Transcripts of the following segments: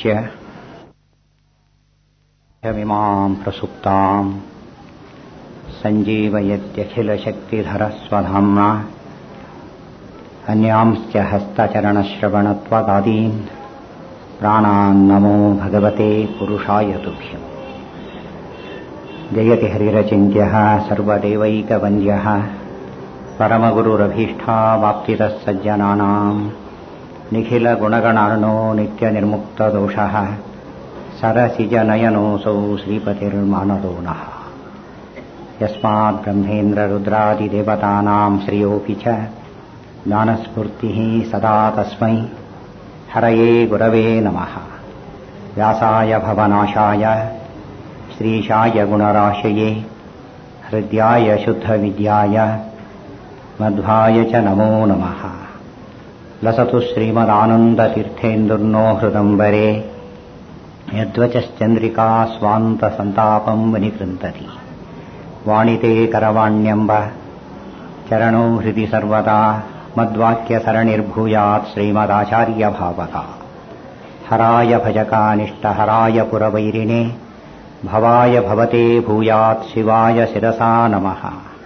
च मिमाम् प्रसुप्ताम् सञ्जीवयत्यखिलशक्तिधरस्वधाम्ना अन्यांश्च हस्तचरणश्रवणत्वदादीन् प्राणान्नमो भगवते पुरुषाय तुभ्यम् जयति हरिरचिन्त्यः सर्वदेवैकवन्द्यः परमगुरुरभीष्टावाप्तितः सज्जनानाम् निखिलगुणगणार्णो नित्यनिर्मुक्तदोषः सरसिजनयनोऽसौ श्रीपतिर्मानदो नः यस्माद्ब्रह्मेन्द्ररुद्रादिदेवतानाम् श्रियोऽपि च ज्ञानस्फूर्तिः सदा तस्मै हरये गुरवे नमः व्यासाय भवनाशाय श्रीशाय गुणराशये हृद्याय शुद्धविद्याय मध्वाय च नमो नमः लसतु श्रीमदानन्दतीर्थेन्दुर्नो हृदम्बरे यद्वचश्चन्द्रिका स्वान्तसन्तापम् विनिकृन्तति वाणिते करवाण्यम्ब चरणो हृदि सर्वदा मद्वाक्यसरणिर्भूयात् श्रीमदाचार्यभावका हराय भजकानिष्टहराय पुरवैरिणे भवाय भवते भूयात् शिवाय शिरसा नमः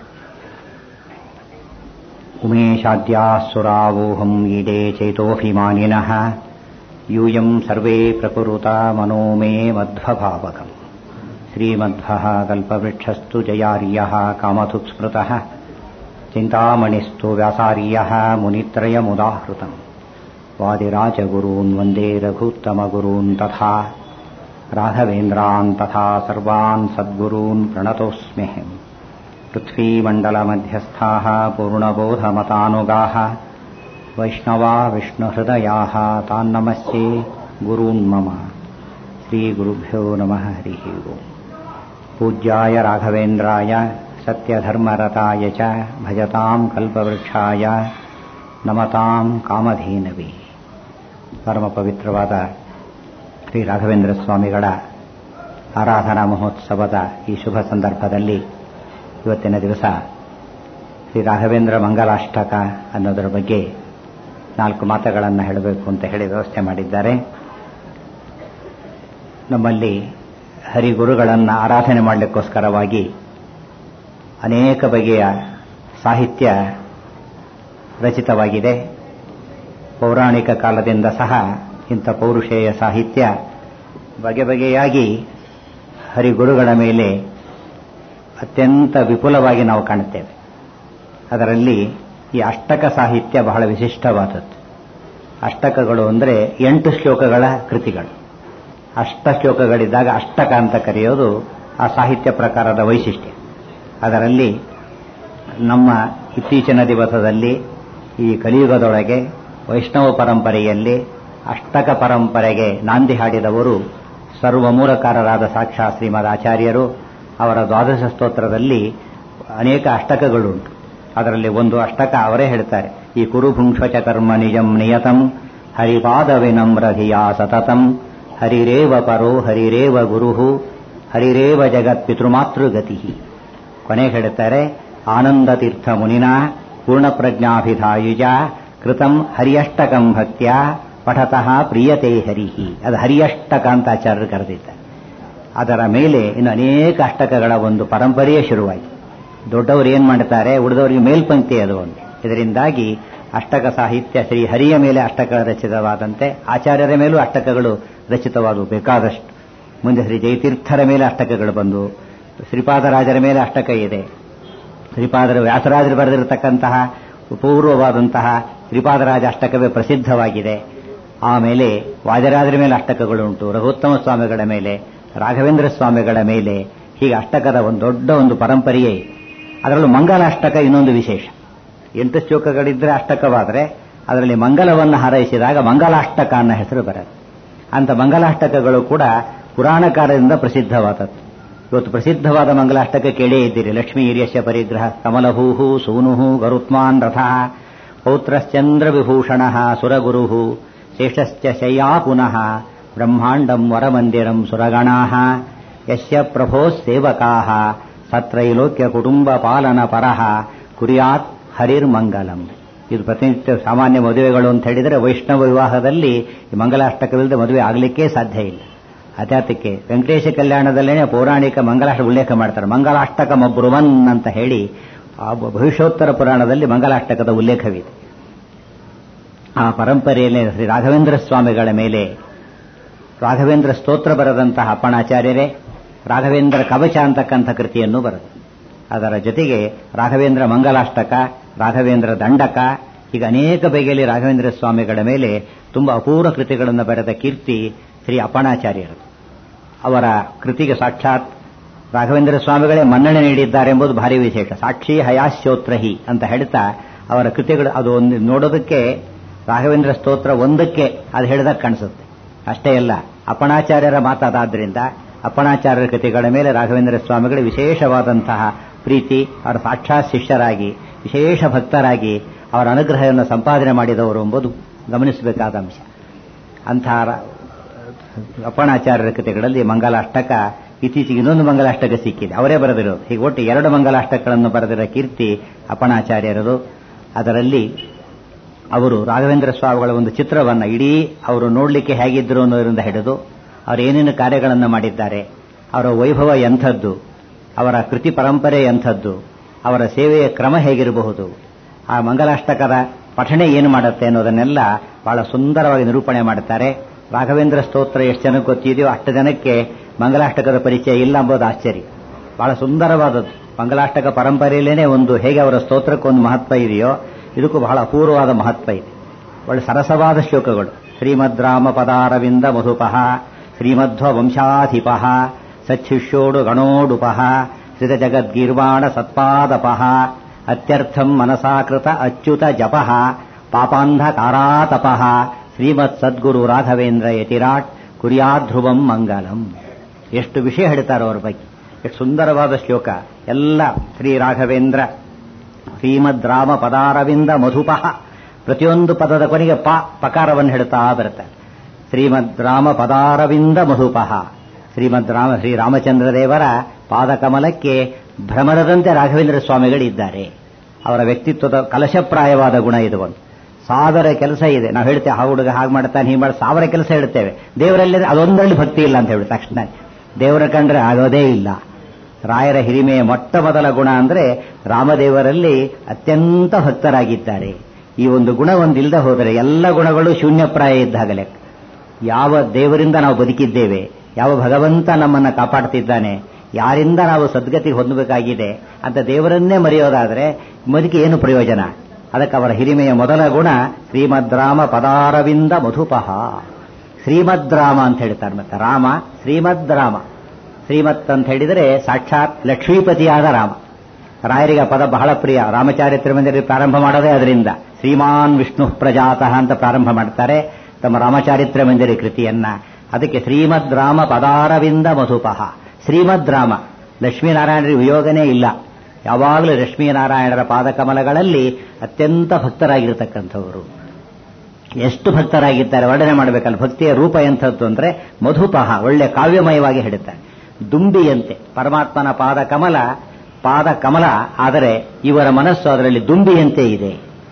उमेशाद्याः सुरावोऽहम् ईडे चेतोऽभिमानिनः यूयम् सर्वे प्रकुरुता मनो मे मध्वभावकम् श्रीमध्वः कल्पवृक्षस्तु जयार्यः कामधुक्स्मृतः चिन्तामणिस्तु व्यासार्यः मुनित्रयमुदाहृतम् वादिराजगुरून् वन्दे रघुत्तमगुरून् तथा राघवेन्द्रान् तथा सर्वान् सद्गुरून् प्रणतोऽस्म्यहम् पृथ्वीमण्डलमध्यस्थाः पूर्णबोधमतानुगाः वैष्णवा विष्णुहृदयाः तान्नमस्ये गुरून् मम श्रीगुरुभ्यो नमः हरिः ओम् पूज्याय राघवेन्द्राय सत्यधर्मरताय च भजताम् कल्पवृक्षाय ನಮತಾಂ ಕಾಮಧೇನವಿ ಪರಮ ಪವಿತ್ರವಾದ ಶ್ರೀ ರಾಘವೇಂದ್ರ ಸ್ವಾಮಿಗಳ ಆರಾಧನಾ ಮಹೋತ್ಸವದ ಈ ಶುಭ ಸಂದರ್ಭದಲ್ಲಿ ಇವತ್ತಿನ ದಿವಸ ಶ್ರೀ ರಾಘವೇಂದ್ರ ಮಂಗಲಾಷ್ಟಕ ಅನ್ನೋದರ ಬಗ್ಗೆ ನಾಲ್ಕು ಮಾತುಗಳನ್ನು ಹೇಳಬೇಕು ಅಂತ ಹೇಳಿ ವ್ಯವಸ್ಥೆ ಮಾಡಿದ್ದಾರೆ ನಮ್ಮಲ್ಲಿ ಹರಿಗುರುಗಳನ್ನು ಆರಾಧನೆ ಮಾಡಲಿಕ್ಕೋಸ್ಕರವಾಗಿ ಅನೇಕ ಬಗೆಯ ಸಾಹಿತ್ಯ ರಚಿತವಾಗಿದೆ ಪೌರಾಣಿಕ ಕಾಲದಿಂದ ಸಹ ಇಂಥ ಪೌರುಷೇಯ ಸಾಹಿತ್ಯ ಬಗೆ ಬಗೆಯಾಗಿ ಹರಿಗುರುಗಳ ಮೇಲೆ ಅತ್ಯಂತ ವಿಪುಲವಾಗಿ ನಾವು ಕಾಣುತ್ತೇವೆ ಅದರಲ್ಲಿ ಈ ಅಷ್ಟಕ ಸಾಹಿತ್ಯ ಬಹಳ ವಿಶಿಷ್ಟವಾದದ್ದು ಅಷ್ಟಕಗಳು ಅಂದರೆ ಎಂಟು ಶ್ಲೋಕಗಳ ಕೃತಿಗಳು ಅಷ್ಟ ಶ್ಲೋಕಗಳಿದ್ದಾಗ ಅಷ್ಟಕ ಅಂತ ಕರೆಯೋದು ಆ ಸಾಹಿತ್ಯ ಪ್ರಕಾರದ ವೈಶಿಷ್ಟ್ಯ ಅದರಲ್ಲಿ ನಮ್ಮ ಇತ್ತೀಚಿನ ದಿವಸದಲ್ಲಿ ಈ ಕಲಿಯುಗದೊಳಗೆ ವೈಷ್ಣವ ಪರಂಪರೆಯಲ್ಲಿ ಅಷ್ಟಕ ಪರಂಪರೆಗೆ ನಾಂದಿ ಹಾಡಿದವರು ಸರ್ವಮೂಲಕಾರರಾದ ಸಾಕ್ಷಾ ಶ್ರೀಮದ್ ಆಚಾರ್ಯರು ಅವರ ದ್ವಾದಶ ಸ್ತೋತ್ರದಲ್ಲಿ ಅನೇಕ ಅಷ್ಟಕಗಳುಂಟು ಅದರಲ್ಲಿ ಒಂದು ಅಷ್ಟಕ ಅವರೇ ಹೇಳ್ತಾರೆ ಈ ಕುರುಭುಂಕ್ಷಚ ಕರ್ಮ ನಿಜಂ ನಿಯತಂ ಹರಿಪಾದ ವಿನಮ್ರಧಿಯಾ ಸತತಂ ಹರಿರೇವ ಪರೋ ಹರಿರೇವ ಗುರುಹು ಹರಿರೇವ ಜಗತ್ ಪಿತೃಮಾತೃಗತಿ ಕೊನೆಗೆ ಹೇಳ್ತಾರೆ ಆನಂದ ತೀರ್ಥ ಮುನಿನ ಪೂರ್ಣಪ್ರಜ್ಞಾಭಿಧಾಯುಜ ಕೃತಂ ಹರಿಯಷ್ಟಕಂ ಭಕ್ತ್ಯ ಪಠತಃ ಪ್ರಿಯತೆ ಹರಿಹಿ ಅದು ಹರಿಯಷ್ಟಕ ಅಂತ ಆಚಾರ್ಯರು ಕರೆದಿದ್ದಾರೆ ಅದರ ಮೇಲೆ ಇನ್ನು ಅನೇಕ ಅಷ್ಟಕಗಳ ಒಂದು ಪರಂಪರೆಯೇ ಶುರುವಾಯಿತು ದೊಡ್ಡವರು ಏನ್ ಮಾಡ್ತಾರೆ ಉಳಿದವರಿಗೆ ಮೇಲ್ಪಂಕ್ತಿ ಅದು ಒಂದು ಇದರಿಂದಾಗಿ ಅಷ್ಟಕ ಸಾಹಿತ್ಯ ಶ್ರೀ ಹರಿಯ ಮೇಲೆ ಅಷ್ಟಕ ರಚಿತವಾದಂತೆ ಆಚಾರ್ಯರ ಮೇಲೂ ಅಷ್ಟಕಗಳು ರಚಿತವಾದವು ಬೇಕಾದಷ್ಟು ಮುಂದೆ ಶ್ರೀ ಜಯತೀರ್ಥರ ಮೇಲೆ ಅಷ್ಟಕಗಳು ಬಂದು ಶ್ರೀಪಾದರಾಜರ ಮೇಲೆ ಅಷ್ಟಕ ಇದೆ ಶ್ರೀಪಾದರ ವ್ಯಾಸರಾಜರು ಬರೆದಿರತಕ್ಕಂತಹ ಪೂರ್ವವಾದಂತಹ ಶ್ರೀಪಾದರಾಜ ಅಷ್ಟಕವೇ ಪ್ರಸಿದ್ಧವಾಗಿದೆ ಆಮೇಲೆ ವಾಜರಾಜರ ಮೇಲೆ ಅಷ್ಟಕಗಳುಂಟು ರಘುತ್ತಮ ಸ್ವಾಮಿಗಳ ಮೇಲೆ ರಾಘವೇಂದ್ರ ಸ್ವಾಮಿಗಳ ಮೇಲೆ ಹೀಗೆ ಅಷ್ಟಕದ ಒಂದು ದೊಡ್ಡ ಒಂದು ಪರಂಪರೆಯೇ ಅದರಲ್ಲೂ ಮಂಗಲ ಅಷ್ಟಕ ಇನ್ನೊಂದು ವಿಶೇಷ ಎಂಟು ಶ್ಲೋಕಗಳಿದ್ರೆ ಅಷ್ಟಕವಾದರೆ ಅದರಲ್ಲಿ ಮಂಗಲವನ್ನು ಹಾರೈಸಿದಾಗ ಮಂಗಲಾಷ್ಟಕ ಅನ್ನೋ ಹೆಸರು ಬರುತ್ತೆ ಅಂತ ಮಂಗಲಾಷ್ಟಕಗಳು ಕೂಡ ಪುರಾಣಕಾರದಿಂದ ಪ್ರಸಿದ್ಧವಾದದ್ದು ಇವತ್ತು ಪ್ರಸಿದ್ಧವಾದ ಮಂಗಲಾಷ್ಟಕ ಕೇಳೇ ಇದ್ದೀರಿ ಲಕ್ಷ್ಮೀ ಹಿರಿಯಶ ಪರಿಗ್ರಹ ಕಮಲಭೂಹು ಸೂನು ಗರುತ್ಮಾನ್ ರಥ ಪೌತ್ರಶ್ಚಂದ್ರ ವಿಭೂಷಣ ಸುರಗುರು ಶೇಷಶ್ಚ ಶಯ್ಯಾ ಪುನಃ ಬ್ರಹ್ಮಾಂಡಂ ವರಮಂದಿರಂ ಸುರಗಣಾ ಯಶ್ಯ ಪ್ರಭೋ ಸೇವಕಾ ಸತ್ರೈಲೋಕ್ಯ ಕುಟುಂಬ ಪಾಲನ ಪರಃ ಕುರ್ಯಾತ್ ಹರಿರ್ಮಂಗಲಂ ಇದು ಪ್ರತಿನಿತ್ಯ ಸಾಮಾನ್ಯ ಮದುವೆಗಳು ಅಂತ ಹೇಳಿದರೆ ವೈಷ್ಣವ ವಿವಾಹದಲ್ಲಿ ಈ ಮಂಗಲಾಷ್ಟಕವಿಲ್ಲದೆ ಮದುವೆ ಆಗಲಿಕ್ಕೇ ಸಾಧ್ಯ ಇಲ್ಲ ಅತ್ಯಾತಕ್ಕೆ ವೆಂಕಟೇಶ ಕಲ್ಯಾಣದಲ್ಲೇ ಪೌರಾಣಿಕ ಮಂಗಲಾಷ್ಟ ಉಲ್ಲೇಖ ಮಾಡ್ತಾರೆ ಮಂಗಲಾಷ್ಟಕ ಮಬ್ರುವನ್ ಅಂತ ಹೇಳಿ ಆ ಭವಿಷ್ಯೋತ್ತರ ಪುರಾಣದಲ್ಲಿ ಮಂಗಲಾಷ್ಟಕದ ಉಲ್ಲೇಖವಿದೆ ಆ ಪರಂಪರೆಯಲ್ಲಿ ಶ್ರೀ ರಾಘವೇಂದ್ರ ಸ್ವಾಮಿಗಳ ಮೇಲೆ ರಾಘವೇಂದ್ರ ಸ್ತೋತ್ರ ಬರೆದಂತಹ ಅಪ್ಪಣಾಚಾರ್ಯರೇ ರಾಘವೇಂದ್ರ ಕವಚ ಅಂತಕ್ಕಂಥ ಕೃತಿಯನ್ನು ಬರೆದು ಅದರ ಜೊತೆಗೆ ರಾಘವೇಂದ್ರ ಮಂಗಲಾಷ್ಟಕ ರಾಘವೇಂದ್ರ ದಂಡಕ ಈಗ ಅನೇಕ ಬಗೆಯಲ್ಲಿ ರಾಘವೇಂದ್ರ ಸ್ವಾಮಿಗಳ ಮೇಲೆ ತುಂಬ ಅಪೂರ್ವ ಕೃತಿಗಳನ್ನು ಬರೆದ ಕೀರ್ತಿ ಶ್ರೀ ಅಪ್ಪಣಾಚಾರ್ಯರು ಅವರ ಕೃತಿಗೆ ಸಾಕ್ಷಾತ್ ರಾಘವೇಂದ್ರ ಸ್ವಾಮಿಗಳೇ ಮನ್ನಣೆ ನೀಡಿದ್ದಾರೆ ಎಂಬುದು ಭಾರಿ ವಿಶೇಷ ಸಾಕ್ಷಿ ಹಯಾಶ್ಯೋತ್ರಹಿ ಅಂತ ಹೇಳ್ತಾ ಅವರ ಕೃತಿಗಳು ಅದು ಒಂದು ನೋಡೋದಕ್ಕೆ ರಾಘವೇಂದ್ರ ಸ್ತೋತ್ರ ಒಂದಕ್ಕೆ ಅದು ಹೇಳಿದಾಗ ಕಾಣಿಸುತ್ತೆ ಅಷ್ಟೇ ಅಲ್ಲ ಅಪ್ಪಣಾಚಾರ್ಯರ ಮಾತಾದಾದ್ರಿಂದ ಅಪ್ಪಣಾಚಾರ್ಯರ ಕೃತಿಗಳ ಮೇಲೆ ರಾಘವೇಂದ್ರ ಸ್ವಾಮಿಗಳು ವಿಶೇಷವಾದಂತಹ ಪ್ರೀತಿ ಅವರ ಸಾಕ್ಷಾತ್ ಶಿಷ್ಯರಾಗಿ ವಿಶೇಷ ಭಕ್ತರಾಗಿ ಅವರ ಅನುಗ್ರಹವನ್ನು ಸಂಪಾದನೆ ಮಾಡಿದವರು ಎಂಬುದು ಗಮನಿಸಬೇಕಾದ ಅಂಶ ಅಂತಹ ಅಪ್ಪಣಾಚಾರ್ಯರ ಕೃತಿಗಳಲ್ಲಿ ಮಂಗಲಾಷ್ಟಕ ಇತ್ತೀಚೆಗೆ ಇನ್ನೊಂದು ಮಂಗಲಾಷ್ಟಕ ಸಿಕ್ಕಿದೆ ಅವರೇ ಬರೆದಿರೋದು ಹೀಗೆ ಒಟ್ಟು ಎರಡು ಮಂಗಲಾಷ್ಟಕಗಳನ್ನು ಬರೆದಿರೋ ಕೀರ್ತಿ ಅಪ್ಪಣಾಚಾರ್ಯರದು ಅದರಲ್ಲಿ ಅವರು ರಾಘವೇಂದ್ರ ಸ್ವಾಮಿಗಳ ಒಂದು ಚಿತ್ರವನ್ನು ಇಡೀ ಅವರು ನೋಡಲಿಕ್ಕೆ ಹೇಗಿದ್ರು ಅನ್ನೋದರಿಂದ ಹಿಡಿದು ಅವರು ಏನೇನು ಕಾರ್ಯಗಳನ್ನು ಮಾಡಿದ್ದಾರೆ ಅವರ ವೈಭವ ಎಂಥದ್ದು ಅವರ ಕೃತಿ ಪರಂಪರೆ ಎಂಥದ್ದು ಅವರ ಸೇವೆಯ ಕ್ರಮ ಹೇಗಿರಬಹುದು ಆ ಮಂಗಲಾಷ್ಟಕದ ಪಠಣೆ ಏನು ಮಾಡುತ್ತೆ ಅನ್ನೋದನ್ನೆಲ್ಲ ಬಹಳ ಸುಂದರವಾಗಿ ನಿರೂಪಣೆ ಮಾಡುತ್ತಾರೆ ರಾಘವೇಂದ್ರ ಸ್ತೋತ್ರ ಎಷ್ಟು ಜನಕ್ಕೆ ಗೊತ್ತಿದೆಯೋ ಅಷ್ಟು ಜನಕ್ಕೆ ಮಂಗಲಾಷ್ಟಕದ ಪರಿಚಯ ಇಲ್ಲ ಎಂಬುದು ಆಶ್ಚರ್ಯ ಬಹಳ ಸುಂದರವಾದದ್ದು ಮಂಗಲಾಷ್ಟಕ ಪರಂಪರೆಯಲ್ಲೇನೆ ಒಂದು ಹೇಗೆ ಅವರ ಸ್ತೋತ್ರಕ್ಕೊಂದು ಮಹತ್ವ ಇದೆಯೋ ಇದಕ್ಕೂ ಬಹಳ ಅಪೂರ್ವವಾದ ಮಹತ್ವ ಇದೆ ಒಳ್ಳೆ ಸರಸವಾದ ಶ್ಲೋಕಗಳು ಶ್ರೀಮದ್ ರಾಮ ಪದಾರವಿಂದ ಮಧುಪಃ ಶ್ರೀಮಧ್ವ ವಂಶಾಧಿಪಃ ಸಚ್ಛಿಷ್ಯೋಡು ಗಣೋಡುಪಃ ಶ್ರಿತ ಜಗದ್ಗೀರ್ವಾಣ ಸತ್ಪಾದಪಃ ಅತ್ಯರ್ಥಂ ಮನಸಾಕೃತ ಅಚ್ಯುತ ಜಪಃ ಪಾಪಾಂಧಕಾರಾತಪಃ ಶ್ರೀಮತ್ ಸದ್ಗುರು ರಾಘವೇಂದ್ರ ಯತಿರಾಟ್ ಕುರ್ಯಾಧ್ರುವಂ ಮಂಗಲಂ ಎಷ್ಟು ವಿಷಯ ಹೇಳ್ತಾರೆ ಅವರ ಬಗ್ಗೆ ಎಷ್ಟು ಸುಂದರವಾದ ಶ್ಲೋಕ ಎಲ್ಲ ಶ್ರೀ ರಾಘವೇಂದ್ರ ಶ್ರೀಮದ್ ರಾಮ ಪದಾರವಿಂದ ಮಧುಪಃ ಪ್ರತಿಯೊಂದು ಪದದ ಕೊನೆಗೆ ಪ ಪಕಾರವನ್ನು ಹೇಳ್ತಾ ಬರುತ್ತೆ ಶ್ರೀಮದ್ ರಾಮ ಪದಾರವಿಂದ ಮಧುಪಃ ಶ್ರೀಮದ್ ರಾಮ ಶ್ರೀ ರಾಮಚಂದ್ರ ದೇವರ ಪಾದಕಮಲಕ್ಕೆ ಭ್ರಮರದಂತೆ ರಾಘವೇಂದ್ರ ಸ್ವಾಮಿಗಳಿದ್ದಾರೆ ಅವರ ವ್ಯಕ್ತಿತ್ವದ ಕಲಶಪ್ರಾಯವಾದ ಗುಣ ಇದು ಒಂದು ಸಾವಿರ ಕೆಲಸ ಇದೆ ನಾವು ಹೇಳ್ತೇವೆ ಆ ಹುಡುಗ ಹಾಗೆ ಮಾಡ್ತಾನೆ ಹೀಗೆ ಮಾಡಿ ಸಾವಿರ ಕೆಲಸ ಹೇಳ್ತೇವೆ ದೇವರಲ್ಲಿ ಅದೊಂದರಲ್ಲಿ ಭಕ್ತಿ ಇಲ್ಲ ಅಂತ ಹೇಳಿ ತಕ್ಷಣ ದೇವರ ಕಂಡ್ರೆ ಆಗೋದೇ ಇಲ್ಲ ರಾಯರ ಹಿರಿಮೆಯ ಮೊಟ್ಟ ಮೊದಲ ಗುಣ ಅಂದ್ರೆ ರಾಮದೇವರಲ್ಲಿ ಅತ್ಯಂತ ಭಕ್ತರಾಗಿದ್ದಾರೆ ಈ ಒಂದು ಗುಣ ಒಂದಿಲ್ಲದೆ ಹೋದರೆ ಎಲ್ಲ ಗುಣಗಳು ಶೂನ್ಯಪ್ರಾಯ ಇದ್ದಾಗಲೇ ಯಾವ ದೇವರಿಂದ ನಾವು ಬದುಕಿದ್ದೇವೆ ಯಾವ ಭಗವಂತ ನಮ್ಮನ್ನ ಕಾಪಾಡ್ತಿದ್ದಾನೆ ಯಾರಿಂದ ನಾವು ಸದ್ಗತಿಗೆ ಹೊಂದಬೇಕಾಗಿದೆ ಅಂತ ದೇವರನ್ನೇ ಮರೆಯೋದಾದ್ರೆ ಬದುಕಿ ಏನು ಪ್ರಯೋಜನ ಅದಕ್ಕೆ ಅವರ ಹಿರಿಮೆಯ ಮೊದಲ ಗುಣ ಶ್ರೀಮದ್ ರಾಮ ಪದಾರವಿಂದ ಮಧುಪಃ ಶ್ರೀಮದ್ ರಾಮ ಅಂತ ಹೇಳ್ತಾರೆ ಮತ್ತೆ ರಾಮ ಶ್ರೀಮದ್ ರಾಮ ಶ್ರೀಮತ್ ಅಂತ ಹೇಳಿದರೆ ಸಾಕ್ಷಾತ್ ಲಕ್ಷ್ಮೀಪತಿಯಾದ ರಾಮ ರಾಯರಿಗೆ ಪದ ಬಹಳ ಪ್ರಿಯ ರಾಮಚಾರಿತ್ರ ಮಂದಿರ ಪ್ರಾರಂಭ ಮಾಡೋದೇ ಅದರಿಂದ ಶ್ರೀಮಾನ್ ವಿಷ್ಣು ಪ್ರಜಾತಃ ಅಂತ ಪ್ರಾರಂಭ ಮಾಡ್ತಾರೆ ತಮ್ಮ ರಾಮಚಾರಿತ್ರ ಮಂದಿರ ಕೃತಿಯನ್ನ ಅದಕ್ಕೆ ಶ್ರೀಮದ್ ರಾಮ ಪದಾರವಿಂದ ಮಧುಪಃ ಶ್ರೀಮದ್ ರಾಮ ಲಕ್ಷ್ಮೀನಾರಾಯಣರ ವಿಯೋಗನೇ ಇಲ್ಲ ಯಾವಾಗಲೂ ಲಕ್ಷ್ಮೀನಾರಾಯಣರ ಪಾದಕಮಲಗಳಲ್ಲಿ ಅತ್ಯಂತ ಭಕ್ತರಾಗಿರ್ತಕ್ಕಂಥವರು ಎಷ್ಟು ಭಕ್ತರಾಗಿದ್ದಾರೆ ವರ್ಣನೆ ಮಾಡಬೇಕಲ್ಲ ಭಕ್ತಿಯ ರೂಪ ಎಂಥದ್ದು ಅಂದ್ರೆ ಮಧುಪಹ ಒಳ್ಳೆ ಕಾವ್ಯಮಯವಾಗಿ ಹೇಳುತ್ತಾರೆ ದುಂಬಿಯಂತೆ ಪರಮಾತ್ಮನ ಪಾದ ಕಮಲ ಪಾದ ಕಮಲ ಆದರೆ ಇವರ ಮನಸ್ಸು ಅದರಲ್ಲಿ ದುಂಬಿಯಂತೆ ಇದೆ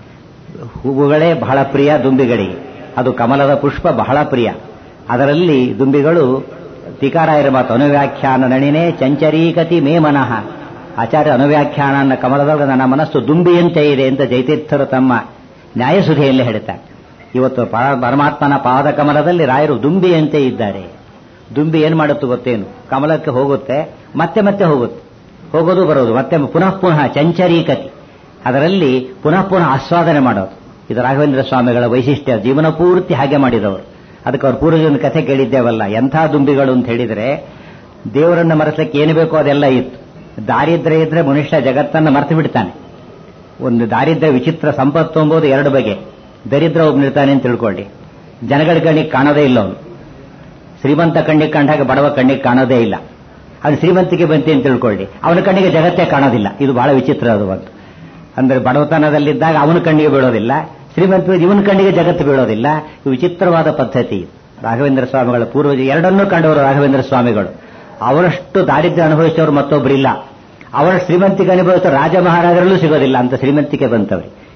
ಹೂವುಗಳೇ ಬಹಳ ಪ್ರಿಯ ದುಂಬಿಗಳಿಗೆ ಅದು ಕಮಲದ ಪುಷ್ಪ ಬಹಳ ಪ್ರಿಯ ಅದರಲ್ಲಿ ದುಂಬಿಗಳು ತಿಕಾರಾಯರ ಮಾತು ಅನುವ್ಯಾಖ್ಯಾನ ನಣಿನೇ ಚಂಚರೀಕತಿ ಮೇ ಮನಃ ಆಚಾರ್ಯ ಅನುವ್ಯಾಖ್ಯಾನ ಅನ್ನೋ ಕಮಲದೊಳಗೆ ನನ್ನ ಮನಸ್ಸು ದುಂಬಿಯಂತೆ ಇದೆ ಅಂತ ಜೈತೀರ್ಥರು ತಮ್ಮ ನ್ಯಾಯಸುಧೆಯಲ್ಲಿ ಹೇಳುತ್ತಾರೆ ಇವತ್ತು ಪರಮಾತ್ಮನ ಪಾದ ಕಮಲದಲ್ಲಿ ರಾಯರು ದುಂಬಿಯಂತೆ ಇದ್ದಾರೆ ದುಂಬಿ ಏನ್ ಮಾಡುತ್ತೆ ಗೊತ್ತೇನು ಕಮಲಕ್ಕೆ ಹೋಗುತ್ತೆ ಮತ್ತೆ ಮತ್ತೆ ಹೋಗುತ್ತೆ ಹೋಗೋದು ಬರೋದು ಮತ್ತೆ ಪುನಃ ಪುನಃ ಚಂಚರೀಕತಿ ಅದರಲ್ಲಿ ಪುನಃ ಪುನಃ ಆಸ್ವಾದನೆ ಮಾಡೋದು ಇದು ರಾಘವೇಂದ್ರ ಸ್ವಾಮಿಗಳ ವೈಶಿಷ್ಟ್ಯ ಜೀವನ ಪೂರ್ತಿ ಹಾಗೆ ಮಾಡಿದವರು ಅದಕ್ಕೆ ಅವ್ರ ಪೂರ್ವಜನ ಕಥೆ ಕೇಳಿದ್ದೇವಲ್ಲ ಎಂಥ ದುಂಬಿಗಳು ಅಂತ ಹೇಳಿದರೆ ದೇವರನ್ನು ಮರೆಸಲಿಕ್ಕೆ ಏನು ಬೇಕೋ ಅದೆಲ್ಲ ಇತ್ತು ದಾರಿದ್ರ್ಯ ಇದ್ರೆ ಮನುಷ್ಯ ಜಗತ್ತನ್ನು ಮರೆತು ಬಿಡ್ತಾನೆ ಒಂದು ದಾರಿದ್ರ್ಯ ವಿಚಿತ್ರ ಸಂಪತ್ತು ಎಂಬುದು ಎರಡು ಬಗೆ ದರಿದ್ರ ಒಬ್ಬನಿರ್ತಾನೆ ಅಂತ ತಿಳ್ಕೊಳ್ಳಿ ಜನಗಳ ಕಣ್ಣಿಗೆ ಕಾಣೋದೇ ಇಲ್ಲ ಅವನು ಶ್ರೀಮಂತ ಕಣ್ಣಿಗೆ ಕಂಡಾಗ ಬಡವ ಕಣ್ಣಿಗೆ ಕಾಣೋದೇ ಇಲ್ಲ ಅವನು ಶ್ರೀಮಂತಿಗೆ ಬಂತಿ ಅಂತ ತಿಳ್ಕೊಳ್ಳಿ ಅವನ ಕಣ್ಣಿಗೆ ಜಗತ್ತೇ ಕಾಣೋದಿಲ್ಲ ಇದು ಬಹಳ ವಿಚಿತ್ರ ಅದು ಒಂದು ಅಂದ್ರೆ ಬಡವತನದಲ್ಲಿದ್ದಾಗ ಅವನ ಕಣ್ಣಿಗೆ ಬೀಳೋದಿಲ್ಲ ಶ್ರೀಮಂತ ಇವನ ಕಣ್ಣಿಗೆ ಜಗತ್ತು ಬೀಳೋದಿಲ್ಲ ಇದು ವಿಚಿತ್ರವಾದ ಪದ್ಧತಿ ರಾಘವೇಂದ್ರ ಸ್ವಾಮಿಗಳ ಪೂರ್ವಜ ಎರಡನ್ನೂ ಕಂಡವರು ರಾಘವೇಂದ್ರ ಸ್ವಾಮಿಗಳು ಅವರಷ್ಟು ದಾರಿದ್ರ್ಯ ಅನುಭವಿಸಿದವರು ಮತ್ತೊಬ್ಬರಿಲ್ಲ ಅವರ ಶ್ರೀಮಂತಿಗೆ ಅನುಭವಿಸಿದ ರಾಜ ಮಹಾರಾಜರಲ್ಲೂ ಸಿಗೋದಿಲ್ಲ ಅಂತ ಶ್ರೀಮಂತಿಕೆ ಬಂತವ್ರಿ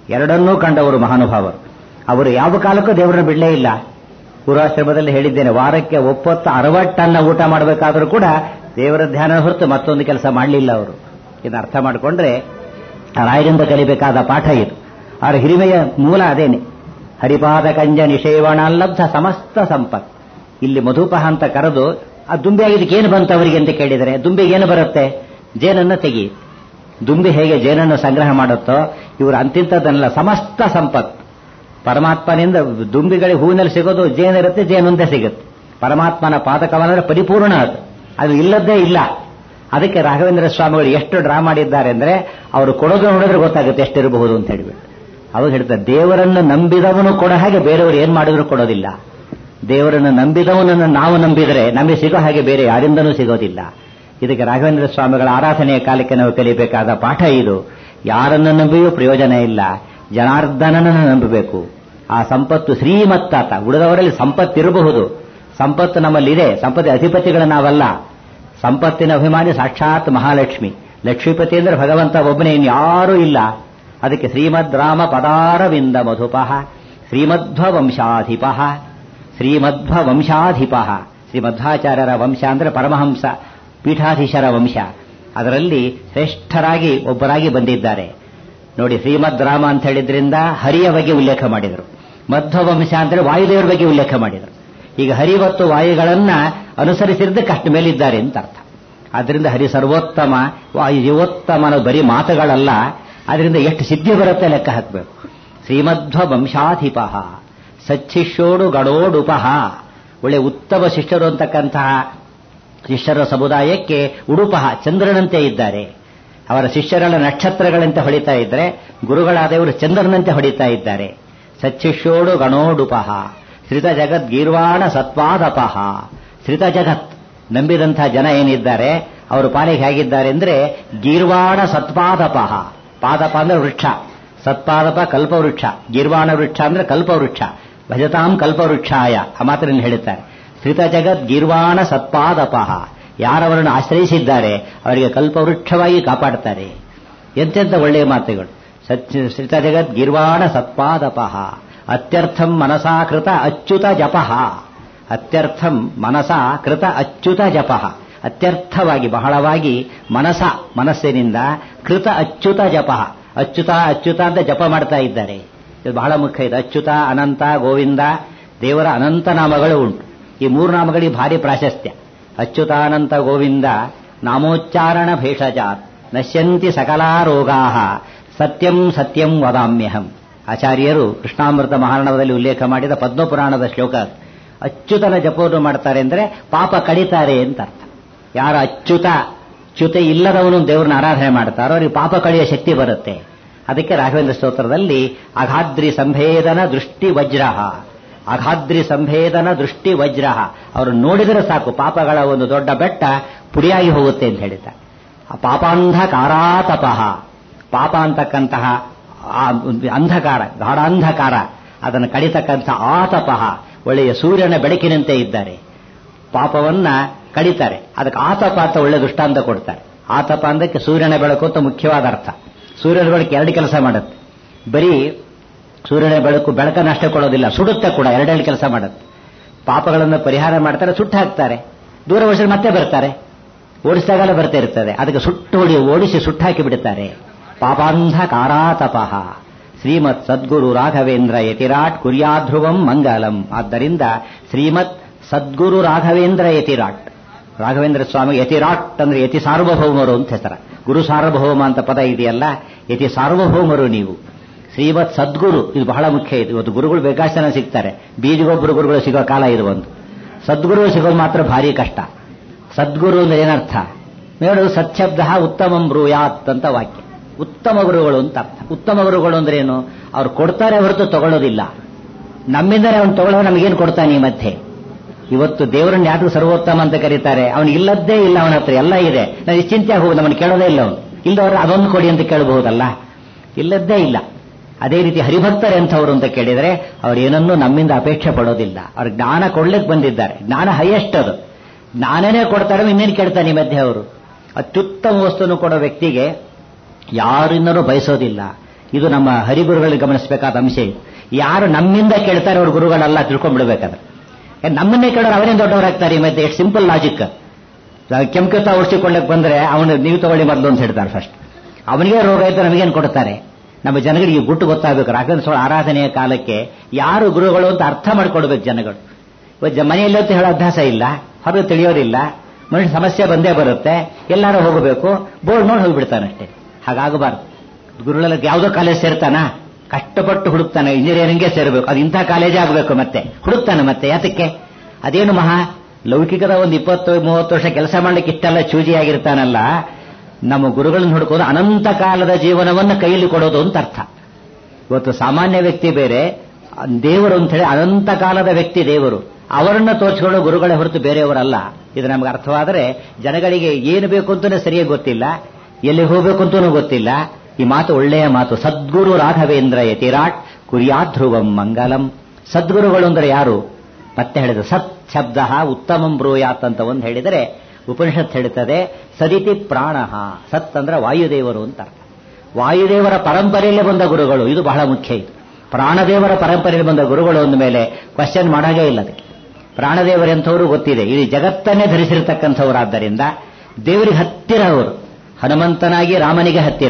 ಎರಡನ್ನೂ ಕಂಡವರು ಮಹಾನುಭಾವರು ಅವರು ಯಾವ ಕಾಲಕ್ಕೂ ದೇವರನ್ನು ಬಿಡಲೇ ಇಲ್ಲ ಪೂರ್ವಾಶ್ರಮದಲ್ಲಿ ಹೇಳಿದ್ದೇನೆ ವಾರಕ್ಕೆ ಒಪ್ಪತ್ತು ಅರವಟ್ಟನ್ನ ಊಟ ಮಾಡಬೇಕಾದ್ರೂ ಕೂಡ ದೇವರ ಧ್ಯಾನ ಹೊರತು ಮತ್ತೊಂದು ಕೆಲಸ ಮಾಡಲಿಲ್ಲ ಅವರು ಇದನ್ನು ಅರ್ಥ ಮಾಡಿಕೊಂಡ್ರೆ ರಾಯರಿಂದ ಕಲಿಬೇಕಾದ ಪಾಠ ಇದು ಅವರ ಹಿರಿಮೆಯ ಮೂಲ ಅದೇನೆ ಹರಿಪಾದ ಕಂಜ ನಿಷೇವಣಾಲಬ್ಧ ಸಮಸ್ತ ಸಂಪತ್ ಇಲ್ಲಿ ಮಧುಪಹ ಅಂತ ಕರೆದು ಆ ದುಂಬಿ ಆಗಿದ್ದಕ್ಕೆ ಏನು ಬಂತು ಅವರಿಗೆ ಅಂತ ಕೇಳಿದರೆ ದುಂಬಿಗೆ ಏನು ಬರುತ್ತೆ ಜೇನನ್ನ ತೆಗಿ ದುಂಬಿ ಹೇಗೆ ಜೇನನ್ನು ಸಂಗ್ರಹ ಮಾಡುತ್ತೋ ಇವರು ಅಂತಿಂತದ್ದನ್ನೆಲ್ಲ ಸಮಸ್ತ ಸಂಪತ್ ಪರಮಾತ್ಮನಿಂದ ದುಂಬಿಗಳಿಗೆ ಹೂವಿನಲ್ಲಿ ಸಿಗೋದು ಜೇನಿರುತ್ತೆ ಜೇನುಂದೆ ಸಿಗುತ್ತೆ ಪರಮಾತ್ಮನ ಪಾದಕವನ ಪರಿಪೂರ್ಣ ಅದು ಅದು ಇಲ್ಲದ್ದೇ ಇಲ್ಲ ಅದಕ್ಕೆ ರಾಘವೇಂದ್ರ ಸ್ವಾಮಿಗಳು ಎಷ್ಟು ಡ್ರಾ ಮಾಡಿದ್ದಾರೆ ಅಂದ್ರೆ ಅವರು ಕೊಡೋದು ನೋಡಿದ್ರೆ ಗೊತ್ತಾಗುತ್ತೆ ಎಷ್ಟಿರಬಹುದು ಅಂತ ಹೇಳ್ಬಿಟ್ಟು ಅವಾಗ ಹೇಳ್ತಾರೆ ದೇವರನ್ನು ನಂಬಿದವನು ಕೊಡೋ ಹಾಗೆ ಬೇರೆಯವರು ಏನ್ ಮಾಡಿದ್ರು ಕೊಡೋದಿಲ್ಲ ದೇವರನ್ನು ನಂಬಿದವನನ್ನು ನಾವು ನಂಬಿದರೆ ನಮಗೆ ಸಿಗೋ ಹಾಗೆ ಬೇರೆ ಯಾರಿಂದನೂ ಸಿಗೋದಿಲ್ಲ ಇದಕ್ಕೆ ರಾಘವೇಂದ್ರ ಸ್ವಾಮಿಗಳ ಆರಾಧನೆಯ ಕಾಲಕ್ಕೆ ನಾವು ಕಲಿಬೇಕಾದ ಪಾಠ ಇದು ಯಾರನ್ನು ನಂಬಿಯೂ ಪ್ರಯೋಜನ ಇಲ್ಲ ಜನಾರ್ದನನನ್ನು ನಂಬಬೇಕು ಆ ಸಂಪತ್ತು ಶ್ರೀಮತ್ತಾತ ಉಳಿದವರಲ್ಲಿ ಸಂಪತ್ತಿರಬಹುದು ಸಂಪತ್ತು ನಮ್ಮಲ್ಲಿದೆ ಸಂಪತ್ತಿ ಅಧಿಪತಿಗಳ ನಾವಲ್ಲ ಸಂಪತ್ತಿನ ಅಭಿಮಾನಿ ಸಾಕ್ಷಾತ್ ಮಹಾಲಕ್ಷ್ಮಿ ಲಕ್ಷ್ಮೀಪತಿ ಅಂದ್ರೆ ಭಗವಂತ ಒಬ್ಬನೇ ಇನ್ಯಾರೂ ಇಲ್ಲ ಅದಕ್ಕೆ ಶ್ರೀಮದ್ ರಾಮ ಪದಾರವಿಂದ ಮಧುಪಃ ಶ್ರೀಮಧ್ವ ವಂಶಾಧಿಪಃ ಶ್ರೀಮಧ್ವ ವಂಶಾಧಿಪಃ ಶ್ರೀಮಧ್ವಾಚಾರ್ಯರ ವಂಶ ಅಂದ್ರೆ ಪರಮಹಂಸ ಪೀಠಾಧೀಶರ ವಂಶ ಅದರಲ್ಲಿ ಶ್ರೇಷ್ಠರಾಗಿ ಒಬ್ಬರಾಗಿ ಬಂದಿದ್ದಾರೆ ನೋಡಿ ಶ್ರೀಮದ್ ರಾಮ ಅಂತ ಹೇಳಿದ್ರಿಂದ ಹರಿಯ ಬಗ್ಗೆ ಉಲ್ಲೇಖ ಮಾಡಿದರು ಮಧ್ವ ವಂಶ ಅಂದ್ರೆ ವಾಯುದೇವರ ಬಗ್ಗೆ ಉಲ್ಲೇಖ ಮಾಡಿದರು ಈಗ ಹರಿ ಮತ್ತು ವಾಯುಗಳನ್ನ ಅನುಸರಿಸಿದ್ದಕ್ಕೆ ಅಷ್ಟು ಮೇಲಿದ್ದಾರೆ ಅಂತ ಅರ್ಥ ಆದ್ರಿಂದ ಹರಿ ಸರ್ವೋತ್ತಮ ವಾಯು ಜೀವೋತ್ತಮ ಅನ್ನೋದು ಬರೀ ಮಾತುಗಳಲ್ಲ ಅದರಿಂದ ಎಷ್ಟು ಸಿದ್ಧಿ ಬರುತ್ತೆ ಲೆಕ್ಕ ಹಾಕಬೇಕು ಶ್ರೀಮಧ್ವ ವಂಶಾಧಿಪ ಸಚ್ಚಿಷ್ಯೋಡು ಗಡೋಡುಪಹ ಒಳ್ಳೆ ಉತ್ತಮ ಶಿಷ್ಯರು ಅಂತಕ್ಕಂತಹ ಶಿಷ್ಯರ ಸಮುದಾಯಕ್ಕೆ ಉಡುಪಹ ಚಂದ್ರನಂತೆ ಇದ್ದಾರೆ ಅವರ ಶಿಷ್ಯರೆಲ್ಲ ನಕ್ಷತ್ರಗಳಂತೆ ಹೊಳಿತಾ ಇದ್ರೆ ಗುರುಗಳಾದವರು ಚಂದ್ರನಂತೆ ಹೊಡಿತಾ ಇದ್ದಾರೆ ಸಚ್ಚಿಷ್ಯೋಡು ಗಣೋಡುಪಹ ಶ್ರಿತ ಜಗತ್ ಗೀರ್ವಾಣ ಸತ್ವಾದಪಹ ಶ್ರಿತ ಜಗತ್ ನಂಬಿದಂತಹ ಜನ ಏನಿದ್ದಾರೆ ಅವರು ಪಾಲಿಗೆ ಹೇಗಿದ್ದಾರೆ ಅಂದ್ರೆ ಗೀರ್ವಾಣ ಸತ್ಪಾದಪಹ ಪಾದಪ ಅಂದ್ರೆ ವೃಕ್ಷ ಸತ್ಪಾದಪ ಕಲ್ಪವೃಕ್ಷ ಗೀರ್ವಾಣ ವೃಕ್ಷ ಅಂದ್ರೆ ಕಲ್ಪವೃಕ್ಷ ಭಜತಾಂ ಕಲ್ಪವೃಕ್ಷಾಯ ಆ ಮಾತನ್ನು ಹೇಳುತ್ತಾರೆ ಶ್ರಿತ ಜಗತ್ ಗೀರ್ವಾಣ ಸತ್ಪಾದಪಹ ಯಾರವರನ್ನು ಆಶ್ರಯಿಸಿದ್ದಾರೆ ಅವರಿಗೆ ಕಲ್ಪವೃಕ್ಷವಾಗಿ ಕಾಪಾಡ್ತಾರೆ ಎಂತೆಂಥ ಒಳ್ಳೆಯ ಮಾತುಗಳು ಸತ್ಯ ಶ್ರಿತ ಜಗತ್ ಗೀರ್ವಾಣ ಸತ್ಪಾದಪಹ ಅತ್ಯರ್ಥಂ ಮನಸಾ ಕೃತ ಅಚ್ಯುತ ಜಪಃ ಅತ್ಯರ್ಥಂ ಮನಸ ಕೃತ ಅಚ್ಯುತ ಜಪಃ ಅತ್ಯರ್ಥವಾಗಿ ಬಹಳವಾಗಿ ಮನಸ ಮನಸ್ಸಿನಿಂದ ಕೃತ ಅಚ್ಯುತ ಜಪಃ ಅಚ್ಯುತ ಅಚ್ಯುತ ಅಂತ ಜಪ ಮಾಡ್ತಾ ಇದ್ದಾರೆ ಇದು ಬಹಳ ಮುಖ್ಯ ಇದೆ ಅಚ್ಯುತ ಅನಂತ ಗೋವಿಂದ ದೇವರ ಅನಂತ ನಾಮಗಳು ಉಂಟು ಈ ಮೂರು ನಾಮಗಳಿಗೆ ಭಾರಿ ಪ್ರಾಶಸ್ತ್ಯ ಅಚ್ಯುತಾನಂತ ಗೋವಿಂದ ನಾಮೋಚ್ಚಾರಣ ಭೇಷಜಾತ್ ನಶ್ಯಂತಿ ಸಕಲಾ ರೋಗಾ ಸತ್ಯಂ ಸತ್ಯಂ ವದಾಮ್ಯಹಂ ಆಚಾರ್ಯರು ಕೃಷ್ಣಾಮೃತ ಮಹಾರಣವದಲ್ಲಿ ಉಲ್ಲೇಖ ಮಾಡಿದ ಪದ್ಮಪುರಾಣದ ಶ್ಲೋಕ ಅಚ್ಯುತನ ಜಪವನ್ನು ಮಾಡ್ತಾರೆ ಅಂದ್ರೆ ಪಾಪ ಕಡಿತಾರೆ ಅಂತ ಅರ್ಥ ಯಾರ ಅಚ್ಯುತ ಚ್ಯುತ ಇಲ್ಲದವನು ದೇವರನ್ನ ಆರಾಧನೆ ಮಾಡ್ತಾರೋ ಅವರಿಗೆ ಪಾಪ ಕಳೆಯುವ ಶಕ್ತಿ ಬರುತ್ತೆ ಅದಕ್ಕೆ ರಾಘವೇಂದ್ರ ಸ್ತೋತ್ರದಲ್ಲಿ ಅಘಾದ್ರಿ ಸಂಭೇದನ ದೃಷ್ಟಿ ವಜ್ರ ಅಘಾದ್ರಿ ಸಂಭೇದನ ದೃಷ್ಟಿ ವಜ್ರ ಅವರು ನೋಡಿದರೆ ಸಾಕು ಪಾಪಗಳ ಒಂದು ದೊಡ್ಡ ಬೆಟ್ಟ ಪುಡಿಯಾಗಿ ಹೋಗುತ್ತೆ ಅಂತ ಹೇಳಿದ್ದಾರೆ ಆ ಪಾಪಾಂಧಕಾರಾತಪಃ ಪಾಪ ಅಂತಕ್ಕಂತಹ ಆ ಅಂಧಕಾರ ಗಾಢಾಂಧಕಾರ ಅದನ್ನು ಕಡಿತಕ್ಕಂಥ ಆತಪಃ ಒಳ್ಳೆಯ ಸೂರ್ಯನ ಬೆಳಕಿನಂತೆ ಇದ್ದಾರೆ ಪಾಪವನ್ನ ಕಡಿತಾರೆ ಅದಕ್ಕೆ ಆತಪ ಅಂತ ಒಳ್ಳೆ ದೃಷ್ಟಾಂತ ಕೊಡ್ತಾರೆ ಆತಪ ಅಂದಕ್ಕೆ ಸೂರ್ಯನ ಬೆಳಕು ಅಂತ ಮುಖ್ಯವಾದ ಅರ್ಥ ಸೂರ್ಯನ ಬೆಳಕು ಎರಡು ಕೆಲಸ ಮಾಡುತ್ತೆ ಬರೀ ಸೂರ್ಯನ ಬೆಳಕು ಬೆಳಕನ್ನು ಅಷ್ಟೇ ಕೊಡೋದಿಲ್ಲ ಸುಡುತ್ತೆ ಕೂಡ ಎರಡೆರಡು ಕೆಲಸ ಮಾಡುತ್ತೆ ಪಾಪಗಳನ್ನು ಪರಿಹಾರ ಮಾಡ್ತಾರೆ ಸುಟ್ಟು ಹಾಕ್ತಾರೆ ದೂರ ಓಡಿಸಿದ್ರೆ ಮತ್ತೆ ಬರ್ತಾರೆ ಓಡಿಸಿದಾಗಲೇ ಬರ್ತಾ ಇರ್ತದೆ ಅದಕ್ಕೆ ಸುಟ್ಟು ಹೊಡಿ ಓಡಿಸಿ ಸುಟ್ಟಾಕಿ ಬಿಡುತ್ತಾರೆ ಪಾಪಾಂಧಕಾರಾತಪಃ ಶ್ರೀಮತ್ ಸದ್ಗುರು ರಾಘವೇಂದ್ರ ಯತಿರಾಟ್ ಕುರ್ಯಾಧ್ರುವಂ ಮಂಗಲಂ ಆದ್ದರಿಂದ ಶ್ರೀಮತ್ ಸದ್ಗುರು ರಾಘವೇಂದ್ರ ಯತಿರಾಟ್ ರಾಘವೇಂದ್ರ ಸ್ವಾಮಿ ಯತಿರಾಟ್ ಅಂದ್ರೆ ಯತಿ ಸಾರ್ವಭೌಮರು ಅಂತ ಹೆಸರ ಗುರು ಸಾರ್ವಭೌಮ ಅಂತ ಪದ ಇದೆಯಲ್ಲ ಯತಿ ಸಾರ್ವಭೌಮರು ನೀವು ಶ್ರೀಮತ್ ಸದ್ಗುರು ಇದು ಬಹಳ ಮುಖ್ಯ ಇದು ಇವತ್ತು ಗುರುಗಳು ಬೇಕಾಷ್ಟು ಜನ ಸಿಗ್ತಾರೆ ಬೀದಿಗೊಬ್ಬರು ಗುರುಗಳು ಸಿಗೋ ಕಾಲ ಇದು ಒಂದು ಸದ್ಗುರು ಸಿಗೋದು ಮಾತ್ರ ಭಾರಿ ಕಷ್ಟ ಸದ್ಗುರು ಅಂದ್ರೆ ಏನರ್ಥ ನೋಡು ಸತ್ಶಬ್ದ ಉತ್ತಮಂ ಬ್ರೂಯಾತ್ ಅಂತ ವಾಕ್ಯ ಉತ್ತಮ ಗುರುಗಳು ಅಂತ ಅರ್ಥ ಉತ್ತಮ ಗುರುಗಳು ಅಂದ್ರೆ ಏನು ಅವ್ರು ಕೊಡ್ತಾರೆ ಹೊರತು ತಗೊಳ್ಳೋದಿಲ್ಲ ನಮ್ಮಿಂದಲೇ ಅವನು ತಗೊಳ್ಳೋ ನಮಗೇನು ಕೊಡ್ತಾನೆ ಈ ಮಧ್ಯೆ ಇವತ್ತು ದೇವರನ್ನ ಯಾರು ಸರ್ವೋತ್ತಮ ಅಂತ ಕರೀತಾರೆ ಅವನು ಇಲ್ಲದ್ದೇ ಇಲ್ಲ ಅವನ ಹತ್ರ ಎಲ್ಲ ಇದೆ ನಾನು ಚಿಂತೆ ಹೋಗುದು ನಮ್ಮನ್ನು ಕೇಳೋದೇ ಇಲ್ಲ ಅವನು ಇಲ್ಲದವರು ಅದೊಂದು ಕೊಡಿ ಅಂತ ಕೇಳಬಹುದಲ್ಲ ಇಲ್ಲದ್ದೇ ಇಲ್ಲ ಅದೇ ರೀತಿ ಹರಿಭಕ್ತರು ಎಂಥವ್ರು ಅಂತ ಕೇಳಿದರೆ ಅವ್ರು ಏನನ್ನೂ ನಮ್ಮಿಂದ ಅಪೇಕ್ಷೆ ಪಡೋದಿಲ್ಲ ಅವ್ರು ಜ್ಞಾನ ಕೊಡ್ಲಿಕ್ಕೆ ಬಂದಿದ್ದಾರೆ ಜ್ಞಾನ ಹೈಯೆಸ್ಟ್ ಅದು ಜ್ಞಾನನೇ ಕೊಡ್ತಾರೆ ಇನ್ನೇನು ಕೇಳ್ತಾನೆ ಈ ಮಧ್ಯೆ ಅವರು ಅತ್ಯುತ್ತಮ ವಸ್ತುವನ್ನು ಕೊಡೋ ವ್ಯಕ್ತಿಗೆ ಯಾರಿಂದನೂ ಬಯಸೋದಿಲ್ಲ ಇದು ನಮ್ಮ ಹರಿಗುರುಗಳಿಗೆ ಗಮನಿಸಬೇಕಾದ ಅಂಶ ಇದು ಯಾರು ನಮ್ಮಿಂದ ಕೇಳ್ತಾರೆ ಅವ್ರ ಗುರುಗಳಲ್ಲ ತಿಳ್ಕೊಂಡ್ಬಿಡ್ಬೇಕಾದ್ರೆ ಏ, ನಮ್ಮನ್ನೇ ಕೇಳೋರು ಅವರೇ ದೊಡ್ಡವರಾಗ್ತಾರೆ ಈ ಮತ್ತೆ ಎಷ್ಟು ಸಿಂಪಲ್ ಲಾಜಿಕ್ ಕೆಂಕತ್ತ ಔಷಧಿಕೊಳ್ಳಕ್ಕೆ ಬಂದ್ರೆ ಅವನು ನೀವು ತಗೊಳ್ಳಿ ಮೊದಲು ಅಂತ ಹೇಳ್ತಾರೆ ಫಸ್ಟ್ ಅವನಿಗೆ ರೋಗ ಇದ್ದರೆ ನಮಗೇನು ಕೊಡ್ತಾರೆ ನಮ್ಮ ಜನಗಳಿಗೆ ಗುಟ್ಟು ಗೊತ್ತಾಗಬೇಕು ರಾಘವೇಂದ್ರ ಸ್ವಾಮಿ ಆರಾಧನೆಯ ಕಾಲಕ್ಕೆ ಯಾರು ಗುರುಗಳು ಅಂತ ಅರ್ಥ ಮಾಡ್ಕೊಡ್ಬೇಕು ಜನಗಳು ಇವತ್ತು ಜ- ಮನೆಯಲ್ಲಿ ಅಂತ ಹೇಳೋ ಅಭ್ಯಾಸ ಇಲ್ಲ ಹೊರಗೆ ತಿಳಿಯೋದಿಲ್ಲ ಮನುಷ್ಯ ಸಮಸ್ಯೆ ಬಂದೇ ಬರುತ್ತೆ ಎಲ್ಲರೂ ಹೋಗಬೇಕು ಬೋರ್ಡ್ ನೋಡಿ ಹೋಗ್ಬಿಡ್ತಾನಷ್ಟೇ ಹಾಗಾಗಬಾರ್ದು ಗುರುಗಳ ಯಾವುದೋ ಕಾಲೇಜ್ ಸೇರ್ತಾನ ಕಷ್ಟಪಟ್ಟು ಹುಡುಕ್ತಾನೆ ಇಂಜಿನಿಯರಿಂಗ್ಗೆ ಸೇರಬೇಕು ಅದು ಇಂಥ ಕಾಲೇಜೇ ಆಗಬೇಕು ಮತ್ತೆ ಹುಡುಕ್ತಾನೆ ಮತ್ತೆ ಯಾತಕ್ಕೆ ಅದೇನು ಮಹಾ ಲೌಕಿಕದ ಒಂದು ಇಪ್ಪತ್ತು ಮೂವತ್ತು ವರ್ಷ ಕೆಲಸ ಮಾಡ್ಲಿಕ್ಕೆ ಇಷ್ಟೆಲ್ಲ ಚೂಜಿಯಾಗಿರ್ತಾನಲ್ಲ ನಮ್ಮ ಗುರುಗಳನ್ನ ಹುಡುಕೋದು ಅನಂತ ಕಾಲದ ಜೀವನವನ್ನು ಕೈಯಲ್ಲಿ ಕೊಡೋದು ಅಂತ ಅರ್ಥ ಇವತ್ತು ಸಾಮಾನ್ಯ ವ್ಯಕ್ತಿ ಬೇರೆ ದೇವರು ಅಂತ ಹೇಳಿ ಅನಂತ ಕಾಲದ ವ್ಯಕ್ತಿ ದೇವರು ಅವರನ್ನ ತೋರಿಸ್ಕೊಳ್ಳೋ ಗುರುಗಳೇ ಹೊರತು ಬೇರೆಯವರಲ್ಲ ಇದು ನಮ್ಗೆ ಅರ್ಥವಾದರೆ ಜನಗಳಿಗೆ ಏನು ಬೇಕು ಅಂತಲೇ ಸರಿಯಾಗಿ ಗೊತ್ತಿಲ್ಲ ಎಲ್ಲಿ ಹೋಗಬೇಕು ಅಂತಲೂ ಗೊತ್ತಿಲ್ಲ ಈ ಮಾತು ಒಳ್ಳೆಯ ಮಾತು ಸದ್ಗುರು ರಾಘವೇಂದ್ರ ಯತಿರಾಟ್ ಕುರ್ಯಾಧ್ರುವಂ ಮಂಗಲಂ ಸದ್ಗುರುಗಳು ಅಂದ್ರೆ ಯಾರು ಮತ್ತೆ ಹೇಳಿದ್ರು ಸತ್ ಶಬ್ದ ಉತ್ತಮಂ ಬ್ರೂಯಾತ್ ಅಂತ ಒಂದು ಹೇಳಿದರೆ ಉಪನಿಷತ್ ಹೇಳುತ್ತದೆ ಸದಿತಿ ಪ್ರಾಣ ಸತ್ ಅಂದ್ರೆ ವಾಯುದೇವರು ಅಂತ ಅರ್ಥ ವಾಯುದೇವರ ಪರಂಪರೆಯಲ್ಲೇ ಬಂದ ಗುರುಗಳು ಇದು ಬಹಳ ಮುಖ್ಯ ಇದು ಪ್ರಾಣದೇವರ ಪರಂಪರೆಯಲ್ಲಿ ಬಂದ ಗುರುಗಳು ಅಂದ ಮೇಲೆ ಕ್ವಶನ್ ಮಾಡಾಗೇ ಇಲ್ಲ ಅದಕ್ಕೆ ಪ್ರಾಣದೇವರೆಂಥವರು ಗೊತ್ತಿದೆ ಇಡೀ ಜಗತ್ತನ್ನೇ ಧರಿಸಿರ್ತಕ್ಕಂಥವರಾದ್ದರಿಂದ ದೇವರಿಗೆ ಹತ್ತಿರ ಅವರು ಹನುಮಂತನಾಗಿ ರಾಮನಿಗೆ ಹತ್ತಿರ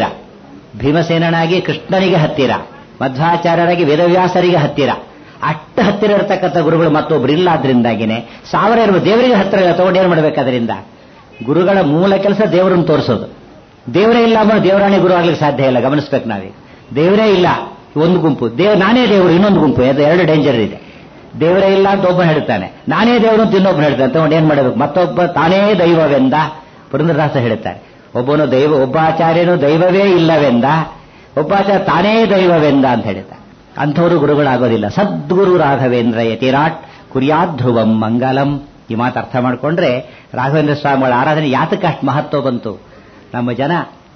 ಭೀಮಸೇನನಾಗಿ ಕೃಷ್ಣನಿಗೆ ಹತ್ತಿರ ಮಧ್ವಾಚಾರ್ಯರಾಗಿ ವೇದವ್ಯಾಸರಿಗೆ ಹತ್ತಿರ ಅಷ್ಟು ಹತ್ತಿರ ಇರತಕ್ಕಂಥ ಗುರುಗಳು ಮತ್ತೊಬ್ರು ಇಲ್ಲ ಆದ್ರಿಂದಾಗಿನೇ ಸಾವಿರ ಇರುವ ದೇವರಿಗೆ ಹತ್ತಿರ ತಗೊಂಡು ಏನ್ ಮಾಡ್ಬೇಕು ಅದರಿಂದ ಗುರುಗಳ ಮೂಲ ಕೆಲಸ ದೇವರನ್ನು ತೋರಿಸೋದು ದೇವರೇ ಇಲ್ಲ ಅಂದ್ರೆ ದೇವರಾಣಿ ಗುರು ಆಗ್ಲಿಕ್ಕೆ ಸಾಧ್ಯ ಇಲ್ಲ ಗಮನಿಸ್ಬೇಕು ನಾವೀಗ ದೇವರೇ ಇಲ್ಲ ಒಂದು ಗುಂಪು ದೇವ್ ನಾನೇ ದೇವರು ಇನ್ನೊಂದು ಗುಂಪು ಅದು ಎರಡು ಡೇಂಜರ್ ಇದೆ ದೇವರೇ ಇಲ್ಲ ಅಂತ ಒಬ್ಬ ಹೇಳ್ತಾನೆ ನಾನೇ ದೇವರು ಅಂತ ಇನ್ನೊಬ್ಬ ಹೇಳ್ತಾನೆ ತಗೊಂಡು ಏನ್ ಮಾಡಬೇಕು ಮತ್ತೊಬ್ಬ ತಾನೇ ದೈವವೆಂದ ಪುರಂದ್ರದಾಸ ಹೇಳ್ತಾರೆ ಒಬ್ಬನು ದೈವ ಒಬ್ಬ ಆಚಾರ್ಯನು ದೈವವೇ ಇಲ್ಲವೆಂದ ಒಬ್ಬ ಆಚಾರ್ಯ ತಾನೇ ದೈವವೆಂದ ಅಂತ ಹೇಳ್ತಾರೆ ಅಂಥವರು ಗುರುಗಳಾಗೋದಿಲ್ಲ ಸದ್ಗುರು ರಾಘವೇಂದ್ರ ಯತಿರಾಟ್ ಕುರ್ಯಾಧ್ರುವಂ ಮಂಗಲಂ ಈ ಮಾತು ಅರ್ಥ ಮಾಡಿಕೊಂಡ್ರೆ ರಾಘವೇಂದ್ರ ಸ್ವಾಮಿಗಳ ಆರಾಧನೆ ಯಾತಕ್ಕೆ ಅಷ್ಟು ಮಹತ್ವ ಬಂತು ನಮ್ಮ ಜನ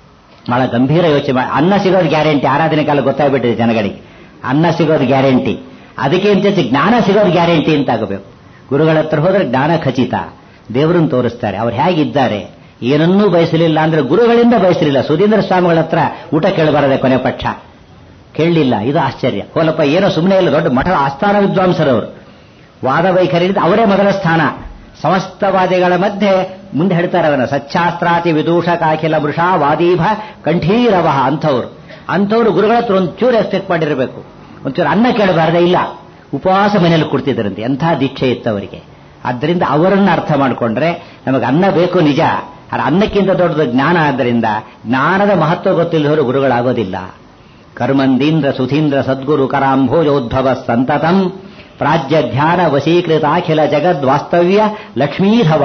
ಬಹಳ ಗಂಭೀರ ಯೋಚನೆ ಮಾಡಿ ಅನ್ನ ಸಿಗೋದು ಗ್ಯಾರಂಟಿ ಆರಾಧನೆ ಕಾಲ ಗೊತ್ತಾಗ್ಬಿಟ್ಟಿದೆ ಜನಗಳಿಗೆ ಅನ್ನ ಸಿಗೋದು ಗ್ಯಾರಂಟಿ ಅದಕ್ಕೆ ಅಂತ ಜ್ಞಾನ ಸಿಗೋದು ಗ್ಯಾರಂಟಿ ಅಂತ ಆಗಬೇಕು ಗುರುಗಳ ಹತ್ರ ಹೋದ್ರೆ ಜ್ಞಾನ ಖಚಿತ ದೇವರನ್ನು ತೋರಿಸ್ತಾರೆ ಅವ್ರು ಹೇಗಿದ್ದಾರೆ ಏನನ್ನೂ ಬಯಸಲಿಲ್ಲ ಅಂದ್ರೆ ಗುರುಗಳಿಂದ ಬಯಸಲಿಲ್ಲ ಸುಧೀಂದ್ರ ಸ್ವಾಮಿಗಳ ಹತ್ರ ಊಟ ಕೇಳಬಾರದೆ ಕೊನೆ ಪಕ್ಷ ಕೇಳಲಿಲ್ಲ ಇದು ಆಶ್ಚರ್ಯ ಹೋಲಪ್ಪ ಏನೋ ಸುಮ್ಮನೆ ಇಲ್ಲ ದೊಡ್ಡ ಮಠದ ಆಸ್ಥಾನ ವಿದ್ವಾಂಸರವರು ವಾದ ವೈಖರಿಯಿಂದ ಅವರೇ ಮೊದಲ ಸ್ಥಾನ ಸಮಸ್ತವಾದಿಗಳ ಮಧ್ಯೆ ಮುಂದೆ ಹೇಳ್ತಾರೆ ಅವನ ಸಚ್ಚಾಸ್ತ್ರಾತಿ ವಿದೂಷಕಾಖಿಲ ವೃಷಾ ವಾದೀಭ ಕಂಠೀರವ ಅಂಥವ್ರು ಅಂಥವ್ರು ಗುರುಗಳ ಹತ್ರ ಒಂಚೂರು ಎಕ್ಸ್ಪೆಕ್ಟ್ ಮಾಡಿರಬೇಕು ಒಂಚೂರು ಅನ್ನ ಕೇಳಬಾರದೆ ಇಲ್ಲ ಉಪವಾಸ ಮನೆಯಲ್ಲಿ ಕೊಡ್ತಿದ್ದರಂತೆ ಎಂಥ ದೀಕ್ಷೆ ಇತ್ತು ಅವರಿಗೆ ಆದ್ದರಿಂದ ಅವರನ್ನ ಅರ್ಥ ಮಾಡಿಕೊಂಡ್ರೆ ನಮಗೆ ಅನ್ನ ಬೇಕು ನಿಜ ಆದ್ರೆ ಅನ್ನಕ್ಕಿಂತ ದೊಡ್ಡದು ಜ್ಞಾನ ಆದ್ದರಿಂದ ಜ್ಞಾನದ ಮಹತ್ವ ಗೊತ್ತಿಲ್ಲದವರು ಗುರುಗಳಾಗೋದಿಲ್ಲ ಕರ್ಮಂದೀಂದ್ರ ಸುಧೀಂದ್ರ ಸದ್ಗುರು ಕರಾಂಭೋಜೋದ್ಭವ ಸಂತತಂ ಪ್ರಾಜ್ಯ ಧ್ಯಾನ ವಶೀಕೃತಾಖಿಲ ಜಗದ್ವಾಸ್ತವ್ಯ ಲಕ್ಷ್ಮೀಧವ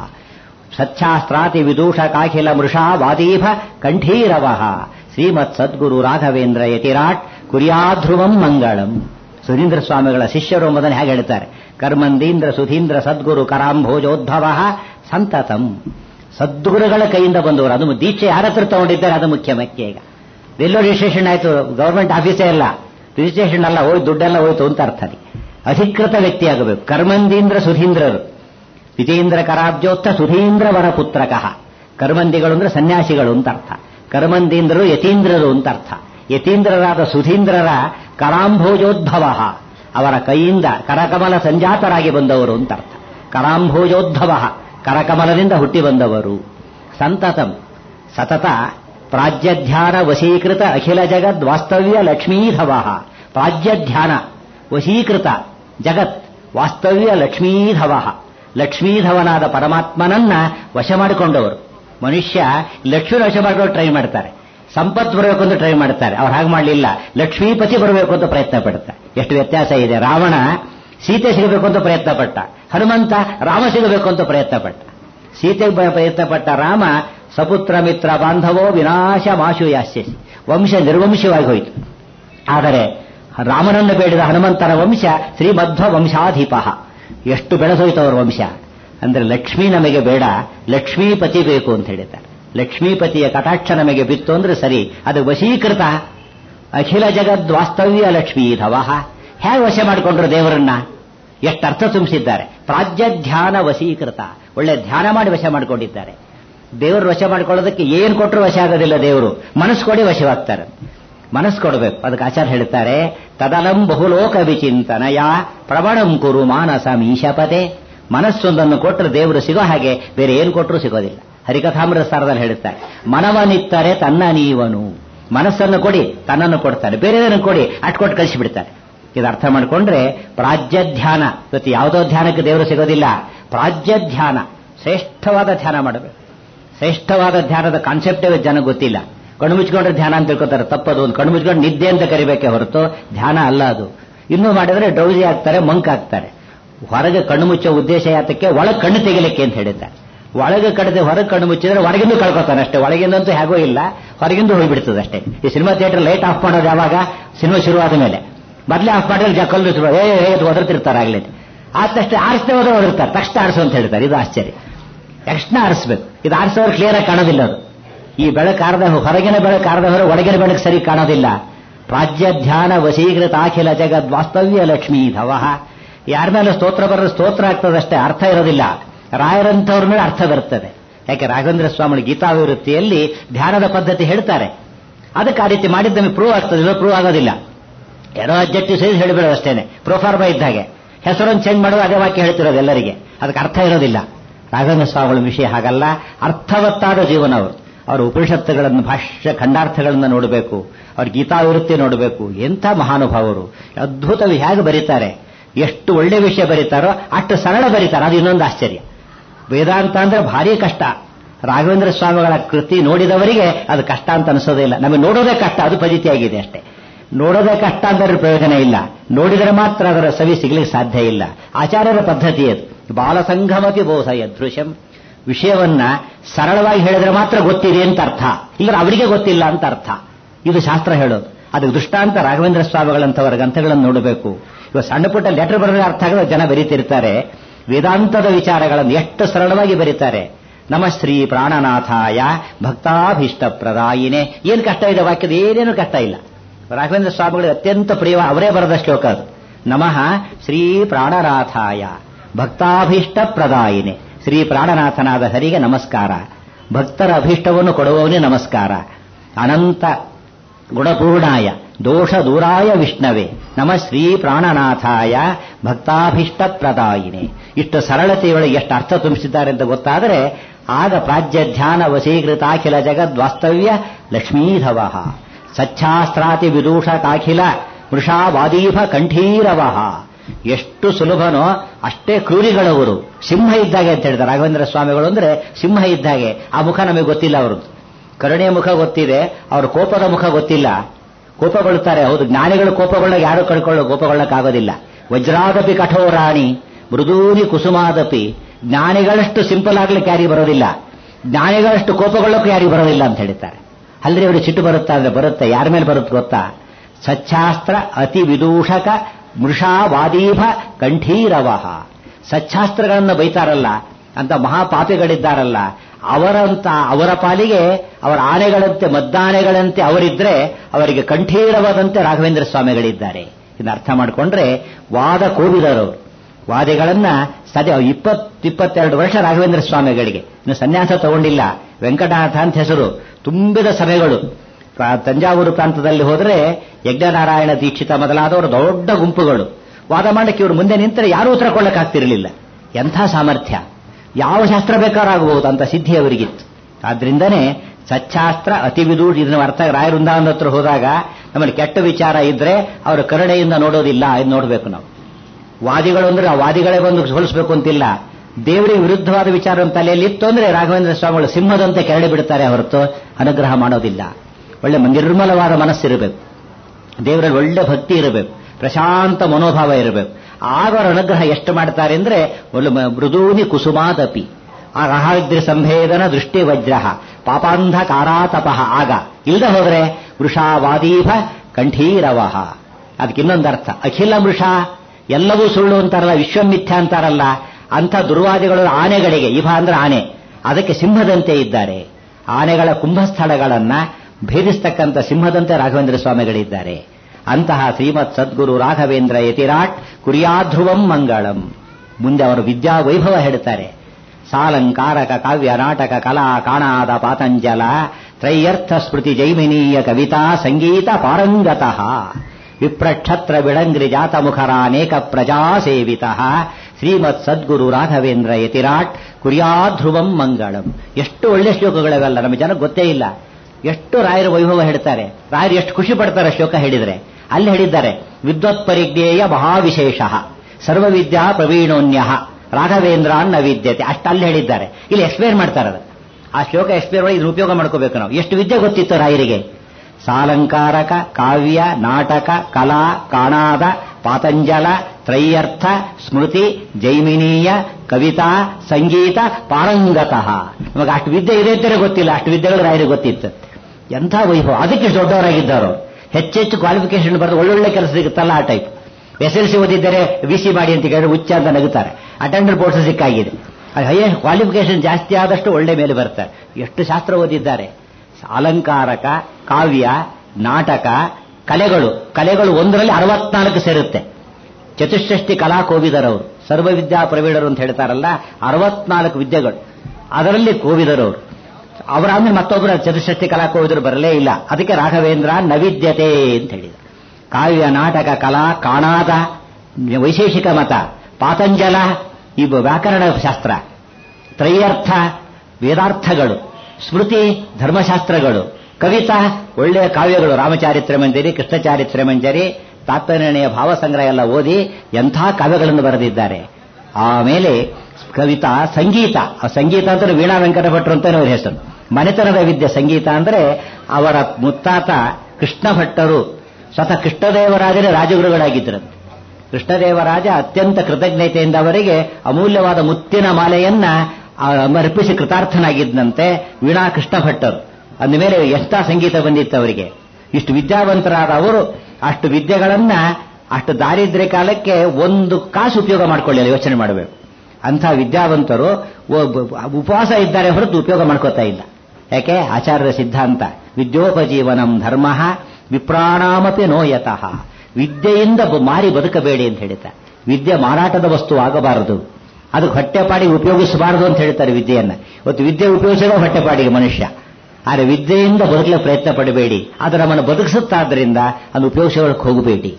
ಸಚ್ಚಾಸ್ತ್ರಾತಿ ವಿದೂಷಕಾಖಿಲ ಮೃಷಾ ವಾದೀಭ ಕಂಠೀರವ ಶ್ರೀಮತ್ ಸದ್ಗುರು ರಾಘವೇಂದ್ರ ಯತಿರಾಟ್ ಕುರ್ಯಾಧ್ರುವಂ ಮಂಗಳಂ ಸುಧೀಂದ್ರ ಸ್ವಾಮಿಗಳ ಶಿಷ್ಯರು ಎಂಬುದನ್ನು ಹೇಗೆ ಹೇಳ್ತಾರೆ ಕರ್ಮಂದೀಂದ್ರ ಸುಧೀಂದ್ರ ಸದ್ಗುರು ಕರಾಂಭೋಜೋದ್ಭವ ಸಂತತಂ ಸದ್ಗುರುಗಳ ಕೈಯಿಂದ ಬಂದವರು ಅದು ದೀಕ್ಷೆ ಯಾರ ಹತ್ರ ತಗೊಂಡಿದ್ದಾರೆ ಅದು ಮುಖ್ಯ ಮುಖ್ಯ ಈಗ ಎಲ್ಲೋ ರಿಜಿಸ್ಟ್ರೇಷನ್ ಆಯ್ತು ಗವರ್ಮೆಂಟ್ ಆಫೀಸೇ ಅಲ್ಲ ರಿಜಿಸ್ಟ್ರೇಷನ್ ಅಲ್ಲ ಹೋಯ್ತು ದುಡ್ಡೆಲ್ಲ ಹೋಯ್ತು ಅಂತ ಅರ್ಥ ಅಲ್ಲಿ ಅಧಿಕೃತ ವ್ಯಕ್ತಿ ಆಗಬೇಕು ಕರ್ಮಂದೀಂದ್ರ ಸುಧೀಂದ್ರರು ವಿಜೇಂದ್ರ ಕರಾಬ್ಜೋತ್ತ ಸುಧೀಂದ್ರ ವರ ಪುತ್ರಕಃ ಕರ್ಮಂದಿಗಳು ಅಂದ್ರೆ ಸನ್ಯಾಸಿಗಳು ಅಂತ ಅರ್ಥ ಕರ್ಮಂದೀಂದ್ರರು ಯತೀಂದ್ರರು ಅಂತ ಅರ್ಥ ಯತೀಂದ್ರರಾದ ಸುಧೀಂದ್ರರ ಕರಾಂಭೋಜೋದ್ಭವ ಅವರ ಕೈಯಿಂದ ಕರಕಮಲ ಸಂಜಾತರಾಗಿ ಬಂದವರು ಅಂತ ಅರ್ಥ ಕರಾಂಭೋಜೋದ್ಭವ ಕರಕಮಲದಿಂದ ಹುಟ್ಟಿ ಬಂದವರು ಸಂತತಂ ಸತತ ಪ್ರಾಜ್ಯಧ್ಯಾನ ವಶೀಕೃತ ಅಖಿಲ ಜಗದ್ ವಾಸ್ತವ್ಯ ಲಕ್ಷ್ಮೀಧವ ಪ್ರಾಜ್ಯಧ್ಯಾನ ವಶೀಕೃತ ಜಗತ್ ವಾಸ್ತವ್ಯ ಲಕ್ಷ್ಮೀಧವ ಲಕ್ಷ್ಮೀಧವನಾದ ಪರಮಾತ್ಮನನ್ನ ವಶ ಮಾಡಿಕೊಂಡವರು ಮನುಷ್ಯ ಲಕ್ಷ್ಮಿ ವಶ ಮಾಡಿಕೊಂಡು ಟ್ರೈ ಮಾಡ್ತಾರೆ ಸಂಪತ್ತು ಬರಬೇಕು ಅಂತ ಟ್ರೈ ಮಾಡ್ತಾರೆ ಅವ್ರು ಹಾಗೆ ಮಾಡಲಿಲ್ಲ ಲಕ್ಷ್ಮೀಪತಿ ಬರಬೇಕು ಅಂತ ಪ್ರಯತ್ನ ಪಡ್ತಾರೆ ಎಷ್ಟು ವ್ಯತ್ಯಾಸ ಇದೆ ರಾವಣ ಸೀತೆ ಸಿಗಬೇಕು ಅಂತ ಪ್ರಯತ್ನ ಪಟ್ಟ ಹನುಮಂತ ರಾಮ ಸಿಗಬೇಕು ಅಂತ ಪ್ರಯತ್ನ ಪಟ್ಟ ಸೀತೆಗೆ ಪ್ರಯತ್ನ ಪಟ್ಟ ರಾಮ ಸಪುತ್ರ ಮಿತ್ರ ಬಾಂಧವೋ ವಿನಾಶ ಮಾಶು ಯಾಸ್ಯಸಿ ವಂಶ ನಿರ್ವಂಶವಾಗಿ ಹೋಯಿತು ಆದರೆ ರಾಮನನ್ನು ಬೇಡಿದ ಹನುಮಂತನ ವಂಶ ಶ್ರೀಮಧ್ವ ವಂಶಾಧಿಪ ಎಷ್ಟು ಬೆಳೆಸೋಯ್ತು ಅವರ ವಂಶ ಅಂದ್ರೆ ಲಕ್ಷ್ಮೀ ನಮಗೆ ಬೇಡ ಲಕ್ಷ್ಮೀಪತಿ ಬೇಕು ಅಂತ ಹೇಳಿದ್ದಾರೆ ಲಕ್ಷ್ಮೀಪತಿಯ ಕಟಾಕ್ಷ ನಮಗೆ ಬಿತ್ತು ಅಂದ್ರೆ ಸರಿ ಅದು ವಶೀಕೃತ ಅಖಿಲ ಜಗದ್ ವಾಸ್ತವ್ಯ ಲಕ್ಷ್ಮೀಧವ ಹೇಗೆ ವಶ ಮಾಡಿಕೊಂಡ್ರು ದೇವರನ್ನ ಎಷ್ಟು ಅರ್ಥ ತುಂಬಿಸಿದ್ದಾರೆ ಪ್ರಾಜ್ಯ ಧ್ಯಾನ ವಶೀಕೃತ ಒಳ್ಳೆ ಧ್ಯಾನ ಮಾಡಿ ವಶ ಮಾಡಿಕೊಂಡಿದ್ದಾರೆ ದೇವರು ವಶ ಮಾಡಿಕೊಳ್ಳೋದಕ್ಕೆ ಏನು ಕೊಟ್ಟರು ವಶ ಆಗೋದಿಲ್ಲ ದೇವರು ಮನಸ್ಸು ಕೊಡಿ ವಶವಾಗ್ತಾರೆ ಮನಸ್ಸು ಕೊಡಬೇಕು ಅದಕ್ಕೆ ಆಚಾರ್ಯ ಹೇಳ್ತಾರೆ ತದಲಂ ಬಹುಲೋಕ ವಿಚಿಂತನಯ ಪ್ರವಣಂ ಕುರು ಮಾನಸ ಮೀಶಪದೆ ಮನಸ್ಸೊಂದನ್ನು ಕೊಟ್ಟರೆ ದೇವರು ಸಿಗೋ ಹಾಗೆ ಬೇರೆ ಏನು ಕೊಟ್ಟರು ಸಿಗೋದಿಲ್ಲ ಹರಿಕಥಾಮೃತ ಸಾರದಲ್ಲಿ ಹೇಳುತ್ತಾರೆ ಮನವನಿತ್ತರೆ ತನ್ನ ನೀವನು ಮನಸ್ಸನ್ನು ಕೊಡಿ ತನ್ನನ್ನು ಕೊಡ್ತಾರೆ ಬೇರೆದನ್ನು ಕೊಡಿ ಅಟ್ಕೊಟ್ಟು ಕಳಿಸಿಬಿಡ್ತಾರೆ ಇದು ಅರ್ಥ ಮಾಡಿಕೊಂಡ್ರೆ ಪ್ರಾಜ್ಯ ಧ್ಯಾನ ಇವತ್ತು ಯಾವುದೋ ಧ್ಯಾನಕ್ಕೆ ದೇವರು ಸಿಗೋದಿಲ್ಲ ಪ್ರಾಜ್ಯ ಧ್ಯಾನ ಶ್ರೇಷ್ಠವಾದ ಧ್ಯಾನ ಮಾಡಬೇಕು ಶ್ರೇಷ್ಠವಾದ ಧ್ಯಾನದ ಕಾನ್ಸೆಪ್ಟೇ ಜನ ಗೊತ್ತಿಲ್ಲ ಕಣ್ಣು ಮುಚ್ಕೊಂಡ್ರೆ ಧ್ಯಾನ ಅಂತ ತಿಳ್ಕೊತಾರೆ ತಪ್ಪದು ಒಂದು ಕಣ್ಣು ಮುಚ್ಕೊಂಡು ನಿದ್ದೆ ಅಂತ ಕರಿಬೇಕೆ ಹೊರತು ಧ್ಯಾನ ಅಲ್ಲ ಅದು ಇನ್ನೂ ಮಾಡಿದ್ರೆ ಡೌಸಿ ಆಗ್ತಾರೆ ಮಂಕ್ ಆಗ್ತಾರೆ ಹೊರಗೆ ಕಣ್ಣು ಮುಚ್ಚೋ ಉದ್ದೇಶ ಯಾತಕ್ಕೆ ಒಳಗೆ ಕಣ್ಣು ತೆಗಿಲಿಕ್ಕೆ ಅಂತ ಹೇಳಿದ್ದಾರೆ ಒಳಗೆ ಕಡದೆ ಹೊರಗೆ ಕಣ್ಣು ಮುಚ್ಚಿದ್ರೆ ಹೊರಗಿಂದ ಕಳ್ಕೊತಾನೆ ಅಷ್ಟೇ ಒಳಗಿಂದಂತೂ ಹೇಗೋ ಇಲ್ಲ ಹೊರಗಿಂದ ಹೋಗ್ಬಿಡ್ತದೆ ಅಷ್ಟೇ ಈ ಸಿನಿಮಾ ಥಿಯೇಟರ್ ಲೈಟ್ ಆಫ್ ಮಾಡೋದು ಯಾವಾಗ ಸಿನಿಮಾ ಶುರುವಾದ ಮೇಲೆ ಮೊದಲೇ ಆಫ್ ಮಾಡಿದ್ರೆ ಕಲ್ಲು ಏ ಏ ಒದರ್ತಿರ್ತಾರೆ ಆಗ್ಲೇ ಆದ ತಕ್ಷಣ ಆರಿಸದೆ ಹೋದ್ರೆ ಒದರ್ತಾರೆ ತಕ್ಷಣ ಆರಿಸು ಅಂತ ಹೇಳ್ತಾರೆ ಇದು ಆಶ್ಚರ್ಯ ತಕ್ಷಣ ಆರಿಸ್ಬೇಕು ಇದು ಆರಿಸೋರು ಕ್ಲಿಯರ್ ಆಗಿ ಕಾಣೋದಿಲ್ಲ ಅದು ಈ ಬೆಳಕು ಆರದ ಹೊರಗಿನ ಬೆಳಕು ಆರದ ಹೊರ ಒಳಗಿನ ಬೆಳಕು ಸರಿ ಕಾಣೋದಿಲ್ಲ ಪ್ರಾಜ್ಯ ಧ್ಯಾನ ವಶೀಕೃತ ಅಖಿಲ ಜಗದ್ ವಾಸ್ತವ್ಯ ಲಕ್ಷ್ಮೀ ಧವಃ ಯಾರ ಮೇಲೆ ಸ್ತೋತ್ರ ಬರೋದು ಸ್ತೋತ್ರ ಆಗ್ತದಷ್ಟೇ ಅರ್ಥ ಇರೋದಿಲ್ಲ ರಾಯರಂಥವ್ರ ಮೇಲೆ ಅರ್ಥ ಬರ್ತದೆ ಯಾಕೆ ರಾಘವೇಂದ್ರ ಸ್ವಾಮಿ ಗೀತಾಭಿವೃತ್ತಿಯಲ್ಲಿ ಧ್ಯಾನದ ಪದ್ಧತಿ ಹೇಳ್ತಾರೆ ಅದಕ್ಕೆ ಆ ರೀತಿ ಮಾಡಿದ ನಮಗೆ ಪ್ರೂವ್ ಆಗ್ತದೆ ಪ್ರೂವ್ ಆಗೋದಿಲ್ಲ ಏನೋ ಅಬ್ಜೆಕ್ಟಿವ್ ಸೈಜ್ ಹೇಳಿಬಿಡೋದು ಅಷ್ಟೇನೆ ಪ್ರೋಫಾರ್ಮ ಇದ್ದಾಗೆ ಹೆಸರನ್ನು ಚೇಂಜ್ ಮಾಡೋದು ಅದೇ ವಾಕ್ಯ ಹೇಳ್ತಿರೋದು ಎಲ್ಲರಿಗೆ ಅದಕ್ಕೆ ಅರ್ಥ ಇರೋದಿಲ್ಲ ರಾಘವೇಂದ್ರ ಸ್ವಾಮಿಗಳ ವಿಷಯ ಹಾಗಲ್ಲ ಅರ್ಥವತ್ತಾದ ಜೀವನ ಅವರು ಅವರ ಉಪನಿಷತ್ತುಗಳನ್ನು ಭಾಷ್ಯ ಖಂಡಾರ್ಥಗಳನ್ನು ನೋಡಬೇಕು ಅವ್ರ ಗೀತಾವೃತ್ತಿ ನೋಡಬೇಕು ಎಂಥ ಮಹಾನುಭಾವರು ಅದ್ಭುತ ಹೇಗೆ ಬರೀತಾರೆ ಎಷ್ಟು ಒಳ್ಳೆ ವಿಷಯ ಬರೀತಾರೋ ಅಷ್ಟು ಸರಳ ಬರೀತಾರೆ ಅದು ಇನ್ನೊಂದು ಆಶ್ಚರ್ಯ ವೇದಾಂತ ಅಂದ್ರೆ ಭಾರಿ ಕಷ್ಟ ರಾಘವೇಂದ್ರ ಸ್ವಾಮಿಗಳ ಕೃತಿ ನೋಡಿದವರಿಗೆ ಅದು ಕಷ್ಟ ಅಂತ ಅನಿಸೋದೇ ಇಲ್ಲ ನಮಗೆ ನೋಡೋದೇ ಕಷ್ಟ ಅದು ಪಜಿತಿಯಾಗಿದೆ ಅಷ್ಟೇ ನೋಡೋದೇ ಕಷ್ಟ ಅಂದ್ರೆ ಪ್ರಯೋಜನ ಇಲ್ಲ ನೋಡಿದರೆ ಮಾತ್ರ ಅದರ ಸವಿ ಸಿಗ್ಲಿಕ್ಕೆ ಸಾಧ್ಯ ಇಲ್ಲ ಆಚಾರ್ಯರ ಪದ್ಧತಿ ಅದು ಬಾಲಸಂಗಮತಿ ಬೋಧ ಯದೃಶ್ಯಂ ವಿಷಯವನ್ನ ಸರಳವಾಗಿ ಹೇಳಿದ್ರೆ ಮಾತ್ರ ಗೊತ್ತಿದೆ ಅಂತ ಅರ್ಥ ಇಲ್ಲ ಅವರಿಗೆ ಗೊತ್ತಿಲ್ಲ ಅಂತ ಅರ್ಥ ಇದು ಶಾಸ್ತ್ರ ಹೇಳೋದು ಅದಕ್ಕೆ ದೃಷ್ಟಾಂತ ರಾಘವೇಂದ್ರ ಸ್ವಾಮಿಗಳಂತವರ ಗ್ರಂಥಗಳನ್ನು ನೋಡಬೇಕು ಇವಾಗ ಸಣ್ಣ ಪುಟ್ಟ ಲೆಟರ್ ಬರೆದ್ರೆ ಅರ್ಥ ಆಗೋ ಜನ ಬರೀತಿರ್ತಾರೆ ವೇದಾಂತದ ವಿಚಾರಗಳನ್ನು ಎಷ್ಟು ಸರಳವಾಗಿ ಬರೀತಾರೆ ನಮ ಶ್ರೀ ಪ್ರಾಣನಾಥಾಯ ಭಕ್ತಾಭೀಷ್ಟ ಪ್ರದಾಯಿನೇ ಏನು ಕಷ್ಟ ಇದೆ ವಾಕ್ಯದ ಏನೇನು ಕಷ್ಟ ಇಲ್ಲ ರಾಘವೇಂದ್ರ ಸ್ವಾಮಿಗಳು ಅತ್ಯಂತ ಪ್ರಿಯ ಅವರೇ ಬರೆದ ಶ್ಲೋಕ ಅದು ನಮಃ ಶ್ರೀ ಪ್ರಾಣನಾಥಾಯ ಭಕ್ತಾಭೀಷ್ಟ ಪ್ರದಾಯಿನೇ ಶ್ರೀ ಪ್ರಾಣನಾಥನಾದ ಹರಿಗೆ ನಮಸ್ಕಾರ ಭಕ್ತರ ಅಭೀಷ್ಟವನ್ನು ಕೊಡುವವನೇ ನಮಸ್ಕಾರ ಅನಂತ ಗುಣಪೂರ್ಣಾಯ ದೋಷ ದೂರಾಯ ವಿಷ್ಣವೇ ನಮ ಶ್ರೀ ಪ್ರಾಣನಾಥಾಯ ಭಕ್ತಾಭೀಷ್ಟ ಪ್ರದಾಯಿನೇ ಇಷ್ಟು ಸರಳತೆಯೊಳಗೆ ಎಷ್ಟು ಅರ್ಥ ತುಂಬಿಸಿದ್ದಾರೆ ಅಂತ ಗೊತ್ತಾದರೆ ಆಗ ಪ್ರಾಜ್ಯ ಧ್ಯಾನ ವಶೀಕೃತಾಖಿಲ ಜಗದ್ವಾಸ್ತವ್ಯ ಲಕ್ಷ್ಮೀಧವ ಸಚ್ಛಾಸ್ತ್ರಾತಿ ವಿದೂಷಕಾಖಿಲ ಮೃಷಾವಾದೀಭ ಕಂಠೀರವ ಎಷ್ಟು ಸುಲಭನೋ ಅಷ್ಟೇ ಕ್ರೂರಿಗಳವರು ಸಿಂಹ ಇದ್ದಾಗೆ ಅಂತ ಹೇಳಿದ್ದಾರೆ ರಾಘವೇಂದ್ರ ಸ್ವಾಮಿಗಳು ಅಂದ್ರೆ ಸಿಂಹ ಇದ್ದಾಗೆ ಆ ಮುಖ ನಮಗೆ ಗೊತ್ತಿಲ್ಲ ಅವ್ರದ್ದು ಕರುಣೆಯ ಮುಖ ಗೊತ್ತಿದೆ ಅವ್ರ ಕೋಪದ ಮುಖ ಗೊತ್ತಿಲ್ಲ ಕೋಪಗೊಳ್ಳುತ್ತಾರೆ ಹೌದು ಜ್ಞಾನಿಗಳು ಕೋಪಗೊಳ್ಳ ಯಾರು ಕಳ್ಕೊಳ್ಳೋ ಕೋಪಗೊಳ್ಳಕ್ಕಾಗೋದಿಲ್ಲ ವಜ್ರಾದಪಿ ಕಠೋರಾಣಿ ಮೃದೂನಿ ಕುಸುಮಾದಪಿ ಜ್ಞಾನಿಗಳಷ್ಟು ಸಿಂಪಲ್ ಆಗ್ಲಿಕ್ಕೆ ಯಾರಿಗೆ ಬರೋದಿಲ್ಲ ಜ್ಞಾನಿಗಳಷ್ಟು ಕೋಪಗೊಳ್ಳೋಕೆ ಯಾರಿಗೆ ಬರೋದಿಲ್ಲ ಅಂತ ಹೇಳ್ತಾರೆ ಅಲ್ಲದೆ ಅವರು ಸಿಟ್ಟು ಬರುತ್ತಾ ಅಂದ್ರೆ ಬರುತ್ತೆ ಯಾರ ಮೇಲೆ ಬರುತ್ತೆ ಗೊತ್ತಾ ಸಚ್ಛಾಸ್ತ್ರ ಅತಿ ವಿದೂಷಕ ಮೃಷಾವಾದೀಭ ಕಂಠೀರವ ಸಚ್ಛಾಸ್ತ್ರಗಳನ್ನು ಬೈತಾರಲ್ಲ ಅಂತ ಮಹಾಪಾಪಿಗಳಿದ್ದಾರಲ್ಲ ಅವರಂತ ಅವರ ಪಾಲಿಗೆ ಅವರ ಆನೆಗಳಂತೆ ಮದ್ದಾನೆಗಳಂತೆ ಅವರಿದ್ರೆ ಅವರಿಗೆ ಕಂಠೀರವಾದಂತೆ ರಾಘವೇಂದ್ರ ಸ್ವಾಮಿಗಳಿದ್ದಾರೆ ಇದನ್ನ ಅರ್ಥ ಮಾಡಿಕೊಂಡ್ರೆ ವಾದ ಕೋವಿದರವರು ವಾದಿಗಳನ್ನ ಸದ್ಯ ಇಪ್ಪತ್ ಇಪ್ಪತ್ತೆರಡು ವರ್ಷ ರಾಘವೇಂದ್ರ ಸ್ವಾಮಿಗಳಿಗೆ ಇನ್ನು ಸನ್ಯಾಸ ತಗೊಂಡಿಲ್ಲ ವೆಂಕಟನಾಥ ಅಂತ ಹೆಸರು ತುಂಬಿದ ಸಭೆಗಳು ತಂಜಾವೂರು ಪ್ರಾಂತದಲ್ಲಿ ಹೋದರೆ ಯಜ್ಞನಾರಾಯಣ ದೀಕ್ಷಿತ ಮೊದಲಾದವರು ದೊಡ್ಡ ಗುಂಪುಗಳು ವಾದ ಮಾಡಕ್ಕೆ ಇವರು ಮುಂದೆ ನಿಂತರೆ ಯಾರೂ ಉತ್ತರ ಕೊಡಕ್ಕಾಗ್ತಿರಲಿಲ್ಲ ಎಂಥ ಸಾಮರ್ಥ್ಯ ಯಾವ ಶಾಸ್ತ್ರ ಬೇಕಾರಾಗಬಹುದು ಅಂತ ಸಿದ್ಧಿ ಅವರಿಗಿತ್ತು ಆದ್ರಿಂದನೇ ಸಚ್ಛಾಸ್ತ್ರ ಅತಿ ವಿದೂಷ ಇದನ್ನ ಅರ್ಥ ರಾಯ ವೃಂದಾವನ ಹತ್ರ ಹೋದಾಗ ನಮ್ಮಲ್ಲಿ ಕೆಟ್ಟ ವಿಚಾರ ಇದ್ರೆ ಅವರ ಕರುಣೆಯಿಂದ ನೋಡೋದಿಲ್ಲ ಇದು ನೋಡಬೇಕು ನಾವು ವಾದಿಗಳು ಅಂದ್ರೆ ಆ ವಾದಿಗಳೇ ಬಂದು ಹೋಲಿಸಬೇಕು ಅಂತಿಲ್ಲ ದೇವರಿಗೆ ವಿರುದ್ಧವಾದ ವಿಚಾರ ತಲೆಯಲ್ಲಿ ಇತ್ತು ಅಂದ್ರೆ ರಾಘವೇಂದ್ರ ಸ್ವಾಮಿಗಳು ಸಿಂಹದಂತೆ ಕೆರಳಿ ಬಿಡ್ತಾರೆ ಹೊರತು ಅನುಗ್ರಹ ಮಾಡೋದಿಲ್ಲ ಒಳ್ಳೆ ನಿರ್ಮಲವಾದ ಮನಸ್ಸಿರಬೇಕು ದೇವರಲ್ಲಿ ಒಳ್ಳೆ ಭಕ್ತಿ ಇರಬೇಕು ಪ್ರಶಾಂತ ಮನೋಭಾವ ಇರಬೇಕು ಆಗ ಅವರ ಅನುಗ್ರಹ ಎಷ್ಟು ಮಾಡ್ತಾರೆ ಅಂದ್ರೆ ಒಳ್ಳೆ ಮೃದೂನಿ ಕುಸುಮಾದಪಿ ಆ ರಹಾಗ್ರಿ ಸಂಭೇದನ ದೃಷ್ಟಿ ವಜ್ರ ಪಾಪಾಂಧಕಾರಾತಪಃ ಆಗ ಇಲ್ಲದೆ ಹೋದ್ರೆ ವೃಷಾವಾದೀಭ ಕಂಠೀರವಹ ಅದಕ್ಕೆ ಇನ್ನೊಂದು ಅರ್ಥ ಅಖಿಲ ಮೃಷ ಎಲ್ಲವೂ ಸುಳ್ಳು ಅಂತಾರಲ್ಲ ವಿಶ್ವಮಿಥ್ಯ ಅಂತಾರಲ್ಲ ಅಂಥ ದುರ್ವಾದಿಗಳು ಆನೆಗಳಿಗೆ ಇಭ ಅಂದ್ರೆ ಆನೆ ಅದಕ್ಕೆ ಸಿಂಹದಂತೆ ಇದ್ದಾರೆ ಆನೆಗಳ ಕುಂಭಸ್ಥಳಗಳನ್ನ ಭೇದಿಸ್ತಕ್ಕಂಥ ಸಿಂಹದಂತೆ ರಾಘವೇಂದ್ರ ಸ್ವಾಮಿಗಳಿದ್ದಾರೆ ಅಂತಹ ಶ್ರೀಮತ್ ಸದ್ಗುರು ರಾಘವೇಂದ್ರ ಯತಿರಾಟ್ ಕುರಿಯಾಧ್ರುವಂ ಮಂಗಳಂ ಮುಂದೆ ಅವರು ವಿದ್ಯಾ ವೈಭವ ಹೇಳ್ತಾರೆ ಸಾಲಂಕಾರಕ ಕಾವ್ಯ ನಾಟಕ ಕಲಾ ಕಾಣಾದ ಪಾತಂಜಲ ತ್ರಯ್ಯರ್ಥ ಸ್ಮೃತಿ ಜೈಮಿನೀಯ ಕವಿತಾ ಸಂಗೀತ ಪಾರಂಗತಃ ವಿಪ್ರಕ್ಷತ್ರ ವಿಳಂಗ್ರಿ ಜಾತ ಮುಖರಾನೇಕ ಪ್ರಜಾ ಸೇವಿತ ಶ್ರೀಮತ್ ಸದ್ಗುರು ರಾಘವೇಂದ್ರ ಯತಿರಾಟ್ ಕುರ್ಯಾಧ್ರುವಂ ಮಂಗಳಂ ಎಷ್ಟು ಒಳ್ಳೆ ಶ್ಲೋಕಗಳಿವೆಲ್ಲ ನಮ್ಮ ಜನ ಗೊತ್ತೇ ಇಲ್ಲ ಎಷ್ಟು ರಾಯರ ವೈಭವ ಹೇಳ್ತಾರೆ ರಾಯರು ಎಷ್ಟು ಖುಷಿ ಪಡ್ತಾರೆ ಶ್ಲೋಕ ಹೇಳಿದ್ರೆ ಅಲ್ಲಿ ಹೇಳಿದ್ದಾರೆ ವಿದ್ವತ್ ಪರಿಜ್ಞೇಯ ಮಹಾವಿಶೇಷ ಸರ್ವವಿದ್ಯಾ ಪ್ರವೀಣೋನ್ಯ ರಾಘವೇಂದ್ರಾನ್ ನ ವಿದ್ಯತೆ ಅಷ್ಟು ಅಲ್ಲಿ ಹೇಳಿದ್ದಾರೆ ಇಲ್ಲಿ ಎಕ್ಸ್ಪ್ಲೇನ್ ಮಾಡ್ತಾರೆ ಅದು ಆ ಶ್ಲೋಕ ಎಕ್ಸ್ಪ್ಲೇನ್ ಮಾಡಿ ಇದನ್ನ ಉಪಯೋಗ ಮಾಡ್ಕೋಬೇಕು ನಾವು ಎಷ್ಟು ವಿದ್ಯೆ ಗೊತ್ತಿತ್ತು ರಾಯರಿಗೆ ಸಾಲಂಕಾರಕ ಕಾವ್ಯ ನಾಟಕ ಕಲಾ ಕಾಣಾದ ಪಾತಂಜಲ ತ್ರಯ್ಯರ್ಥ ಸ್ಮೃತಿ ಜೈಮಿನೀಯ ಕವಿತಾ ಸಂಗೀತ ಪಾರಂಗತಃ ನಮಗೆ ಅಷ್ಟು ವಿದ್ಯೆ ಇದೆ ಅಂತಾನೆ ಗೊತ್ತಿಲ್ಲ ಅಷ್ಟು ವಿದ್ಯೆಗಳು ರಾಯರಿಗೆ ಗೊತ್ತಿತ್ತು ಎಂಥ ವೈಭವ ಅದಕ್ಕೆ ದೊಡ್ಡವರಾಗಿದ್ದರು ಹೆಚ್ಚೆಚ್ಚು ಕ್ವಾಲಿಫಿಕೇಶನ್ ಬರೆದು ಒಳ್ಳೊಳ್ಳೆ ಕೆಲಸ ಸಿಗುತ್ತಲ್ಲ ಆ ಟೈಪ್ ಎಸ್ ಎಲ್ ಸಿ ಓದಿದ್ದರೆ ವಿ ಸಿ ಮಾಡಿ ಅಂತ ಕೇಳಿದ್ರೆ ಹುಚ್ಚ ಅಂತ ನಗುತ್ತಾರೆ ಅಟೆಂಡರ್ ಪೋಸ್ಟ್ ಸಿಕ್ಕಾಗಿದೆ ಹೈಯೆಸ್ಟ್ ಕ್ವಾಲಿಫಿಕೇಶನ್ ಜಾಸ್ತಿ ಆದಷ್ಟು ಒಳ್ಳೆ ಮೇಲೆ ಬರ್ತಾರೆ ಎಷ್ಟು ಶಾಸ್ತ್ರ ಓದಿದ್ದಾರೆ ಅಲಂಕಾರಕ ಕಾವ್ಯ ನಾಟಕ ಕಲೆಗಳು ಕಲೆಗಳು ಒಂದರಲ್ಲಿ ಅರವತ್ನಾಲ್ಕು ಸೇರುತ್ತೆ ಚತುಷ್ಷಷ್ಟಿ ಕಲಾ ಕೋವಿದರವರು ಸರ್ವವಿದ್ಯಾ ಪ್ರವೀಣರು ಅಂತ ಹೇಳ್ತಾರಲ್ಲ ಅರವತ್ನಾಲ್ಕು ವಿದ್ಯೆಗಳು ಅದರಲ್ಲಿ ಕೋವಿದರವರು ಅವರಾದ್ಮೇಲೆ ಮತ್ತೊಬ್ಬರ ಚತುಷ್ಷಷ್ಟಿ ಕಲಾ ಕೋವಿದರು ಬರಲೇ ಇಲ್ಲ ಅದಕ್ಕೆ ರಾಘವೇಂದ್ರ ನವಿದ್ಯತೆ ಅಂತ ಹೇಳಿದ ಕಾವ್ಯ ನಾಟಕ ಕಲಾ ಕಾಣಾದ ವೈಶೇಷಿಕ ಮತ ಪಾತಂಜಲ ಈ ವ್ಯಾಕರಣ ಶಾಸ್ತ್ರ ತ್ರಯ್ಯರ್ಥ ವೇದಾರ್ಥಗಳು ಸ್ಮೃತಿ ಧರ್ಮಶಾಸ್ತ್ರಗಳು ಕವಿತಾ ಒಳ್ಳೆಯ ಕಾವ್ಯಗಳು ರಾಮಚಾರಿತ್ರ ಮಂಜರಿ ಕೃಷ್ಣಚಾರಿತ್ರ ಮಂಜರಿ ತಾತ್ಪರ್ಯನೆಯ ಭಾವಸಂಗ್ರಹ ಎಲ್ಲ ಓದಿ ಎಂಥ ಕಾವ್ಯಗಳನ್ನು ಬರೆದಿದ್ದಾರೆ ಆಮೇಲೆ ಕವಿತಾ ಸಂಗೀತ ಆ ಸಂಗೀತ ಅಂದ್ರೆ ವೀಣಾ ವೆಂಕಟ ಭಟ್ರು ಅಂತಾನೆ ಅವ್ರ ಹೆಸರು ಮನೆತನದ ವಿದ್ಯೆ ಸಂಗೀತ ಅಂದ್ರೆ ಅವರ ಮುತ್ತಾತ ಕೃಷ್ಣ ಭಟ್ಟರು ಸ್ವತಃ ಕೃಷ್ಣದೇವರಾಜರೇ ರಾಜಗುರುಗಳಾಗಿದ್ದರಂತೆ ಕೃಷ್ಣದೇವರಾಜ ಅತ್ಯಂತ ಕೃತಜ್ಞತೆಯಿಂದ ಅವರಿಗೆ ಅಮೂಲ್ಯವಾದ ಮುತ್ತಿನ ಮಾಲೆಯನ್ನ ಅರ್ಪಿಸಿ ಕೃತಾರ್ಥನಾಗಿದ್ದಂತೆ ವೀಣಾ ಕೃಷ್ಣ ಭಟ್ಟರು ಅಂದಮೇಲೆ ಎಷ್ಟ ಸಂಗೀತ ಬಂದಿತ್ತು ಅವರಿಗೆ ಇಷ್ಟು ವಿದ್ಯಾವಂತರಾದ ಅವರು ಅಷ್ಟು ವಿದ್ಯೆಗಳನ್ನ ಅಷ್ಟು ದಾರಿದ್ರ್ಯ ಕಾಲಕ್ಕೆ ಒಂದು ಕಾಸು ಉಪಯೋಗ ಮಾಡ್ಕೊಳ್ಳಿಲ್ಲ ಯೋಚನೆ ಮಾಡಬೇಕು ಅಂಥ ವಿದ್ಯಾವಂತರು ಉಪವಾಸ ಇದ್ದಾರೆ ಹೊರತು ಉಪಯೋಗ ಮಾಡ್ಕೋತಾ ಇಲ್ಲ ಯಾಕೆ ಆಚಾರ್ಯರ ಸಿದ್ಧಾಂತ ವಿದ್ಯೋಪಜೀವನಂ ಧರ್ಮ ವಿಪ್ರಾಣಾಮಪಿ ನೋಯತಃ ವಿದ್ಯೆಯಿಂದ ಮಾರಿ ಬದುಕಬೇಡಿ ಅಂತ ಹೇಳ್ತಾರೆ ವಿದ್ಯೆ ಮಾರಾಟದ ವಸ್ತು ಆಗಬಾರದು ಅದಕ್ಕೆ ಹೊಟ್ಟೆಪಾಡಿಗೆ ಉಪಯೋಗಿಸಬಾರದು ಅಂತ ಹೇಳ್ತಾರೆ ವಿದ್ಯೆಯನ್ನ ಇವತ್ತು ವಿದ್ಯೆ ಉಪಯೋಗಿಸೋದೇ ಹೊಟ್ಟೆಪಾಡಿಗೆ ಮನುಷ್ಯ ಆದರೆ ವಿದ್ಯೆಯಿಂದ ಬದುಕಲು ಪ್ರಯತ್ನ ಪಡಬೇಡಿ ಅದು ನಮ್ಮನ್ನು ಬದುಕಿಸುತ್ತಾದ್ರಿಂದ ಅದು ಉಪಯೋಗಿಸೋಳಕ್ಕೆ ಹೋಗಬೇಡಿ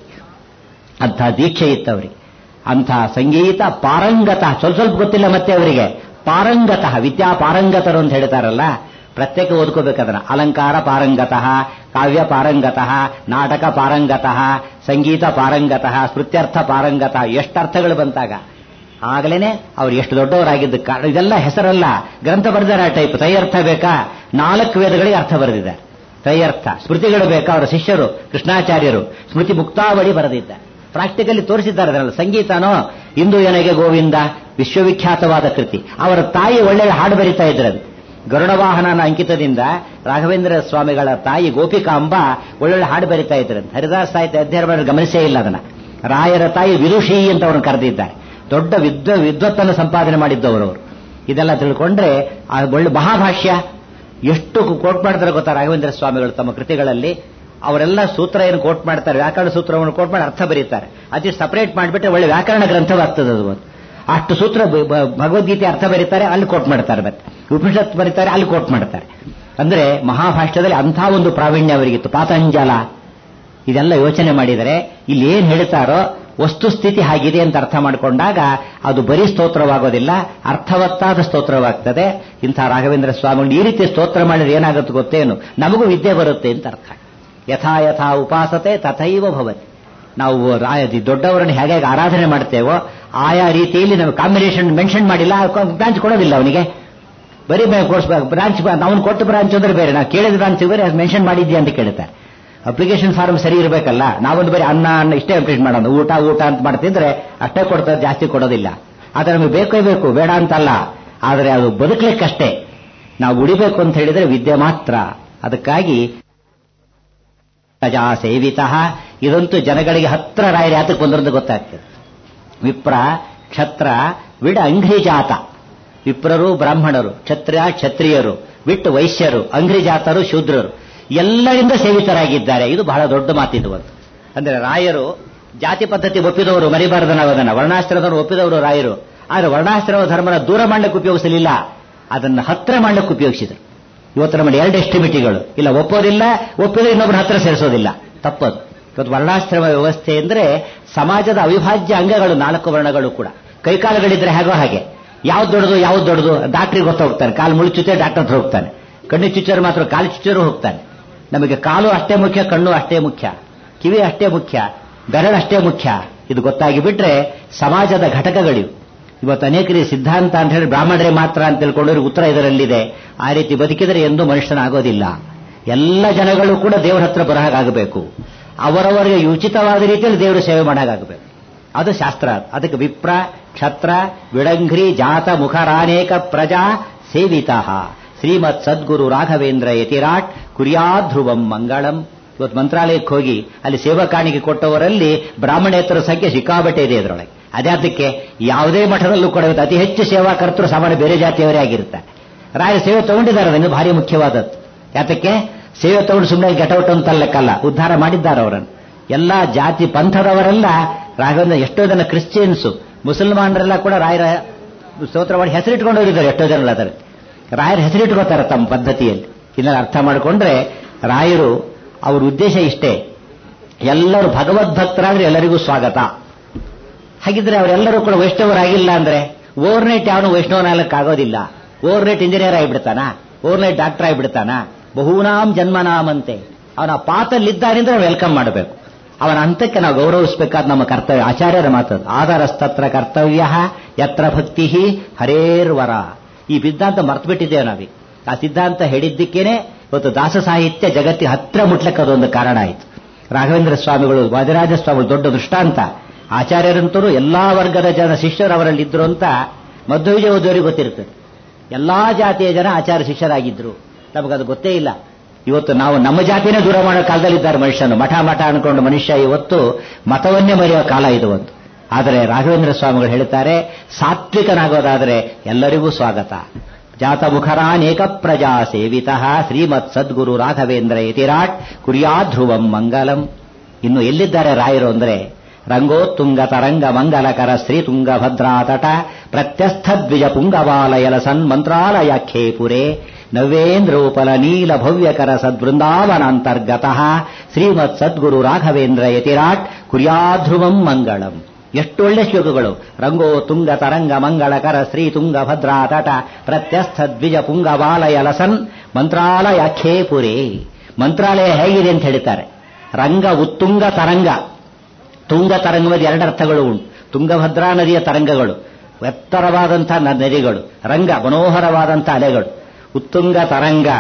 ಅಂಥ ದೀಕ್ಷೆ ಇತ್ತು ಅವರಿಗೆ ಅಂಥ ಸಂಗೀತ ಪಾರಂಗತ ಸ್ವಲ್ಪ ಸ್ವಲ್ಪ ಗೊತ್ತಿಲ್ಲ ಮತ್ತೆ ಅವರಿಗೆ ಪಾರಂಗತಃ ವಿದ್ಯಾ ಪಾರಂಗತರು ಅಂತ ಹೇಳ್ತಾರಲ್ಲ ಪ್ರತ್ಯೇಕ ಓದ್ಕೋಬೇಕದನ್ನ ಅಲಂಕಾರ ಪಾರಂಗತಃ ಕಾವ್ಯ ಪಾರಂಗತಃ ನಾಟಕ ಪಾರಂಗತಃ ಸಂಗೀತ ಪಾರಂಗತಃ ಸ್ಮೃತ್ಯರ್ಥ ಪಾರಂಗತಃ ಎಷ್ಟು ಅರ್ಥಗಳು ಬಂತಾಗ ಆಗಲೇನೆ ಅವ್ರು ಎಷ್ಟು ದೊಡ್ಡವರಾಗಿದ್ದ ಕಾರಣ ಇದೆಲ್ಲ ಹೆಸರಲ್ಲ ಗ್ರಂಥ ಬರೆದಾರೆ ಆ ಟೈಪ್ ತೈಯರ್ಥ ಬೇಕಾ ನಾಲ್ಕು ವೇದಗಳಿಗೆ ಅರ್ಥ ಬರೆದಿದ್ದಾರೆ ತೈಯರ್ಥ ಸ್ಮೃತಿಗಳು ಬೇಕಾ ಅವರ ಶಿಷ್ಯರು ಕೃಷ್ಣಾಚಾರ್ಯರು ಸ್ಮೃತಿ ಮುಕ್ತಾವಳಿ ಬರೆದಿದ್ದಾರೆ ಪ್ರಾಕ್ಟಿಕಲಿ ತೋರಿಸಿದ್ದಾರೆ ಅದರಲ್ಲಿ ಸಂಗೀತನೋ ಇಂದು ಏನೆಗೆ ಗೋವಿಂದ ವಿಶ್ವವಿಖ್ಯಾತವಾದ ಕೃತಿ ಅವರ ತಾಯಿ ಒಳ್ಳೆ ಹಾಡು ಬರಿತಾ ಇದ್ರದು ಗರುಡವಾಹನನ ಅಂಕಿತದಿಂದ ರಾಘವೇಂದ್ರ ಸ್ವಾಮಿಗಳ ತಾಯಿ ಗೋಪಿಕಾಂಬ ಒಳ್ಳೊಳ್ಳೆ ಹಾಡು ಬರಿತಾ ಇದ್ರಂತೆ ಹರಿದಾಸ್ ಸಾಹಿತ್ಯ ಅಧ್ಯಯನ ಮಾಡಿ ಗಮನಿಸೇ ಇಲ್ಲ ಅದನ್ನ ರಾಯರ ತಾಯಿ ವಿದುಷಿ ಅಂತ ಅವ್ರನ್ನ ಕರೆದಿದ್ದಾರೆ ದೊಡ್ಡ ವಿದ್ವ ವಿದ್ವತ್ತನ್ನು ಸಂಪಾದನೆ ಮಾಡಿದ್ದವರು ಅವರು ಇದೆಲ್ಲ ತಿಳ್ಕೊಂಡ್ರೆ ಆ ಒಳ್ಳೆ ಮಹಾಭಾಷ್ಯ ಎಷ್ಟು ಕೋಟ್ ಮಾಡ್ತಾರೆ ಗೊತ್ತಾ ರಾಘವೇಂದ್ರ ಸ್ವಾಮಿಗಳು ತಮ್ಮ ಕೃತಿಗಳಲ್ಲಿ ಅವರೆಲ್ಲ ಸೂತ್ರ ಏನು ಕೋಟ್ ಮಾಡ್ತಾರೆ ವ್ಯಾಕರಣ ಸೂತ್ರವನ್ನು ಕೋಟ್ ಮಾಡಿ ಅರ್ಥ ಬರೀತಾರೆ ಅತಿ ಸಪರೇಟ್ ಮಾಡಿಬಿಟ್ರೆ ಒಳ್ಳೆ ವ್ಯಾಕರಣ ಗ್ರಂಥವಾಗ್ತದೆ ಅದು ಅಷ್ಟು ಸೂತ್ರ ಭಗವದ್ಗೀತೆ ಅರ್ಥ ಬರೀತಾರೆ ಅಲ್ಲಿ ಕೋಟ್ ಮಾಡ್ತಾರೆ ಮತ್ತೆ ಉಪನಿಷತ್ ಬರೀತಾರೆ ಅಲ್ಲಿ ಕೋಟ್ ಮಾಡ್ತಾರೆ ಅಂದ್ರೆ ಮಹಾಭಾಷ್ಯದಲ್ಲಿ ಅಂಥ ಒಂದು ಪ್ರಾವೀಣ್ಯ ಅವರಿಗಿತ್ತು ಪಾತಂಜಲ ಇದೆಲ್ಲ ಯೋಚನೆ ಮಾಡಿದರೆ ಇಲ್ಲಿ ಏನ್ ಹೇಳ್ತಾರೋ ವಸ್ತುಸ್ಥಿತಿ ಹಾಗಿದೆ ಅಂತ ಅರ್ಥ ಮಾಡಿಕೊಂಡಾಗ ಅದು ಬರೀ ಸ್ತೋತ್ರವಾಗೋದಿಲ್ಲ ಅರ್ಥವತ್ತಾದ ಸ್ತೋತ್ರವಾಗ್ತದೆ ಇಂಥ ರಾಘವೇಂದ್ರ ಸ್ವಾಮಿಗಳು ಈ ರೀತಿ ಸ್ತೋತ್ರ ಮಾಡಿದ್ರೆ ಏನಾಗುತ್ತೆ ಗೊತ್ತೇನು ನಮಗೂ ವಿದ್ಯೆ ಬರುತ್ತೆ ಅಂತ ಅರ್ಥ ಯಥಾ ಯಥಾ ಉಪಾಸತೆ ತಥೈವ ಭವತಿ ನಾವು ದೊಡ್ಡವರನ್ನು ಹೇಗೆ ಆರಾಧನೆ ಮಾಡ್ತೇವೋ ಆಯಾ ರೀತಿಯಲ್ಲಿ ನಾವು ಕಾಂಬಿನೇಷನ್ ಮೆನ್ಷನ್ ಮಾಡಿಲ್ಲ ಬ್ರಾಂಚ್ ಕೊಡೋದಿಲ್ಲ ಅವನಿಗೆ ಬರೀ ಕೋರ್ಸ್ ಬ್ರಾಂಚ್ ಅವನು ಕೊಟ್ಟ ಬ್ರಾಂಚ್ ಅಂದ್ರೆ ಬೇರೆ ನಾವು ಕೇಳಿದ ಬ್ರಾಂಚ್ ಬೇರೆ ಮೆನ್ಷನ್ ಮಾಡಿದ್ಯಾ ಅಂತ ಕೇಳ್ತಾರೆ ಅಪ್ಲಿಕೇಶನ್ ಫಾರ್ಮ್ ಸರಿ ಇರಬೇಕಲ್ಲ ನಾವೊಂದು ಬರೀ ಅನ್ನ ಅನ್ನ ಇಷ್ಟೇ ಅಪ್ಲಿಕೇಶನ್ ಮಾಡೋದು ಊಟ ಊಟ ಅಂತ ಮಾಡ್ತಿದ್ರೆ ಅಷ್ಟೇ ಕೊಡ್ತಾರೆ ಜಾಸ್ತಿ ಕೊಡೋದಿಲ್ಲ ಆದ್ರೆ ನಮಗೆ ಬೇಕೇ ಬೇಕು ಬೇಡ ಅಂತಲ್ಲ ಆದರೆ ಅದು ಬದುಕಲಿಕ್ಕಷ್ಟೇ ನಾವು ಉಳಿಬೇಕು ಅಂತ ಹೇಳಿದ್ರೆ ವಿದ್ಯೆ ಮಾತ್ರ ಅದಕ್ಕಾಗಿ ಪ್ರಜಾ ಸೇವಿತ ಇದಂತೂ ಜನಗಳಿಗೆ ಹತ್ರ ರಾಯರ ಯಾತಕ್ಕೆ ಬಂದ್ರಂತ ಗೊತ್ತಾಗ್ತದೆ ವಿಪ್ರ ಕ್ಷತ್ರ ವಿಡ ಅಂಘ್ರಿಜಾತ ವಿಪ್ರರು ಬ್ರಾಹ್ಮಣರು ಕ್ಷತ್ರಿಯ ಕ್ಷತ್ರಿಯರು ಬಿಟ್ಟು ವೈಶ್ಯರು ಅಂಘ್ರಿಜಾತರು ಶೂದ್ರರು ಎಲ್ಲರಿಂದ ಸೇವಿತರಾಗಿದ್ದಾರೆ ಇದು ಬಹಳ ದೊಡ್ಡ ಮಾತಿದು ಒಂದು ಅಂದ್ರೆ ರಾಯರು ಜಾತಿ ಪದ್ಧತಿ ಒಪ್ಪಿದವರು ಮರಿಬಾರದು ನಾವು ಅದನ್ನ ವರ್ಣಾಶ್ರಮದವರು ಒಪ್ಪಿದವರು ರಾಯರು ಆದರೆ ವರ್ಣಾಶ್ರಮ ಧರ್ಮನ ದೂರ ಮಾಡ್ಲಿಕ್ಕೆ ಉಪಯೋಗಿಸಲಿಲ್ಲ ಅದನ್ನು ಹತ್ರ ಮಾಡ್ಲಿಕ್ಕೆ ಉಪಯೋಗಿಸಿದರು ಇವತ್ತು ನಮ್ಮಲ್ಲಿ ಎರಡು ಎಸ್ಟಿಮಿಟಿಗಳು ಇಲ್ಲ ಒಪ್ಪೋದಿಲ್ಲ ಒಪ್ಪಿದ್ರೆ ಇನ್ನೊಬ್ಬರ ಹತ್ರ ಸೇರಿಸೋದಿಲ್ಲ ತಪ್ಪದು ಇವತ್ತು ವರ್ಣಾಶ್ರಮ ವ್ಯವಸ್ಥೆ ಅಂದ್ರೆ ಸಮಾಜದ ಅವಿಭಾಜ್ಯ ಅಂಗಗಳು ನಾಲ್ಕು ವರ್ಣಗಳು ಕೂಡ ಕೈಕಾಲುಗಳಿದ್ರೆ ಹೇಗೋ ಹಾಗೆ ಯಾವ್ದು ದೊಡ್ಡದು ಯಾವ್ದು ದೊಡ್ಡದು ಡಾಕ್ಟ್ರಿಗೆ ಗೊತ್ತೋಗ್ತಾನೆ ಕಾಲು ಮುಳು ಚುಚ್ಚೆ ಡಾಕ್ಟರ್ ಹತ್ರ ಹೋಗ್ತಾನೆ ಕಣ್ಣು ಚುಚ್ಚರು ಮಾತ್ರ ಕಾಲು ಚುಚ್ಚರು ಹೋಗ್ತಾನೆ ನಮಗೆ ಕಾಲು ಅಷ್ಟೇ ಮುಖ್ಯ ಕಣ್ಣು ಅಷ್ಟೇ ಮುಖ್ಯ ಕಿವಿ ಅಷ್ಟೇ ಮುಖ್ಯ ಬೆರಳು ಅಷ್ಟೇ ಮುಖ್ಯ ಇದು ಗೊತ್ತಾಗಿ ಬಿಟ್ರೆ ಸಮಾಜದ ಘಟಕಗಳಿವು ಇವತ್ತು ಅನೇಕರಿಗೆ ಸಿದ್ಧಾಂತ ಅಂತ ಹೇಳಿ ಬ್ರಾಹ್ಮಣರೇ ಮಾತ್ರ ಅಂತ ತಿಳ್ಕೊಂಡವ್ರಿಗೆ ಉತ್ತರ ಇದರಲ್ಲಿದೆ ಆ ರೀತಿ ಬದುಕಿದರೆ ಎಂದೂ ಮನುಷ್ಯನಾಗೋದಿಲ್ಲ ಎಲ್ಲ ಜನಗಳು ಕೂಡ ದೇವರ ಹತ್ರ ಬರಹಾಗಬೇಕು ಅವರವರಿಗೆ ಉಚಿತವಾದ ರೀತಿಯಲ್ಲಿ ದೇವರು ಸೇವೆ ಮಾಡಾಗಬೇಕು ಅದು ಶಾಸ್ತ್ರ ಅದಕ್ಕೆ ವಿಪ್ರ ಕ್ಷತ್ರ ವಿಡಂಘ್ರಿ ಜಾತ ಮುಖರಾನೇಕ ಪ್ರಜಾ ಸೇವಿತ ಶ್ರೀಮತ್ ಸದ್ಗುರು ರಾಘವೇಂದ್ರ ಯತಿರಾಟ್ ಕುರ್ಯಾಧ್ರುವಂ ಮಂಗಳಂ ಇವತ್ತು ಮಂತ್ರಾಲಯಕ್ಕೆ ಹೋಗಿ ಅಲ್ಲಿ ಸೇವಕಾಣಿಗೆ ಕೊಟ್ಟವರಲ್ಲಿ ಬ್ರಾಹ್ಮಣೇತರ ಸಂಖ್ಯೆ ಸಿಕ್ಕಾಬಟ್ಟೆ ಇದೆ ಅದರೊಳಗೆ ಅದೇ ಅದಕ್ಕೆ ಯಾವುದೇ ಮಠದಲ್ಲೂ ಕೂಡ ಇವತ್ತು ಅತಿ ಹೆಚ್ಚು ಸೇವಾಕರ್ತರು ಸಾಮಾನ್ಯ ಬೇರೆ ಜಾತಿಯವರೇ ಆಗಿರ್ತಾರೆ ರಾಯ ಸೇವೆ ತಗೊಂಡಿದ್ದಾರೆ ಅದನ್ನು ಭಾರಿ ಮುಖ್ಯವಾದದ್ದು ಯಾತಕ್ಕೆ ಸೇವೆ ತಗೊಂಡು ಸುಮ್ಮನೆ ಗೆಟೌಟ್ ಅಂತ ಲೆಕ್ಕಲ್ಲ ಉದ್ಧಾರ ಮಾಡಿದ್ದಾರೆ ಅವರನ್ನು ಎಲ್ಲಾ ಜಾತಿ ಪಂಥದವರೆಲ್ಲ ರಾಘವೇಂದ್ರ ಎಷ್ಟೋ ಜನ ಕ್ರಿಶ್ಚಿಯನ್ಸು ಮುಸಲ್ಮಾನರೆಲ್ಲ ಕೂಡ ರಾಯರ ಸ್ತೋತ್ರ ಮಾಡಿ ಹೆಸರಿಟ್ಕೊಂಡು ಹೋಗಿದ್ದಾರೆ ಎಷ್ಟೋ ಜನ ಅದರ ರಾಯರ ಹೆಸರಿಟ್ಕೋತಾರೆ ತಮ್ಮ ಪದ್ಧತಿಯಲ್ಲಿ ಇದನ್ನ ಅರ್ಥ ಮಾಡಿಕೊಂಡ್ರೆ ರಾಯರು ಅವ್ರ ಉದ್ದೇಶ ಇಷ್ಟೇ ಎಲ್ಲರೂ ಭಗವದ್ಭಕ್ತರಾದ್ರೆ ಎಲ್ಲರಿಗೂ ಸ್ವಾಗತ ಹಾಗಿದ್ರೆ ಅವರೆಲ್ಲರೂ ಕೂಡ ವೈಷ್ಣವರಾಗಿಲ್ಲ ಅಂದ್ರೆ ಓವರ್ನೈಟ್ ಯಾವನು ವೈಷ್ಣವನಾಗಕ್ಕಾಗೋದಿಲ್ಲ ಓವರ್ನೈಟ್ ಇಂಜಿನಿಯರ್ ಆಗಿಬಿಡ್ತಾನ ಓವರ್ನೈಟ್ ಡಾಕ್ಟರ್ ಆಗಿಬಿಡ್ತಾನ ಬಹುನಾಮ್ ಜನ್ಮನಾಮಂತೆ ಅವನ ಪಾತಲ್ಲಿದ್ದಾನೆ ಅಂದ್ರೆ ನಾವು ವೆಲ್ಕಮ್ ಮಾಡಬೇಕು ಅವನ ಹಂತಕ್ಕೆ ನಾವು ಗೌರವಿಸಬೇಕಾದ ನಮ್ಮ ಕರ್ತವ್ಯ ಆಚಾರ್ಯರ ಮಾತು ಆಧಾರಸ್ತತ್ರ ಕರ್ತವ್ಯ ಯತ್ರ ಭಕ್ತಿ ಹರೇರ್ವರ ಈ ಸಿದ್ಧಾಂತ ಮರ್ತ್ಬಿಟ್ಟಿದ್ದೇವೆ ನಾವೀಗ ಆ ಸಿದ್ಧಾಂತ ಹೇಳಿದ್ದಕ್ಕೇನೆ ಇವತ್ತು ದಾಸ ಸಾಹಿತ್ಯ ಜಗತ್ತಿಗೆ ಹತ್ರ ಮುಟ್ಲಕ್ಕೆ ಅದೊಂದು ಕಾರಣ ಆಯಿತು ರಾಘವೇಂದ್ರ ಸ್ವಾಮಿಗಳು ವಾದಿರಾಜ ಸ್ವಾಮಿಗಳು ದೊಡ್ಡ ದೃಷ್ಟಾಂತ ಆಚಾರ್ಯರಂತರೂ ಎಲ್ಲಾ ವರ್ಗದ ಜನ ಶಿಷ್ಯರು ಅವರಲ್ಲಿ ಇದ್ರು ಅಂತ ಮಧ್ವವಿಜಯ ಓದೋರಿಗೆ ಗೊತ್ತಿರ್ತದೆ ಎಲ್ಲಾ ಜಾತಿಯ ಜನ ಆಚಾರ್ಯ ಶಿಷ್ಯರಾಗಿದ್ರು ನಮಗದು ಗೊತ್ತೇ ಇಲ್ಲ ಇವತ್ತು ನಾವು ನಮ್ಮ ಜಾತಿನೇ ದೂರ ಮಾಡೋ ಕಾಲದಲ್ಲಿದ್ದಾರೆ ಮನುಷ್ಯನು ಮಠ ಮಠ ಅನ್ಕೊಂಡು ಮನುಷ್ಯ ಇವತ್ತು ಮತವನ್ನೇ ಮರೆಯುವ ಕಾಲ ಇದು ಒಂದು ಆದರೆ ರಾಘವೇಂದ್ರ ಸ್ವಾಮಿಗಳು ಹೇಳ್ತಾರೆ ಸಾತ್ವಿಕನಾಗೋದಾದರೆ ಎಲ್ಲರಿಗೂ ಸ್ವಾಗತ ಜಾತ ಮುಖರಾನೇಕ ಪ್ರಜಾ ಸೇವಿತ ಶ್ರೀಮತ್ ಸದ್ಗುರು ರಾಘವೇಂದ್ರ ಯತಿರಾಟ್ ಕುರ್ಯಾಧ್ರುವಂ ಮಂಗಲಂ ಇನ್ನು ಎಲ್ಲಿದ್ದಾರೆ ರಾಯರು ಅಂದ್ರೆ ರಂಗೋತ್ತುಂಗ ತರಂಗ ಮಂಗಲಕರ ಶ್ರೀ ತುಂಗಭದ್ರಾ ತಟ ಪ್ರತ್ಯಸ್ಥ ದ್ವಿಜ ಪುಂಗವಾಲಯಲ ಸನ್ ಮಂತ್ರಾಲಯಾಖ್ಯೇ ಪುರೇ ನವ್ಯೇಂದ್ರೋಪಲ ನೀಲ ಭವ್ಯಕರ ಸದ್ವೃಂದಾವನಾಂತರ್ಗತ ಶ್ರೀಮತ್ ಸದ್ಗುರು ರಾಘವೇಂದ್ರ ಯತಿರಾಟ್ ಕುರ್ಯಾಧ್ರುವಂ ಮಂಗಳಂ ಎಷ್ಟು ಒಳ್ಳೆ ಶ್ಲೋಕಗಳು ರಂಗೋ ತುಂಗ ತರಂಗ ಮಂಗಳಕರ ಶ್ರೀ ತುಂಗಭದ್ರಾ ತಟ ಪ್ರತ್ಯಸ್ಥ ದ್ವಿಜ ಪುಂಗವಾಲಯ ಲಸನ್ ಮಂತ್ರಾಲಯಾಖ್ಯೇ ಪುರೇ ಮಂತ್ರಾಲಯ ಹೇಗಿದೆ ಅಂತ ಹೇಳ್ತಾರೆ ರಂಗ ಉತ್ತುಂಗ ತರಂಗ ತುಂಗ ತರಂಗದ ಎರಡು ಅರ್ಥಗಳು ಉಂಟು ತುಂಗಭದ್ರಾ ನದಿಯ ತರಂಗಗಳು ಎತ್ತರವಾದಂತಹ ನದಿಗಳು ರಂಗ ಮನೋಹರವಾದಂತಹ ಅಲೆಗಳು ಉತ್ತುಂಗ ತರಂಗ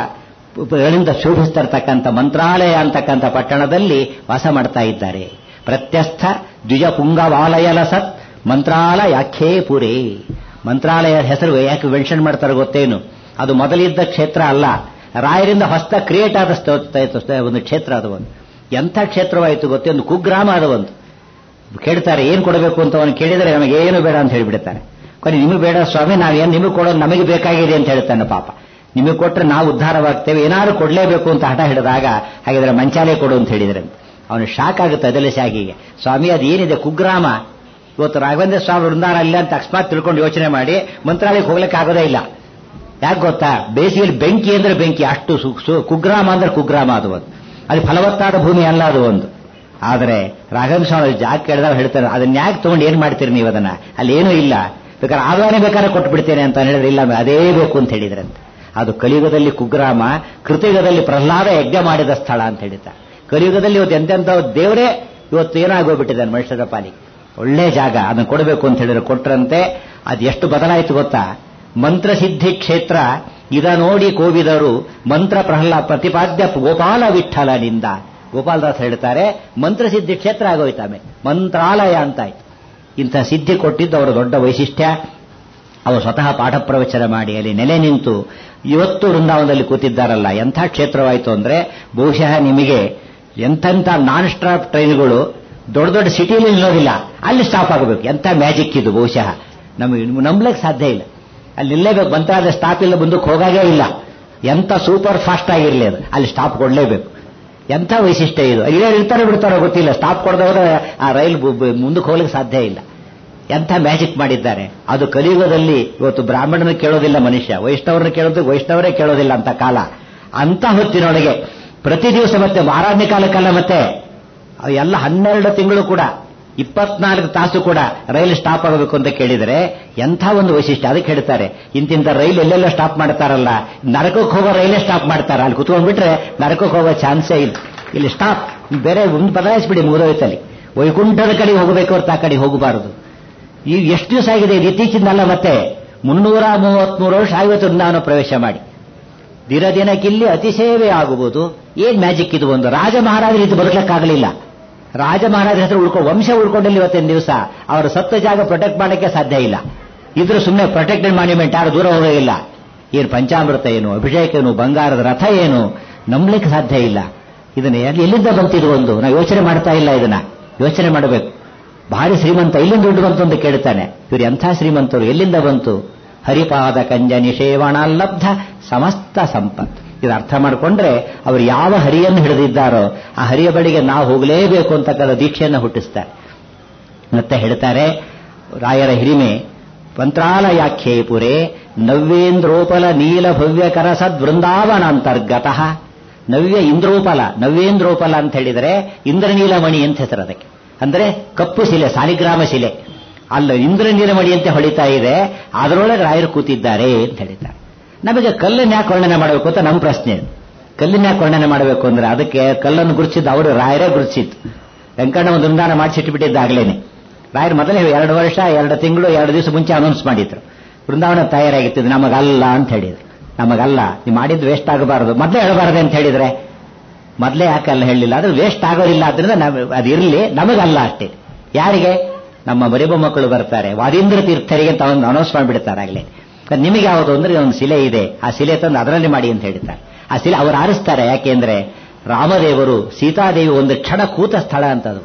ಗಳಿಂದ ಶೋಭಿಸ್ತಿರ್ತಕ್ಕಂಥ ಮಂತ್ರಾಲಯ ಅಂತಕ್ಕಂಥ ಪಟ್ಟಣದಲ್ಲಿ ವಾಸ ಮಾಡ್ತಾ ಇದ್ದಾರೆ ಪ್ರತ್ಯಸ್ಥ ದ್ವಿಜ ಪುಂಗವಾಲಯಲ ಸತ್ ಮಂತ್ರಾಲಯಾಖ್ಯೇ ಪುರೇ ಮಂತ್ರಾಲಯ ಹೆಸರು ಯಾಕೆ ಮೆನ್ಷನ್ ಮಾಡ್ತಾರೆ ಗೊತ್ತೇನು ಅದು ಮೊದಲಿದ್ದ ಕ್ಷೇತ್ರ ಅಲ್ಲ ರಾಯರಿಂದ ಹೊಸ ಕ್ರಿಯೇಟ್ ಆದ ಒಂದು ಕ್ಷೇತ್ರ ಅದು ಒಂದು ಎಂಥ ಕ್ಷೇತ್ರವಾಯಿತು ಗೊತ್ತೇ ಒಂದು ಕುಗ್ರಾಮ ಅದು ಒಂದು ಕೇಳ್ತಾರೆ ಏನ್ ಕೊಡಬೇಕು ಅಂತ ಅವನು ಕೇಳಿದರೆ ನಮಗೆ ಏನು ಬೇಡ ಅಂತ ಹೇಳಿಬಿಡ್ತಾರೆ ಕೊನೆ ನಿಮಗೆ ಬೇಡ ಸ್ವಾಮಿ ನಾವೇನು ನಿಮಗೆ ಕೊಡೋದು ನಮಗೆ ಬೇಕಾಗಿದೆ ಅಂತ ಹೇಳ್ತಾನೆ ಪಾಪ ನಿಮಗೆ ಕೊಟ್ಟರೆ ನಾವು ಉದ್ಧಾರವಾಗ್ತೇವೆ ಏನಾದ್ರು ಕೊಡಲೇಬೇಕು ಅಂತ ಹಠ ಹಿಡಿದಾಗ ಹಾಗಿದ್ರೆ ಮಂಚಾಲೆ ಕೊಡು ಅಂತ ಹೇಳಿದ್ರೆ ಅವನು ಶಾಕ್ ಆಗುತ್ತೆ ಅದೆಲ್ಲ ಶಾಕಿಗೆ ಸ್ವಾಮಿ ಅದು ಏನಿದೆ ಕುಗ್ರಾಮ ಇವತ್ತು ರಾಘವೇಂದ್ರ ಸ್ವಾಮಿ ವೃಂದಾರ ಇಲ್ಲ ಅಂತ ಅಕಸ್ಮಾತ್ ತಿಳ್ಕೊಂಡು ಯೋಚನೆ ಮಾಡಿ ಮಂತ್ರಾಲಯಕ್ಕೆ ಹೋಗ್ಲಿಕ್ಕೆ ಆಗೋದೇ ಇಲ್ಲ ಯಾಕೆ ಗೊತ್ತಾ ಬೇಸಿಗೆಯಲ್ಲಿ ಬೆಂಕಿ ಅಂದ್ರೆ ಬೆಂಕಿ ಅಷ್ಟು ಕುಗ್ರಾಮ ಅಂದ್ರೆ ಕುಗ್ರಾಮ ಅದು ಒಂದು ಅದು ಫಲವತ್ತಾದ ಭೂಮಿ ಅಲ್ಲ ಅದು ಒಂದು ಆದರೆ ರಾಘವೇಂದ್ರ ಸ್ವಾಮಿ ಜಾಗ ಕೇಳಿದಾಗ ಹೇಳ್ತಾರೆ ಅದನ್ನ ಯಾಕೆ ತಗೊಂಡು ಏನ್ ಮಾಡ್ತೀರಿ ನೀವು ಅದನ್ನ ಅಲ್ಲಿ ಏನೂ ಇಲ್ಲ ಬೇಕಾದ್ರೆ ಆದಾನೆ ಬೇಕಾದ್ರೆ ಕೊಟ್ಟು ಬಿಡ್ತೇನೆ ಅಂತ ಹೇಳಿದ್ರೆ ಇಲ್ಲ ಅದೇ ಬೇಕು ಅಂತ ಹೇಳಿದ್ರಂತೆ ಅದು ಕಲಿಯುಗದಲ್ಲಿ ಕುಗ್ರಾಮ ಕೃತಯುಗದಲ್ಲಿ ಪ್ರಹ್ಲಾದ ಯಜ್ಞ ಮಾಡಿದ ಸ್ಥಳ ಅಂತ ಹೇಳಿದ್ದಾರೆ ಕಲಿಯುಗದಲ್ಲಿ ಇವತ್ತು ಎಂತೆಂಥ ದೇವರೇ ಇವತ್ತು ಏನಾಗೋಗ್ಬಿಟ್ಟಿದ್ದಾನೆ ಮನುಷ್ಯರ ಪಾಲಿಗೆ ಒಳ್ಳೆ ಜಾಗ ಅದನ್ನು ಕೊಡಬೇಕು ಅಂತ ಹೇಳಿದ್ರೆ ಕೊಟ್ರಂತೆ ಅದು ಎಷ್ಟು ಬದಲಾಯಿತು ಗೊತ್ತಾ ಮಂತ್ರಸಿದ್ಧಿ ಕ್ಷೇತ್ರ ಇದ ನೋಡಿ ಕೋವಿದರು ಮಂತ್ರ ಪ್ರಹ್ಲಾ ಪ್ರತಿಪಾದ್ಯ ಗೋಪಾಲ ವಿಠಲನಿಂದ ಗೋಪಾಲದಾಸ್ ಹೇಳ್ತಾರೆ ಮಂತ್ರಸಿದ್ಧಿ ಕ್ಷೇತ್ರ ಆಗೋಯ್ತಾಮೆ ಮಂತ್ರಾಲಯ ಅಂತಾಯ್ತು ಇಂಥ ಸಿದ್ಧಿ ಕೊಟ್ಟಿದ್ದು ಅವರ ದೊಡ್ಡ ವೈಶಿಷ್ಟ್ಯ ಅವರು ಸ್ವತಃ ಪಾಠ ಪ್ರವಚನ ಮಾಡಿ ಅಲ್ಲಿ ನೆಲೆ ನಿಂತು ಇವತ್ತು ವೃಂದಾವನದಲ್ಲಿ ಕೂತಿದ್ದಾರಲ್ಲ ಎಂಥ ಕ್ಷೇತ್ರವಾಯಿತು ಅಂದ್ರೆ ಬಹುಶಃ ನಿಮಗೆ ಎಂತೆಂಥ ನಾನ್ ಸ್ಟಾಪ್ ಟ್ರೈನ್ಗಳು ದೊಡ್ಡ ದೊಡ್ಡ ಸಿಟಿಯಲ್ಲಿ ನಿಲ್ಲೋದಿಲ್ಲ ಅಲ್ಲಿ ಸ್ಟಾಪ್ ಆಗಬೇಕು ಎಂಥ ಮ್ಯಾಜಿಕ್ ಇದು ಬಹುಶಃ ನಮಗೆ ನಂಬಲಿಕ್ಕೆ ಸಾಧ್ಯ ಇಲ್ಲ ಅಲ್ಲಿ ನಿಲ್ಲೇಬೇಕು ಬಂತಾದ್ರೆ ಸ್ಟಾಪ್ ಇಲ್ಲ ಮುಂದಕ್ಕೆ ಹೋಗಾಗೇ ಇಲ್ಲ ಎಂಥ ಸೂಪರ್ ಫಾಸ್ಟ್ ಆಗಿರಲಿ ಅದು ಅಲ್ಲಿ ಸ್ಟಾಪ್ ಕೊಡಲೇಬೇಕು ಎಂಥ ವೈಶಿಷ್ಟ್ಯ ಇದು ಇಲ್ಲೇ ಇರ್ತಾರೋ ಬಿಡ್ತಾರೋ ಗೊತ್ತಿಲ್ಲ ಸ್ಟಾಪ್ ಕೊಡದೆ ಹೋದ್ರೆ ಆ ರೈಲ್ ಮುಂದಕ್ಕೆ ಹೋಗ್ಲಿಕ್ಕೆ ಸಾಧ್ಯ ಇಲ್ಲ ಎಂಥ ಮ್ಯಾಜಿಕ್ ಮಾಡಿದ್ದಾರೆ ಅದು ಕಲಿಯುಗದಲ್ಲಿ ಇವತ್ತು ಬ್ರಾಹ್ಮಣನ ಕೇಳೋದಿಲ್ಲ ಮನುಷ್ಯ ವೈಷ್ಣವರನ್ನ ಕೇಳೋದು ವೈಷ್ಣವರೇ ಕೇಳೋದಿಲ್ಲ ಅಂತ ಕಾಲ ಅಂತ ಹೊತ್ತಿನೊಳಗೆ ಪ್ರತಿ ದಿವಸ ಮತ್ತೆ ಆರಾಧನೆ ಕಾಲಕ್ಕಲ್ಲ ಮತ್ತೆ ಎಲ್ಲ ಹನ್ನೆರಡು ತಿಂಗಳು ಕೂಡ ಇಪ್ಪತ್ನಾಲ್ಕು ತಾಸು ಕೂಡ ರೈಲು ಸ್ಟಾಪ್ ಆಗಬೇಕು ಅಂತ ಕೇಳಿದರೆ ಎಂಥ ಒಂದು ವೈಶಿಷ್ಟ್ಯ ಅದಕ್ಕೆ ಹೇಳ್ತಾರೆ ಇಂತಿಂತ ರೈಲು ಎಲ್ಲೆಲ್ಲ ಸ್ಟಾಪ್ ಮಾಡ್ತಾರಲ್ಲ ನರಕಕ್ಕೆ ಹೋಗೋ ರೈಲೇ ಸ್ಟಾಪ್ ಮಾಡ್ತಾರೆ ಅಲ್ಲಿ ಕುತ್ಕೊಂಡ್ಬಿಟ್ರೆ ನರಕಕ್ಕೆ ಹೋಗೋ ಚಾನ್ಸೇ ಇಲ್ಲ ಇಲ್ಲಿ ಸ್ಟಾಪ್ ಬೇರೆ ಒಂದು ಬದಲಾಯಿಸ್ಬಿಡಿ ಮುಗಿದೋಯ್ತಲ್ಲಿ ವೈಕುಂಠದ ಕಡೆ ಹೋಗಬೇಕು ಹೊರತು ಆ ಕಡೆ ಹೋಗಬಾರದು ಈಗ ಎಷ್ಟು ದಿವಸ ಆಗಿದೆ ಇದು ಇತ್ತೀಚಿಂದಲ್ಲ ಮತ್ತೆ ಮುನ್ನೂರ ಮೂವತ್ಮೂರು ವರ್ಷ ಆಗಿತ್ತು ನಾನು ಪ್ರವೇಶ ಮಾಡಿ ದಿನ ದಿನಕ್ಕಿಲ್ಲಿ ಅತಿಸೇವೆ ಆಗುವುದು ಏನ್ ಮ್ಯಾಜಿಕ್ ಇದು ಒಂದು ರಾಜ ಮಹಾರಾಜರ ಇದು ಬದುಕಕ್ಕಾಗಲಿಲ್ಲ ರಾಜ ಮಹಾರಾಜರ ಹೆಸರು ಉಳ್ಕೊ ವಂಶ ಉಳ್ಕೊಂಡಿಲ್ಲ ಇವತ್ತಿನ ದಿವಸ ಅವರ ಸತ್ತ ಜಾಗ ಪ್ರೊಟೆಕ್ಟ್ ಮಾಡಕ್ಕೆ ಸಾಧ್ಯ ಇಲ್ಲ ಇದ್ರ ಸುಮ್ಮನೆ ಪ್ರೊಟೆಕ್ಟೆಡ್ ಮಾನ್ಯುಮೆಂಟ್ ಯಾರು ದೂರ ಹೋಗೋದಿಲ್ಲ ಏನು ಪಂಚಾಮೃತ ಏನು ಅಭಿಷೇಕ ಏನು ಬಂಗಾರದ ರಥ ಏನು ನಂಬಲಿಕ್ಕೆ ಸಾಧ್ಯ ಇಲ್ಲ ಇದನ್ನ ಎಲ್ಲಿಂದ ಬಂತಿದು ಒಂದು ನಾವು ಯೋಚನೆ ಮಾಡ್ತಾ ಇಲ್ಲ ಇದನ್ನ ಯೋಚನೆ ಮಾಡಬೇಕು ಭಾರಿ ಶ್ರೀಮಂತ ಇಲ್ಲಿಂದ ದುಡ್ಡು ಬಂತು ಅಂತ ಕೇಳ್ತಾನೆ ಇವರು ಎಂಥ ಶ್ರೀಮಂತರು ಎಲ್ಲಿಂದ ಬಂತು ಹರಿಪಾದ ಕಂಜ ನಿಷೇವಣ ಲಬ್ಧ ಸಮಸ್ತ ಸಂಪತ್ತು ಇದು ಅರ್ಥ ಮಾಡಿಕೊಂಡ್ರೆ ಅವರು ಯಾವ ಹರಿಯನ್ನು ಹಿಡಿದಿದ್ದಾರೋ ಆ ಹರಿಯ ಬಳಿಗೆ ನಾವು ಹೋಗಲೇಬೇಕು ಅಂತಕ್ಕಂಥ ದೀಕ್ಷೆಯನ್ನು ಹುಟ್ಟಿಸ್ತಾರೆ ಮತ್ತೆ ಹೇಳ್ತಾರೆ ರಾಯರ ಹಿರಿಮೆ ಮಂತ್ರಾಲಯಾಖ್ಯೇ ಪುರೇ ನವ್ಯೇಂದ್ರೋಪಲ ನೀಲ ಭವ್ಯಕರ ಸದ್ವೃಂದಾವನಾಂತರ್ಗತಃ ನವ್ಯ ಇಂದ್ರೋಪಲ ನವ್ಯೇಂದ್ರೋಪಲ ಅಂತ ಹೇಳಿದರೆ ಇಂದ್ರನೀಲಮಣಿ ಅಂತ ಹೆಸರು ಅದಕ್ಕೆ ಅಂದ್ರೆ ಕಪ್ಪು ಶಿಲೆ ಸಾಲಿಗ್ರಾಮ ಶಿಲೆ ಅಲ್ಲ ಇಂದ್ರನೀಲಮಣಿ ಅಂತ ಹೊಳಿತಾ ಇದೆ ಅದರೊಳಗೆ ರಾಯರು ಕೂತಿದ್ದಾರೆ ಅಂತ ಹೇಳಿದ್ದಾರೆ ನಮಗೆ ಕಲ್ಲನ್ನು ಯಾಕೆ ವರ್ಣನೆ ಮಾಡಬೇಕು ಅಂತ ನಮ್ಮ ಪ್ರಶ್ನೆ ಕಲ್ಲಿನ ಯಾಕೆ ವರ್ಣನೆ ಮಾಡಬೇಕು ಅಂದ್ರೆ ಅದಕ್ಕೆ ಕಲ್ಲನ್ನು ಗುರುಚಿದ್ದು ಅವರು ರಾಯರೇ ಗುರುಚಿತ್ತು ವೆಂಕಣ್ಣ ಒಂದು ಅನುದಾನ ಮಾಡಿಸಿಟ್ಟುಬಿಟ್ಟಿದ್ದಾಗಲೇನೆ ರಾಯರು ಮೊದಲೇ ಎರಡು ವರ್ಷ ಎರಡು ತಿಂಗಳು ಎರಡು ದಿವಸ ಮುಂಚೆ ಅನೌನ್ಸ್ ಮಾಡಿದ್ರು ಬೃಂದಾವನ ತಯಾರಾಗಿತ್ತು ನಮಗಲ್ಲ ಅಂತ ಹೇಳಿದ್ರು ನಮಗಲ್ಲ ನೀವು ಮಾಡಿದ್ದು ವೇಸ್ಟ್ ಆಗಬಾರದು ಮೊದಲೇ ಹೇಳಬಾರದೆ ಅಂತ ಹೇಳಿದ್ರೆ ಮೊದಲೇ ಯಾಕಲ್ಲ ಹೇಳಲಿಲ್ಲ ಅದು ವೇಸ್ಟ್ ಆಗೋದಿಲ್ಲ ಆದ್ರಿಂದ ಅದಿರಲಿ ನಮಗಲ್ಲ ಅಷ್ಟೇ ಯಾರಿಗೆ ನಮ್ಮ ಬರಿಬ ಮಕ್ಕಳು ಬರ್ತಾರೆ ವಾದೀಂದ್ರ ತೀರ್ಥರಿಗೆ ಅಂತ ಒಂದು ಅನೌನ್ಸ್ ಮಾಡಿಬಿಡ್ತಾರೆ ಆಗಲೇ ನಿಮಗೆ ಯಾವುದು ಅಂದ್ರೆ ಒಂದು ಶಿಲೆ ಇದೆ ಆ ಶಿಲೆ ತಂದು ಅದರಲ್ಲಿ ಮಾಡಿ ಅಂತ ಹೇಳ್ತಾರೆ ಆ ಶಿಲೆ ಅವರು ಆರಿಸ್ತಾರೆ ಯಾಕೆಂದ್ರೆ ರಾಮದೇವರು ಸೀತಾದೇವಿ ಒಂದು ಕ್ಷಣ ಕೂತ ಸ್ಥಳ ಅಂತದು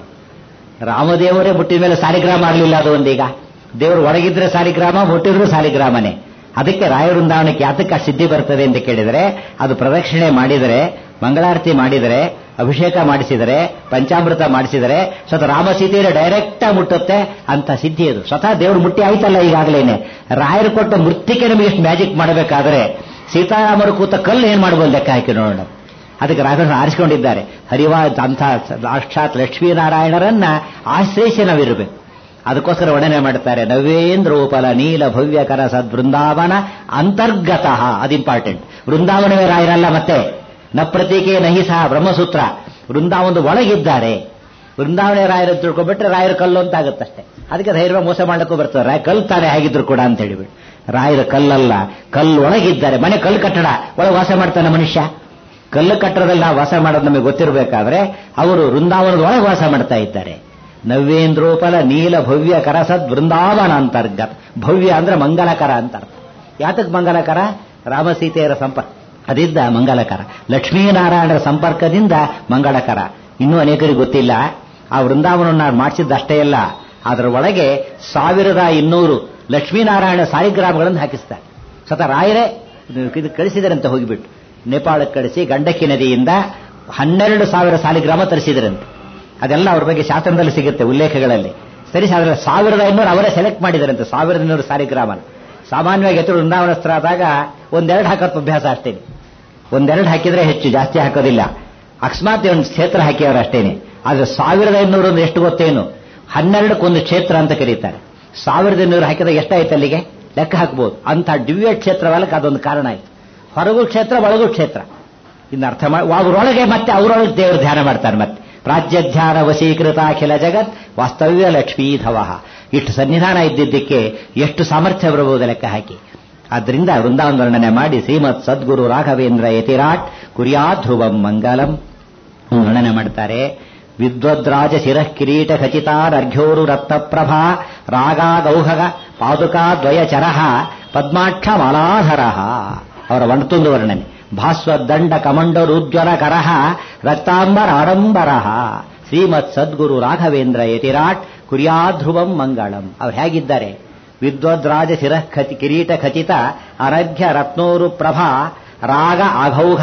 ರಾಮದೇವರೇ ಮುಟ್ಟಿದ ಮೇಲೆ ಸಾಲಿಗ್ರಾಮ ಆಗಲಿಲ್ಲ ಅದು ಒಂದೀಗ ದೇವರು ಒಳಗಿದ್ರೆ ಸಾಲಿಗ್ರಾಮ ಮುಟ್ಟಿದ್ರು ಸಾಲಿಗ್ರಾಮನೇ ಅದಕ್ಕೆ ರಾಯ ವೃಂದಾವನಕ್ಕೆ ಯಾತಕ್ಕೆ ಸಿದ್ಧಿ ಬರ್ತದೆ ಅಂತ ಕೇಳಿದರೆ ಅದು ಪ್ರದಕ್ಷಿಣೆ ಮಾಡಿದರೆ ಮಂಗಳಾರತಿ ಮಾಡಿದರೆ ಅಭಿಷೇಕ ಮಾಡಿಸಿದರೆ ಪಂಚಾಮೃತ ಮಾಡಿಸಿದರೆ ಸ್ವತಃ ರಾಮ ಸೀತೆಯರ ಡೈರೆಕ್ಟ್ ಮುಟ್ಟುತ್ತೆ ಅಂತ ಸಿದ್ಧಿ ಅದು ಸ್ವತಃ ದೇವರು ಮುಟ್ಟಿ ಆಯ್ತಲ್ಲ ಈಗಾಗಲೇನೆ ರಾಯರು ಕೊಟ್ಟ ಮೃತ್ತಿಕೆ ನಮಗೆ ಎಷ್ಟು ಮ್ಯಾಜಿಕ್ ಮಾಡಬೇಕಾದ್ರೆ ಸೀತಾರಾಮರು ಕೂತ ಕಲ್ಲು ಏನ್ ಮಾಡಬಹುದು ಲೆಕ್ಕ ಹಾಕಿ ನೋಡೋಣ ಅದಕ್ಕೆ ರಾಘವನ ಆರಿಸಿಕೊಂಡಿದ್ದಾರೆ ಹರಿವಾ ಅಂಥ ಸಾಕ್ಷಾತ್ ಲಕ್ಷ್ಮೀನಾರಾಯಣರನ್ನ ಆಶ್ರಯಿಸಿ ನಾವಿರಬೇಕು ಅದಕ್ಕೋಸ್ಕರ ವರ್ಣನೆ ಮಾಡ್ತಾರೆ ನವೇಂದ್ರೋಪಲ ನೀಲ ಭವ್ಯಕರ ಸದ್ವೃಂದಾವನ ಅಂತರ್ಗತಃ ಅದು ಇಂಪಾರ್ಟೆಂಟ್ ವೃಂದಾವನವೇ ರಾಯರಲ್ಲ ಮತ್ತೆ ನ ಪ್ರತೀಕೆ ನಹಿ ಸಹ ಬ್ರಹ್ಮಸೂತ್ರ ವೃಂದಾವನದ ಒಳಗಿದ್ದಾರೆ ವೃಂದಾವನ ರಾಯರು ತಿಳ್ಕೊಬಿಟ್ರೆ ರಾಯರ ಕಲ್ಲು ಅಂತ ಆಗುತ್ತಷ್ಟೇ ಅದಕ್ಕೆ ಧೈರ್ಯ ಮೋಸ ಮಾಡಕ್ಕೂ ಬರ್ತಾರೆ ರಾಯ ಕಲ್ ತಾನೇ ಆಗಿದ್ರು ಕೂಡ ಅಂತ ಹೇಳಿಬಿಟ್ಟು ರಾಯರ ಕಲ್ಲಲ್ಲ ಕಲ್ಲು ಒಳಗಿದ್ದಾರೆ ಮನೆ ಕಲ್ಲು ಕಟ್ಟಡ ಒಳಗೆ ವಾಸ ಮಾಡ್ತಾನೆ ಮನುಷ್ಯ ಕಲ್ಲು ಕಟ್ಟಡದಲ್ಲಿ ನಾವು ವಾಸ ಮಾಡೋದು ನಮಗೆ ಗೊತ್ತಿರಬೇಕಾದ್ರೆ ಅವರು ವೃಂದಾವನದ ಒಳಗೆ ವಾಸ ಮಾಡ್ತಾ ಇದ್ದಾರೆ ನವ್ಯೇಂದ್ರೋಪಲ ನೀಲ ಭವ್ಯ ಕರಸದ್ ವೃಂದಾವನ ಅಂತರ್ಗತ ಭವ್ಯ ಅಂದ್ರೆ ಮಂಗಲಕರ ಅಂತ ಅರ್ಥ ಯಾತಕ್ ಮಂಗಲಕರ ರಾಮಸೀತೆಯರ ಸಂಪರ್ಕ ಅದಿದ್ದ ಮಂಗಲಕರ ಲಕ್ಷ್ಮೀನಾರಾಯಣರ ಸಂಪರ್ಕದಿಂದ ಮಂಗಳಕರ ಇನ್ನೂ ಅನೇಕರಿಗೆ ಗೊತ್ತಿಲ್ಲ ಆ ವೃಂದಾವನವನ್ನು ಮಾಡಿಸಿದ್ದಷ್ಟೇ ಅಲ್ಲ ಅದರ ಒಳಗೆ ಸಾವಿರದ ಇನ್ನೂರು ಲಕ್ಷ್ಮೀನಾರಾಯಣ ಸಾಲಿಗ್ರಾಮಗಳನ್ನು ಹಾಕಿಸ್ತಾರೆ ಸ್ವತಃ ರಾಯರೇ ಇದು ಕಳಿಸಿದರಂತೆ ಹೋಗಿಬಿಟ್ಟು ನೇಪಾಳಕ್ಕೆ ಕಳಿಸಿ ಗಂಡಕಿ ನದಿಯಿಂದ ಹನ್ನೆರಡು ಸಾವಿರ ಸಾಲಿಗ್ರಾಮ ತರಿಸಿದರಂತೆ ಅದೆಲ್ಲ ಅವ್ರ ಬಗ್ಗೆ ಶಾಸನದಲ್ಲಿ ಸಿಗುತ್ತೆ ಉಲ್ಲೇಖಗಳಲ್ಲಿ ಸರಿ ಅದರ ಸಾವಿರದ ಐನೂರು ಅವರೇ ಸೆಲೆಕ್ಟ್ ಮಾಡಿದಾರಂತೆ ಸಾವಿರದ ಇನ್ನೂರು ಸಾಲಿಗ್ರಾಮನ ಸಾಮಾನ್ಯವಾಗಿ ಎತ್ತರು ವೃಂದಾವನಸ್ತ್ರ ಆದಾಗ ಒಂದೆರಡು ಹಾಕೋದು ಅಭ್ಯಾಸ ಅಷ್ಟೇ ಒಂದೆರಡು ಹಾಕಿದ್ರೆ ಹೆಚ್ಚು ಜಾಸ್ತಿ ಹಾಕೋದಿಲ್ಲ ಅಕಸ್ಮಾತ್ ಒಂದು ಕ್ಷೇತ್ರ ಹಾಕಿಯವರು ಅಷ್ಟೇನೆ ಆದ್ರೆ ಸಾವಿರದ ಐನೂರು ಅಂದ್ರೆ ಎಷ್ಟು ಗೊತ್ತೇನು ಹನ್ನೆರಡಕ್ಕೊಂದು ಕ್ಷೇತ್ರ ಅಂತ ಕರೀತಾರೆ ಸಾವಿರದ ಇನ್ನೂರು ಹಾಕಿದಾಗ ಎಷ್ಟಾಯ್ತು ಅಲ್ಲಿಗೆ ಲೆಕ್ಕ ಹಾಕ್ಬೋದು ಅಂತ ದಿವ್ಯ ಕ್ಷೇತ್ರವಲ್ಲಕ್ಕೆ ಅದೊಂದು ಕಾರಣ ಆಯ್ತು ಹೊರಗೂ ಕ್ಷೇತ್ರ ಒಳಗೂ ಕ್ಷೇತ್ರ ಇನ್ನು ಅರ್ಥ ಮಾಡಿ ಅವರೊಳಗೆ ಮತ್ತೆ ಅವರೊಳಗೆ ದೇವರು ಧ್ಯಾನ ಮಾಡ್ತಾರೆ ಮತ್ತೆ ಪ್ರಾಜ್ಯ ಧ್ಯಾನ ವಶೀಕೃತ ಅಖಿಲ ಜಗತ್ ವಾಸ್ತವ್ಯ ಲಕ್ಷ್ಮೀಧವ ಇಷ್ಟು ಸನ್ನಿಧಾನ ಇದ್ದಿದ್ದಕ್ಕೆ ಎಷ್ಟು ಸಾಮರ್ಥ್ಯ ಬರಬಹುದು ಲೆಕ್ಕ ಹಾಕಿ ಆದ್ರಿಂದ ವೃಂದಾವನ ವರ್ಣನೆ ಮಾಡಿ ಶ್ರೀಮತ್ ಸದ್ಗುರು ರಾಘವೇಂದ್ರ ಯತಿರಾಟ್ ಕುರಿಯಾ ಧ್ರುವಂ ಮಂಗಲಂ ವರ್ಣನೆ ಮಾಡ್ತಾರೆ ವಿದ್ವದ್ರಾಜ ಶಿರಃ ಕಿರೀಟ ಖಚಿತಾರ್ಘ್ಯೋರು ರತ್ನಪ್ರಭಾ ರಾಗಾ ಗೌಹಗ ಪಾದುಕಾ ದ್ವಯ ಚರಹ ಪದ್ಮಾಕ್ಷ ಮಲಾಧರ ಅವರ ಒಣತುಂದು ವರ್ಣನೆ ಭಾಸ್ವದಂಡ ಕಮಂಡರುಜ್ವಲ ಕರಹ ರಕ್ತಾಂಬರ ಆಡಂಬರ ಶ್ರೀಮತ್ ಸದ್ಗುರು ರಾಘವೇಂದ್ರ ಯತಿರಾಟ್ ಕುರ್ಯಾಧ್ರುವಂ ಮಂಗಳಂ ಅವ್ರು ಹೇಗಿದ್ದಾರೆ ವಿದ್ವದ್ರಾಜ ಶಿರಃ ಖಚಿ ಕಿರೀಟ ಖಚಿತ ಅರಘ್ಯ ರತ್ನೋರು ಪ್ರಭಾ ರಾಗ ಅಘೌಘ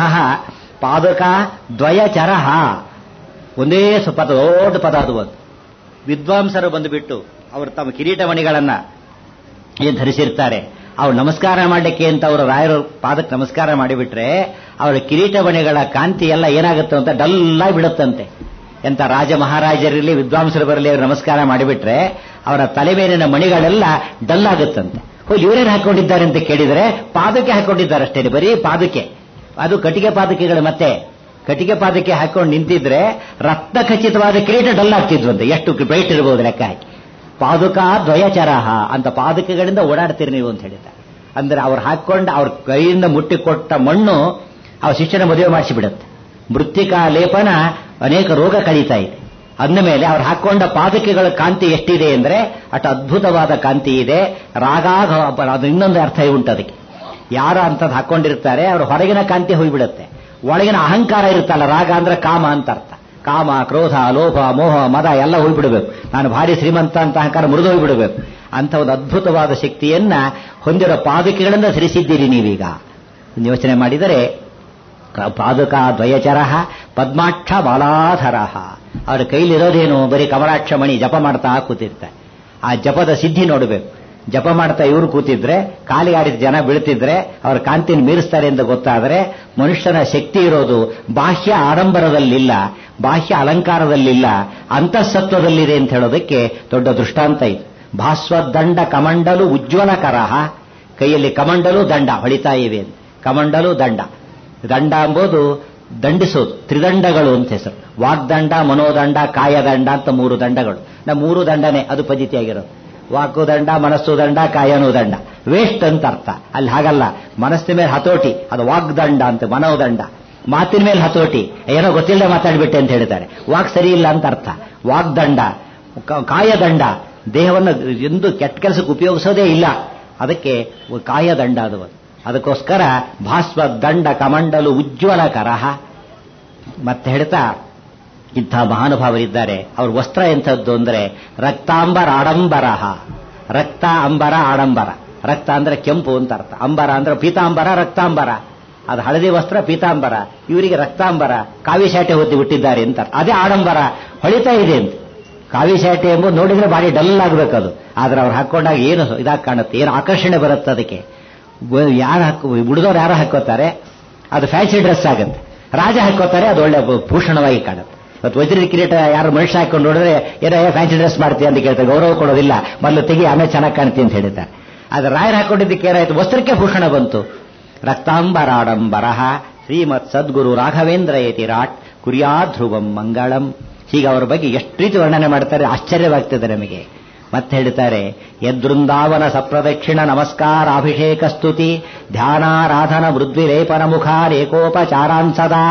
ಪಾದುಕ ದ್ವಯ ಚರಹ ಒಂದೇ ಪದ ದೊಡ್ಡ ಪದ ಅದು ಒಂದು ವಿದ್ವಾಂಸರು ಬಂದುಬಿಟ್ಟು ಅವರು ತಮ್ಮ ಕಿರೀಟಮಣಿಗಳನ್ನ ಏನ್ ಧರಿಸಿರ್ತಾರೆ ಅವ್ರು ನಮಸ್ಕಾರ ಮಾಡಲಿಕ್ಕೆ ಅಂತ ಅವರು ರಾಯರ ಪಾದಕ್ಕೆ ನಮಸ್ಕಾರ ಮಾಡಿಬಿಟ್ರೆ ಅವರ ಕಿರೀಟಮಣಿಗಳ ಕಾಂತಿ ಎಲ್ಲ ಏನಾಗುತ್ತೆ ಅಂತ ಡಲ್ಲಾಗಿ ಬಿಡುತ್ತಂತೆ ಎಂತ ರಾಜ ಮಹಾರಾಜರಿರಲಿ ವಿದ್ವಾಂಸರು ಬರಲಿ ಅವರು ನಮಸ್ಕಾರ ಮಾಡಿಬಿಟ್ರೆ ಅವರ ತಲೆ ಮೇಲಿನ ಮಣಿಗಳೆಲ್ಲ ಡಲ್ ಆಗುತ್ತಂತೆ ಹೋಗಿ ಇವರೇನು ಹಾಕೊಂಡಿದ್ದಾರೆ ಅಂತ ಕೇಳಿದರೆ ಪಾದಕ್ಕೆ ಹಾಕೊಂಡಿದ್ದಾರೆ ಅಷ್ಟೇ ಬರೀ ಪಾದಕ್ಕೆ ಅದು ಕಟಿಗೆ ಪಾದಕೆಗಳು ಮತ್ತೆ ಕಟಿಗೆ ಪಾದಕ್ಕೆ ಹಾಕೊಂಡು ನಿಂತಿದ್ರೆ ರಕ್ತ ಖಚಿತವಾದ ಕಿರೀಟ ಡಲ್ ಆಗ್ತಿದ್ವಂತೆ ಎಷ್ಟು ಬ್ರೈಟ್ ಇರಬಹುದು ಲೆಕ್ಕ ಹಾಕಿ ಪಾದುಕ ದ್ವಯಚರಹ ಅಂತ ಪಾದಕಗಳಿಂದ ಓಡಾಡ್ತೀರಿ ನೀವು ಅಂತ ಹೇಳಿದ್ದಾರೆ ಅಂದ್ರೆ ಅವ್ರು ಹಾಕೊಂಡು ಅವ್ರ ಕೈಯಿಂದ ಮುಟ್ಟಿಕೊಟ್ಟ ಮಣ್ಣು ಅವ್ರ ಶಿಷ್ಯನ ಮದುವೆ ಮಾಡಿಸಿಬಿಡುತ್ತೆ ಮೃತ್ತಿಕಾ ಲೇಪನ ಅನೇಕ ರೋಗ ಕಳೀತಾ ಇದೆ ಅಂದ ಮೇಲೆ ಅವ್ರು ಹಾಕೊಂಡ ಪಾದಕೆಗಳ ಕಾಂತಿ ಎಷ್ಟಿದೆ ಅಂದ್ರೆ ಅಷ್ಟು ಅದ್ಭುತವಾದ ಕಾಂತಿ ಇದೆ ರಾಗಾಗ ಅದು ಇನ್ನೊಂದು ಅರ್ಥ ಉಂಟು ಅದಕ್ಕೆ ಯಾರು ಅಂತದ್ ಹಾಕೊಂಡಿರ್ತಾರೆ ಅವ್ರ ಹೊರಗಿನ ಕಾಂತಿ ಹೋಗ್ಬಿಡುತ್ತೆ ಒಳಗಿನ ಅಹಂಕಾರ ಇರುತ್ತಲ್ಲ ರಾಗ ಅಂದ್ರೆ ಕಾಮ ಅಂತ ಅರ್ಥ ಕಾಮ ಕ್ರೋಧ ಲೋಭ ಮೋಹ ಮದ ಎಲ್ಲ ಹೋಗ್ಬಿಡಬೇಕು ನಾನು ಭಾರಿ ಶ್ರೀಮಂತ ಅಂತ ಅಹಂಕಾರ ಮುರಿದು ಹೋಗ್ಬಿಡಬೇಕು ಅಂತ ಒಂದು ಅದ್ಭುತವಾದ ಶಕ್ತಿಯನ್ನ ಹೊಂದಿರೋ ಪಾದಕೆಗಳಿಂದ ಧರಿಸಿದ್ದೀರಿ ನೀವೀಗ ಯೋಚನೆ ಮಾಡಿದರೆ ಪಾದುಕ ದ್ವಯಚರ ಪದ್ಮಾಕ್ಷ ಬಾಲಾಧರ ಅವರ ಕೈಲಿರೋದೇನು ಬರೀ ಕಮಲಾಕ್ಷ ಮಣಿ ಜಪ ಮಾಡ್ತಾ ಕೂತಿರ್ತಾರೆ ಆ ಜಪದ ಸಿದ್ಧಿ ನೋಡಬೇಕು ಜಪ ಮಾಡ್ತಾ ಇವರು ಕೂತಿದ್ರೆ ಕಾಲಿಗಾಡಿದ ಜನ ಬೀಳ್ತಿದ್ರೆ ಅವರ ಕಾಂತಿನ ಮೀರಿಸ್ತಾರೆ ಅಂತ ಗೊತ್ತಾದರೆ ಮನುಷ್ಯನ ಶಕ್ತಿ ಇರೋದು ಬಾಹ್ಯ ಆಡಂಬರದಲ್ಲಿಲ್ಲ ಬಾಹ್ಯ ಅಲಂಕಾರದಲ್ಲಿಲ್ಲ ಅಂತಃಸತ್ವದಲ್ಲಿದೆ ಅಂತ ಹೇಳೋದಕ್ಕೆ ದೊಡ್ಡ ದೃಷ್ಟಾಂತ ಇದೆ ಭಾಸ್ವದಂಡ ಕಮಂಡಲು ಉಜ್ವಲಕರಹ ಕೈಯಲ್ಲಿ ಕಮಂಡಲು ದಂಡ ಹೊಳಿತಾ ಇವೆ ಕಮಂಡಲು ದಂಡ ದಂಡ ಎಂಬುದು ದಂಡಿಸೋದು ತ್ರಿದಂಡಗಳು ಅಂತ ಹೆಸರು ವಾಗ್ದಂಡ ಮನೋದಂಡ ಕಾಯದಂಡ ಅಂತ ಮೂರು ದಂಡಗಳು ನಾ ಮೂರು ದಂಡನೆ ಅದು ಪದ್ಧತಿಯಾಗಿರೋದು ವಾಕು ದಂಡ ಮನಸ್ಸು ದಂಡ ಕಾಯನು ದಂಡ ವೇಸ್ಟ್ ಅಂತ ಅರ್ಥ ಅಲ್ಲಿ ಹಾಗಲ್ಲ ಮನಸ್ಸಿನ ಮೇಲೆ ಹತೋಟಿ ಅದು ವಾಗ್ದಂಡ ಅಂತ ಮನೋದಂಡ ಮಾತಿನ ಮೇಲೆ ಹತೋಟಿ ಏನೋ ಗೊತ್ತಿಲ್ಲದೆ ಮಾತಾಡ್ಬಿಟ್ಟೆ ಅಂತ ಹೇಳ್ತಾರೆ ವಾಕ್ ಸರಿ ಇಲ್ಲ ಅಂತ ಅರ್ಥ ವಾಗ್ದಂಡ ಕಾಯದಂಡ ದೇಹವನ್ನು ಎಂದು ಕೆಟ್ಟ ಕೆಲಸಕ್ಕೆ ಉಪಯೋಗಿಸೋದೇ ಇಲ್ಲ ಅದಕ್ಕೆ ಕಾಯದಂಡ ಅದು ಅದಕ್ಕೋಸ್ಕರ ಭಾಸ್ವ ದಂಡ ಕಮಂಡಲು ಉಜ್ವಲ ಕರಹ ಮತ್ತೆ ಹೇಳ್ತಾ ಇಂಥ ಮಹಾನುಭಾವರಿದ್ದಾರೆ ಅವ್ರ ವಸ್ತ್ರ ಎಂಥದ್ದು ಅಂದ್ರೆ ರಕ್ತಾಂಬರ ಆಡಂಬರಹ ರಕ್ತ ಅಂಬರ ಆಡಂಬರ ರಕ್ತ ಅಂದ್ರೆ ಕೆಂಪು ಅಂತ ಅರ್ಥ ಅಂಬರ ಅಂದ್ರೆ ಪೀತಾಂಬರ ರಕ್ತಾಂಬರ ಅದು ಹಳದಿ ವಸ್ತ್ರ ಪೀತಾಂಬರ ಇವರಿಗೆ ರಕ್ತಾಂಬರ ಕಾವಿಶಾಟೆ ಹೊತ್ತಿ ಬಿಟ್ಟಿದ್ದಾರೆ ಅಂತ ಅದೇ ಆಡಂಬರ ಹೊಳಿತಾ ಇದೆ ಅಂತ ಕಾವಿಶಾಟೆ ಎಂಬುದು ನೋಡಿದ್ರೆ ಬಾರಿ ಡಲ್ ಆಗ್ಬೇಕು ಅದು ಆದ್ರೆ ಅವ್ರು ಹಾಕೊಂಡಾಗ ಏನು ಇದಾಗಿ ಕಾಣುತ್ತೆ ಏನು ಆಕರ್ಷಣೆ ಬರುತ್ತೆ ಅದಕ್ಕೆ ಯಾರು ಹಾಕೋ ಉಳಿದವ್ರು ಯಾರು ಹಾಕೋತಾರೆ ಅದು ಫ್ಯಾನ್ಸಿ ಡ್ರೆಸ್ ಆಗುತ್ತೆ ರಾಜ ಹಾಕೋತಾರೆ ಅದು ಒಳ್ಳೆ ಭೂಷಣವಾಗಿ ಕಾಣುತ್ತೆ ಇವತ್ತು ವಜ್ರದ ಕಿರೀಟ ಯಾರು ಮನುಷ್ಯ ಹಾಕೊಂಡು ನೋಡಿದ್ರೆ ಏನೋ ಫ್ಯಾನ್ಸಿ ಡ್ರೆಸ್ ಮಾಡ್ತೀಯ ಅಂತ ಕೇಳ್ತಾರೆ ಗೌರವ ಕೊಡೋದಿಲ್ಲ ಮೊದಲು ತೆಗಿ ಆಮೇಲೆ ಚೆನ್ನಾಗಿ ಕಾಣ್ತೀನಿ ಅಂತ ಹೇಳ್ತಾರೆ ಆದ್ರೆ ರಾಯರ್ ಹಾಕೊಂಡಿದ್ದಕ್ಕೆ ಏನಾಯ್ತು ವಸ್ತ್ರಕ್ಕೆ ಭೂಷಣ ಬಂತು ರಕ್ತಾಂಬರಾಡಂಬರಹ ಶ್ರೀಮತ್ ಸದ್ಗುರು ರಾಘವೇಂದ್ರ ಯತಿರಾಟ್ ಕುರಿಯಾ ಧ್ರುವಂ ಮಂಗಳಂ ಹೀಗೆ ಅವರ ಬಗ್ಗೆ ಎಷ್ಟು ರೀತಿ ವರ್ಣನೆ ಮಾಡ್ತಾರೆ ಆಶ್ಚರ್ಯವಾಗ್ತದೆ ನಮಗೆ ಮತ್ತೆ ಹೇಳ್ತಾರೆ ಯದೃಂದಾವನ ಸಪ್ರದಕ್ಷಿಣ ನಮಸ್ಕಾರ ಅಭಿಷೇಕ ಸ್ತುತಿ ಧ್ಯಾನಾರಾಧನ ಮೃದ್ವಿಲೇಪನ ಮುಖಾರೇಕೋಪಚಾರಾನ್ ಸದಾ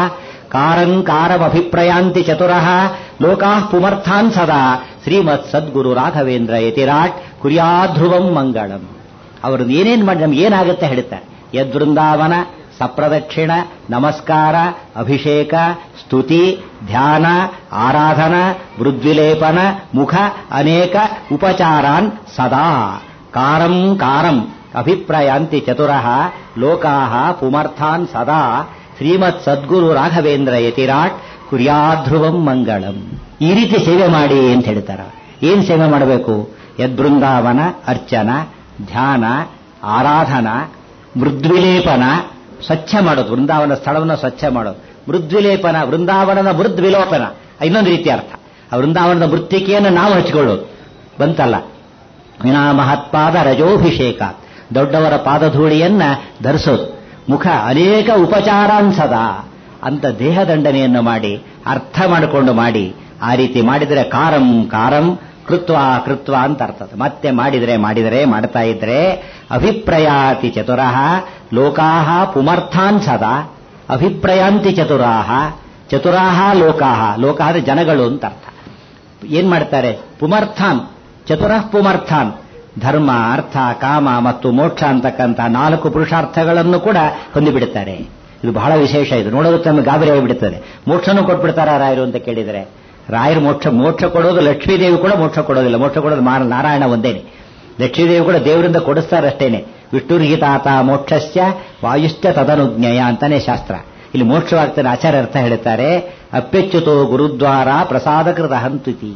ಕಾರಂಕಾರಮಭಿಪ್ರಯಾಂತಿ ಚತುರಃ ಲೋಕಾ ಪುಮರ್ಥಾನ್ ಸದಾ ಶ್ರೀಮತ್ ಸದ್ಗುರು ರಾಘವೇಂದ್ರ ಯತಿರಾಟ್ ಕುರ್ಯಾಧ್ರುವಂ ಮಂಗಳಂ ಅವ್ರದ್ದು ಏನೇನ್ ಮಾಡಿ ನಮ್ಗೆ ಏನಾಗುತ್ತೆ ಹೇಳ್ತಾರೆ ಯದೃಂದಾವನ ಸಪ್ರದಕ್ಷಿಣ ನಮಸ್ಕಾರ ಅಭಿಷೇಕ ಸ್ತುತಿ ಧ್ಯಾನ ಆರಾಧನ ಮೃದ್ವಿಲೇಪನ ಮುಖ ಅನೇಕ ಉಪಚಾರಾನ್ ಸದಾ ಕಾರಂ ಕಾರಂ ಅಭಿಪ್ರಾಯಾಂತಿ ಚತುರಃ ಲೋಕಾಹ ಪುಮರ್ಥಾನ್ ಸದಾ ಶ್ರೀಮತ್ ಸದ್ಗುರು ರಾಘವೇಂದ್ರ ಯತಿರಾಟ್ ಕುರ್ಯಾಧ್ರುವಂ ಮಂಗಳಂ ಈ ರೀತಿ ಸೇವೆ ಮಾಡಿ ಅಂತ ಹೇಳ್ತಾರ ಏನ್ ಸೇವೆ ಮಾಡಬೇಕು ಯದೃಂದಾವನ ಅರ್ಚನ ಧ್ಯಾನ ಆರಾಧನಾ ಮೃದ್ವಿಲೇಪನ ಸ್ವಚ್ಛ ಮಾಡೋದು ವೃಂದಾವನ ಸ್ಥಳವನ್ನು ಸ್ವಚ್ಛ ಮಾಡೋದು ಮೃದ್ವಿಲೇಪನ ವೃಂದಾವನದ ಮೃದ್ವಿಲೋಪನ ಇನ್ನೊಂದು ರೀತಿ ಅರ್ಥ ಆ ವೃಂದಾವನದ ಮೃತ್ತಿಕೆಯನ್ನು ನಾವು ಹಚ್ಕೊಳ್ಳೋದು ಬಂತಲ್ಲ ವಿನಾ ಮಹತ್ಪಾದ ರಜೋಭಿಷೇಕ ದೊಡ್ಡವರ ಪಾದಧೂಳಿಯನ್ನ ಧರಿಸೋದು ಮುಖ ಅನೇಕ ಉಪಚಾರಾನ್ಸದ ಅಂತ ದೇಹದಂಡನೆಯನ್ನು ಮಾಡಿ ಅರ್ಥ ಮಾಡಿಕೊಂಡು ಮಾಡಿ ಆ ರೀತಿ ಮಾಡಿದರೆ ಕಾರಂ ಕಾರಂ ಕೃತ್ವ ಕೃತ್ವ ಅಂತ ಅರ್ಥ ಮತ್ತೆ ಮಾಡಿದರೆ ಮಾಡಿದರೆ ಮಾಡ್ತಾ ಇದ್ರೆ ಅಭಿಪ್ರಯಾತಿ ಚತುರಃ ಲೋಕಾಹ ಪುಮರ್ಥಾನ್ ಸದಾ ಅಭಿಪ್ರಯಾಂತಿ ಚತುರಾಹ ಚತುರಾಹ ಲೋಕಾಹ ಲೋಕ ಅಂದ್ರೆ ಜನಗಳು ಅಂತ ಅರ್ಥ ಏನ್ ಮಾಡ್ತಾರೆ ಪುಮರ್ಥಾನ್ ಚತುರಃ ಪುಮರ್ಥಾನ್ ಧರ್ಮ ಅರ್ಥ ಕಾಮ ಮತ್ತು ಮೋಕ್ಷ ಅಂತಕ್ಕಂಥ ನಾಲ್ಕು ಪುರುಷಾರ್ಥಗಳನ್ನು ಕೂಡ ಹೊಂದಿಬಿಡುತ್ತಾರೆ ಇದು ಬಹಳ ವಿಶೇಷ ಇದು ನೋಡೋದಕ್ಕೆ ನಮಗೆ ಗಾಬರಿ ಆಗಿಬಿಡುತ್ತದೆ ಮೋಕ್ಷನೂ ಕೊಟ್ಬಿಡ್ತಾರ ರಾಯರು ಅಂತ ಕೇಳಿದರೆ ರಾಯರು ಮೋಕ್ಷ ಮೋಕ್ಷ ಕೊಡೋದು ಲಕ್ಷ್ಮೀದೇವಿ ಕೂಡ ಮೋಕ್ಷ ಕೊಡೋದಿಲ್ಲ ಮೋಕ್ಷ ಕೊಡೋದು ಮಾರ ನಾರಾಯಣ ಒಂದೇನೆ ಲಕ್ಷ್ಮೀದೇವಿ ಕೂಡ ದೇವರಿಂದ ಕೊಡಿಸ್ತಾರಷ್ಟೇನೆ ವಿಷ್ಣುರ್ಹಿತಾತ ಮೋಕ್ಷಸ್ಯ ವಾಯುಶ್ಚ ತದನುಜ್ಞಯ ಅಂತಾನೆ ಶಾಸ್ತ್ರ ಇಲ್ಲಿ ಮೋಕ್ಷವಾಗ್ತಾನೆ ಆಚಾರ್ಯ ಅರ್ಥ ಹೇಳುತ್ತಾರೆ ಅಪ್ಯಚ್ಯುತೋ ಗುರುದ್ವಾರ ಪ್ರಸಾದಕೃತ ಹಂತುತಿ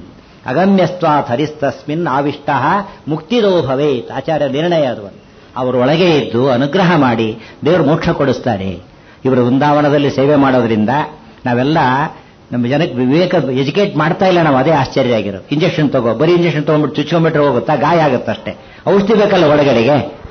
ಅಗಮ್ಯಸ್ವಾತ್ ಹರಿಸ್ತಸ್ಮಿನ್ ಆವಿಷ್ಟ ಮುಕ್ತಿದೋ ಭವೇತ್ ಆಚಾರ್ಯ ನಿರ್ಣಯ ಅದು ಅವರು ಒಳಗೆ ಇದ್ದು ಅನುಗ್ರಹ ಮಾಡಿ ದೇವರು ಮೋಕ್ಷ ಕೊಡಿಸ್ತಾರೆ ಇವರು ವೃಂದಾವನದಲ್ಲಿ ಸೇವೆ ಮಾಡೋದ್ರಿಂದ ನಾವೆಲ್ಲ ನಮ್ಮ ಜನಕ್ಕೆ ವಿವೇಕ ಎಜುಕೇಟ್ ಮಾಡ್ತಾ ಇಲ್ಲ ನಾವು ಅದೇ ಆಶ್ಚರ್ಯ ಆಗಿರೋದು ಇಂಜೆಕ್ಷನ್ ತಗೋ ಬರೀ ಇಂಜೆಕ್ಷನ್ ತಗೊಂಡ್ಬಿಟ್ಟು ಚುಚ್ಕೊಂಡ್ಬಿಟ್ರೆ ಹೋಗುತ್ತಾ ಗಾಯ ಆಗುತ್ತಷ್ಟೇ ಔಷಧಿ ಬೇಕಲ್ಲ ಒಳಗಡೆಗೆ